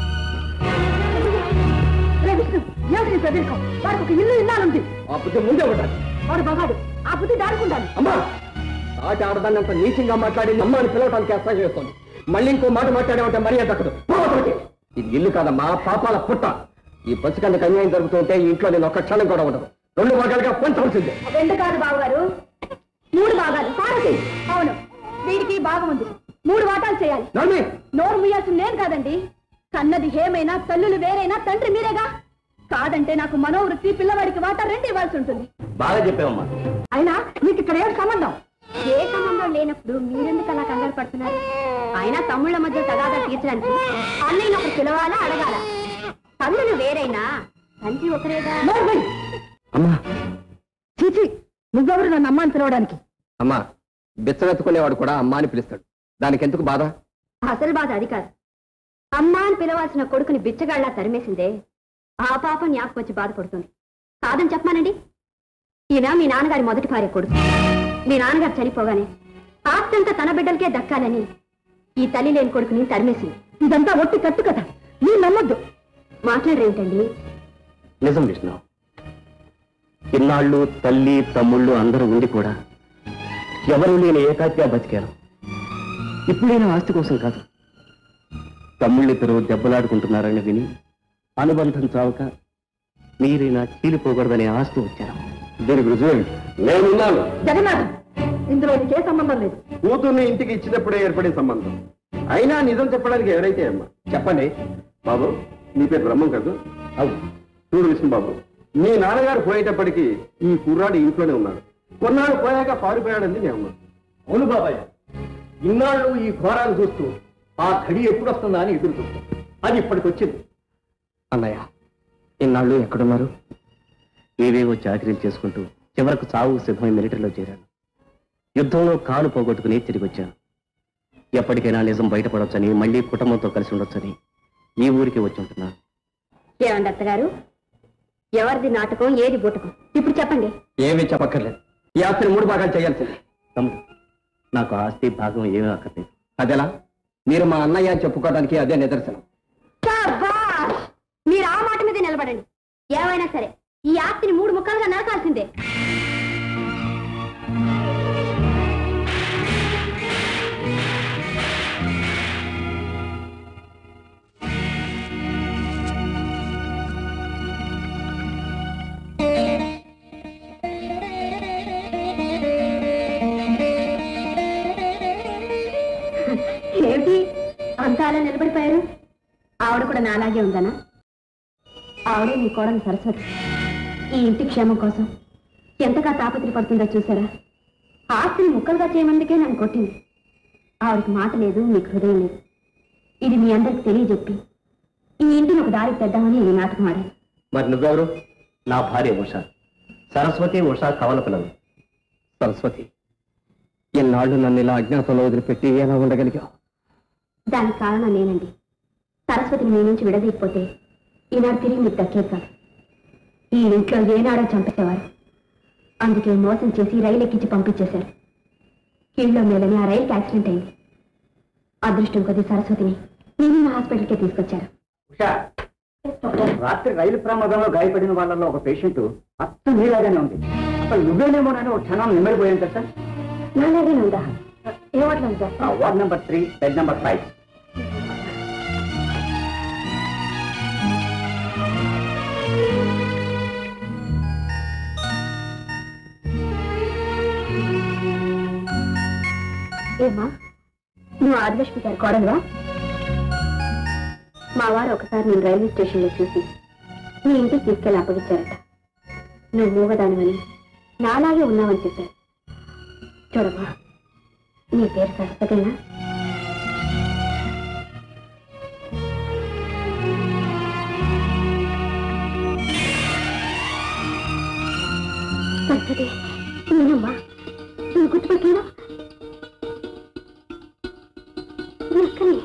రే విష్ణు ఏమిటి నీ ప్రదేశం వాడికి ఒక ఇల్లు ఇల్లాలుంది ఆ బుద్ధి ముందే ఉండాలి వాడు బగాడు ఆ బుద్ధి దాడుకుండాలి అమ్మా ఆట ఆడదాన్ని అంత నీచంగా మాట్లాడింది అమ్మ అని పిలవటానికి అసహ్యం చేస్తుంది మళ్ళీ ఇంకో మాట మాట్లాడేమంటే మర్యాద దక్కదు పో అవతలికి. ఇది ఇల్లు కాదమ్మా పాపాల పుట్ట ఈ పసికందుకు అన్యాయం జరుగుతుంటే ఈ ఇంట్లో నేను ఒక్క క్షణం కూడా ఉండదు రెండు భాగాలుగా పంచవలసిందే రెండు కాదు బావగారు మూడు భాగాలు పారసి అవును వీడికి భాగం ఉంది మూడు వాటాలు చేయాలి నన్ను నోరు ముయ్యాల్సింది నేను కాదండి కన్నది హేమైనా తల్లులు వేరైనా తండ్రి మీరేగా కాదంటే నాకు మనోవృత్తి పిల్లవాడికి వాటా రెండు ఇవ్వాల్సి ఉంటుంది బాగా చెప్పావమ్మా అయినా నీకు ఇక్కడ ఏమిటి సంబంధం ఏ సంబంధం లేనప్పుడు మీరెందుకు అలా కంగారు పడుతున్నారు అయినా తమ్ముళ్ళ మధ్య తగాదా తీర్చడానికి అన్నయ్య ఒకరు పిలవాలా అడగాల తల్లులు వేరైనా తండ్రి ఒకరేగా నోర్మై అమ్మా చీచి నువ్వెవరు నన్ను అమ్మాని పిలవడానికి అమ్మా బిచ్చమెత్తుకునేవాడు కూడా అమ్మా అని పిలుస్తాడు దానికి ఎందుకు బాధ అసలు బాధ అది కాదు అమ్మా అని పిలవాల్సిన కొడుకుని బిచ్చగాళ్ళ తరిమేసిందే ఆ పాపం జ్ఞాపకం వచ్చి బాధపడుతుంది కాదని చెప్పమానండి ఈయన మీ నాన్నగారి మొదటి భార్య కొడుకు మీ నాన్నగారు చనిపోగానే ఆస్తంతా తన బిడ్డలకే దక్కాలని ఈ తల్లి లేని కొడుకుని తరిమేసింది ఇదంతా ఒట్టి కట్టు కదా నీ నమ్మద్దు మాట్లాడరేమిటండి నిజం విష్ణు ఇన్నాళ్ళు తల్లి తమ్ముళ్ళు అందరూ ఉండి కూడా ఎవరూ లేని ఏకాగ్గా బతికారు ఇప్పుడైనా ఆస్తి కోసం కాదు తమ్ముళ్ళిద్దరూ దెబ్బలాడుకుంటున్నారని విని అనుబంధం చావక మీరైనా చీలిపోకూడదనే ఆస్తి వచ్చారు దీనికి రుజువు నేనున్నాను జగన్నాథం ఇందులో నీకే సంబంధం లేదు కూతుర్ని ఇంటికి ఇచ్చినప్పుడే ఏర్పడే సంబంధం అయినా నిజం చెప్పడానికి ఎవరైతే అమ్మా చెప్పండి బాబు నీ పేరు బ్రహ్మం కాదు అవును చూడు విష్ణు బాబు మీ నాన్నగారు పోయేటప్పటికి ఈ కుర్రాడు ఇంట్లోనే ఉన్నాడు కొన్నాళ్ళు పోయాక పారిపోయాడంది నేను అమ్మా అవును బాబాయ్ ఇన్నాళ్ళు ఈ ఘోరాలు చూస్తూ ఆ ఘడి ఎప్పుడు వస్తుందా అని ఎదురు చూస్తాం అది ఇప్పటికి వచ్చింది అన్నయ్య ఇన్నాళ్ళు ఎక్కడున్నారు ఏవేవో చాకరీలు చేసుకుంటూ చివరకు చావు సిద్ధమై మిలిటరీలో చేరాను యుద్ధంలో కాలు పోగొట్టుకుని తిరిగి వచ్చాను ఎప్పటికైనా నిజం బయటపడొచ్చని మళ్ళీ కుటుంబంతో కలిసి ఉండొచ్చని ఈ ఊరికి వచ్చి ఉంటున్నాను ఏమండి అత్తగారు ఎవరిది నాటకం ఏది బూటకం ఇప్పుడు చెప్పండి ఏమీ చెప్పక్కర్లేదు ఈ ఆస్తిని మూడు భాగాలు చేయాల్సింది తమ్ముడు నాకు ఆస్తి భాగం ఏమీ అక్కర్లేదు అదెలా మీరు మా అన్నయ్య అని చెప్పుకోవడానికి అదే నిదర్శనం శభాష్! మీరు ఆ మాట మీద నిలబడండి ఏమైనా సరే ఈ ఆస్తిని మూడు ముక్కలుగా నరకాల్సిందే ఏమిటి అంతా అలా నిలబడిపోయారు ఆవిడ కూడా నాలాగే ఉందనా ఆవిడే మీ కోడలు సరస్వతి ఈ ఇంటి క్షేమం కోసం ఎంతగా తాపత్రపడుతుందో చూసారా ఆస్తిని ముక్కలుగా చేయమందుకే నన్ను కొట్టింది ఆవిడకి మాట లేదు మీకు హృదయం లేదు ఇది మీ అందరికి తెలియజెప్పి ఈ ఇంటిని ఒక దారికి తెద్దామని ఈ నాటకం ఆడాను మరి నువ్వెవరు నా భార్య ఉష సరస్వతి ఉష కవల పిల్లలు సరస్వతి ఇన్నాళ్ళు నన్ను ఇలా అజ్ఞాతంలో వదిలిపెట్టి ఎలా ఉండగలిగావు దానికి కారణం నేనండి సరస్వతిని మీ నుంచి విడదీయకపోతే ఈనాడు తిరిగి మీకు దక్కేది కాదు ఈ ఇంట్లో ఏనాడో చంపేసేవారు అందుకే మోసం చేసి రైలు ఎక్కించి పంపించేశారు కీళ్ళలో మేలని ఆ రైలుకి యాక్సిడెంట్ అయింది అదృష్టం కొద్ది సరస్వతిని నేను హాస్పిటల్కే తీసుకొచ్చారు ఉషా రాత్రి రైలు ప్రమాదంలో గాయపడిన వాళ్ళలో ఒక పేషెంట్ అత్త నీలాగానే ఉంది అసలు నువ్వేనేమోనని ఒక క్షణం నిమ్మడిపోయాను కదా సార్ నాలాగే ఉందా ఏమట్లేదు sir ward number three bed number five ఏమా నువ్వు ఆదిలక్ష్మి గారి కోడలువా మా వారు ఒకసారి నేను రైల్వే స్టేషన్లో చూసి మీ ఇంటికి తీసుకెళ్ళి అప్పగించారట నువ్వు మూగదానివని నాలాగే ఉన్నావని చెప్పారు చూడమ్మా నీ పేరు సరస్వతేనా సరస్వతి నేనమ్మా నువ్వు గుర్తుపట్టినా ఎక్కని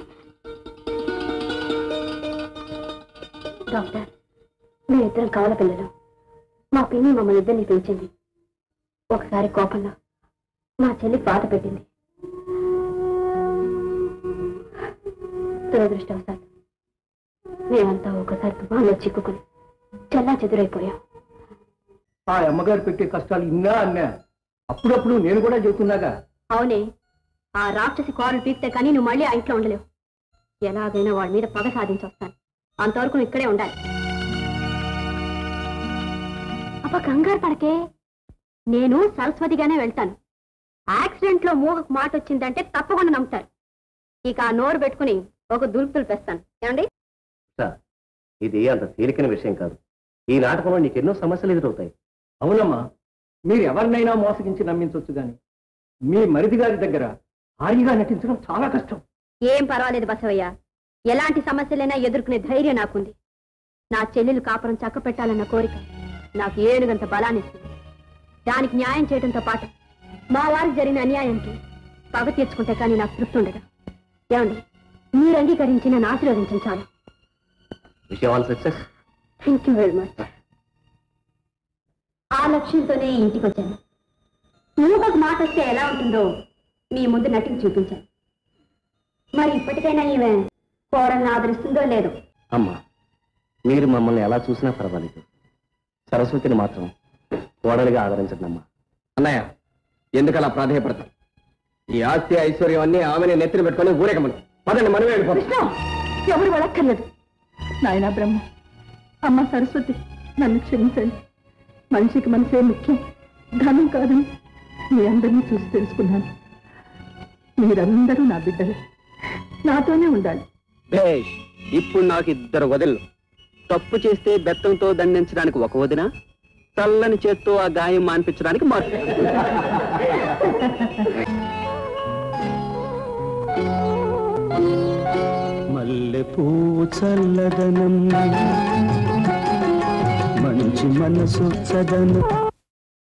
డాక్టర్ మేమిద్దరం కవల పిల్లలు మా పిన్ని మమ్మల్ని ఇద్దరిని పెంచింది ఒకసారి కోపంలో మా చెల్లి బాధ పెట్టింది దురదృష్టవశాత్తు మేమంతా ఒకసారి తుఫాన్లో చిక్కుకుని చల్లా చెదురైపోయాం ఆ అమ్మగారు పెట్టే కష్టాలు ఇన్నా అన్నా అప్పుడప్పుడు నేను కూడా చెబుతున్నాగా అవునే ఆ రాక్షసి కోరలు పీకితే కానీ నువ్వు మళ్ళీ ఆ ఇంట్లో ఉండలేవు ఎలాగైనా వాడి మీద పగ సాధించి వస్తాను అంతవరకు నువ్వు ఇక్కడే ఉండాలి అప్ప కంగారు పడకే నేను సరస్వతిగానే వెళ్తాను యాక్సిడెంట్ లో మూగకు మాట వచ్చిందంటే తప్పకుండా నమ్ముతారు ఇక ఆ నోరు పెట్టుకుని ఒక దులుపు దులిపేస్తాను ఏమండి ఇది అంత తేలికైన విషయం కాదు ఈ నాటకంలో నీకు ఎన్నో సమస్యలు ఎదురవుతాయి అవునమ్మా మీరు ఎవరినైనా మోసగించి నమ్మించవచ్చు గాని మీ మరిది గారి దగ్గర హాయిగా నటించడం చాలా కష్టం ఏం పర్వాలేదు బసవయ్య ఎలాంటి సమస్యలైనా ఎదుర్కొనే ధైర్యం నాకుంది నా చెల్లెలు కాపురం చక్క పెట్టాలన్న కోరిక నాకు ఏనుగంత బలాన్నిస్తుంది దానికి న్యాయం చేయడంతో పాటు మా వారికి జరిగిన అన్యాయానికి పగ తీర్చుకుంటే కానీ నాకు తృప్తి ఉండదు ఏమండి మీరు అంగీకరించి నన్ను ఆశీర్వదించండి చాలు విషయం all success thank you very much ఆ లక్ష్యంతోనే ఈ ఇంటికి వచ్చాను నువ్వు ఒక మాట వస్తే ఎలా ఉంటుందో మీ ముందు నటించి చూపించాను మరి ఇప్పటికైనా ఈమె కోడల్ని ఆదరిస్తుందో లేదో అమ్మా మీరు మమ్మల్ని ఎలా చూసినా పర్వాలేదు సరస్వతిని మాత్రం కోడలిగా ఆదరించండి అమ్మా అన్నయ్య ఎందుకలా ప్రాధాయపడతాం ఈ ఆస్తి ఐశ్వర్యం అన్ని ఆమెని నెత్తిన పెట్టుకొని ఊరేగమని పదండి మనమే వెళ్ళిపోతాం కృష్ణ ఎవరు వెళ్ళక్కర్లేదు నాయన బ్రహ్మ అమ్మ సరస్వతి నన్ను క్షమించండి మనిషికి మనసే ముఖ్యం ధనం కాదని మీ అందరినీ చూసి తెలుసుకున్నాను మీరందరూ నా బిడ్డలే నాతోనే ఉండాలి భేష్ ఇప్పుడు నాకు ఇద్దరు వదిలు తప్పు చేస్తే బెత్తంతో దండించడానికి ఒక వదిన చల్లని చేత్తో ఆ గాయం మాన్పించడానికి మరొక మల్లె పువ్వు చల్లదనం మంచి మనసు చదనం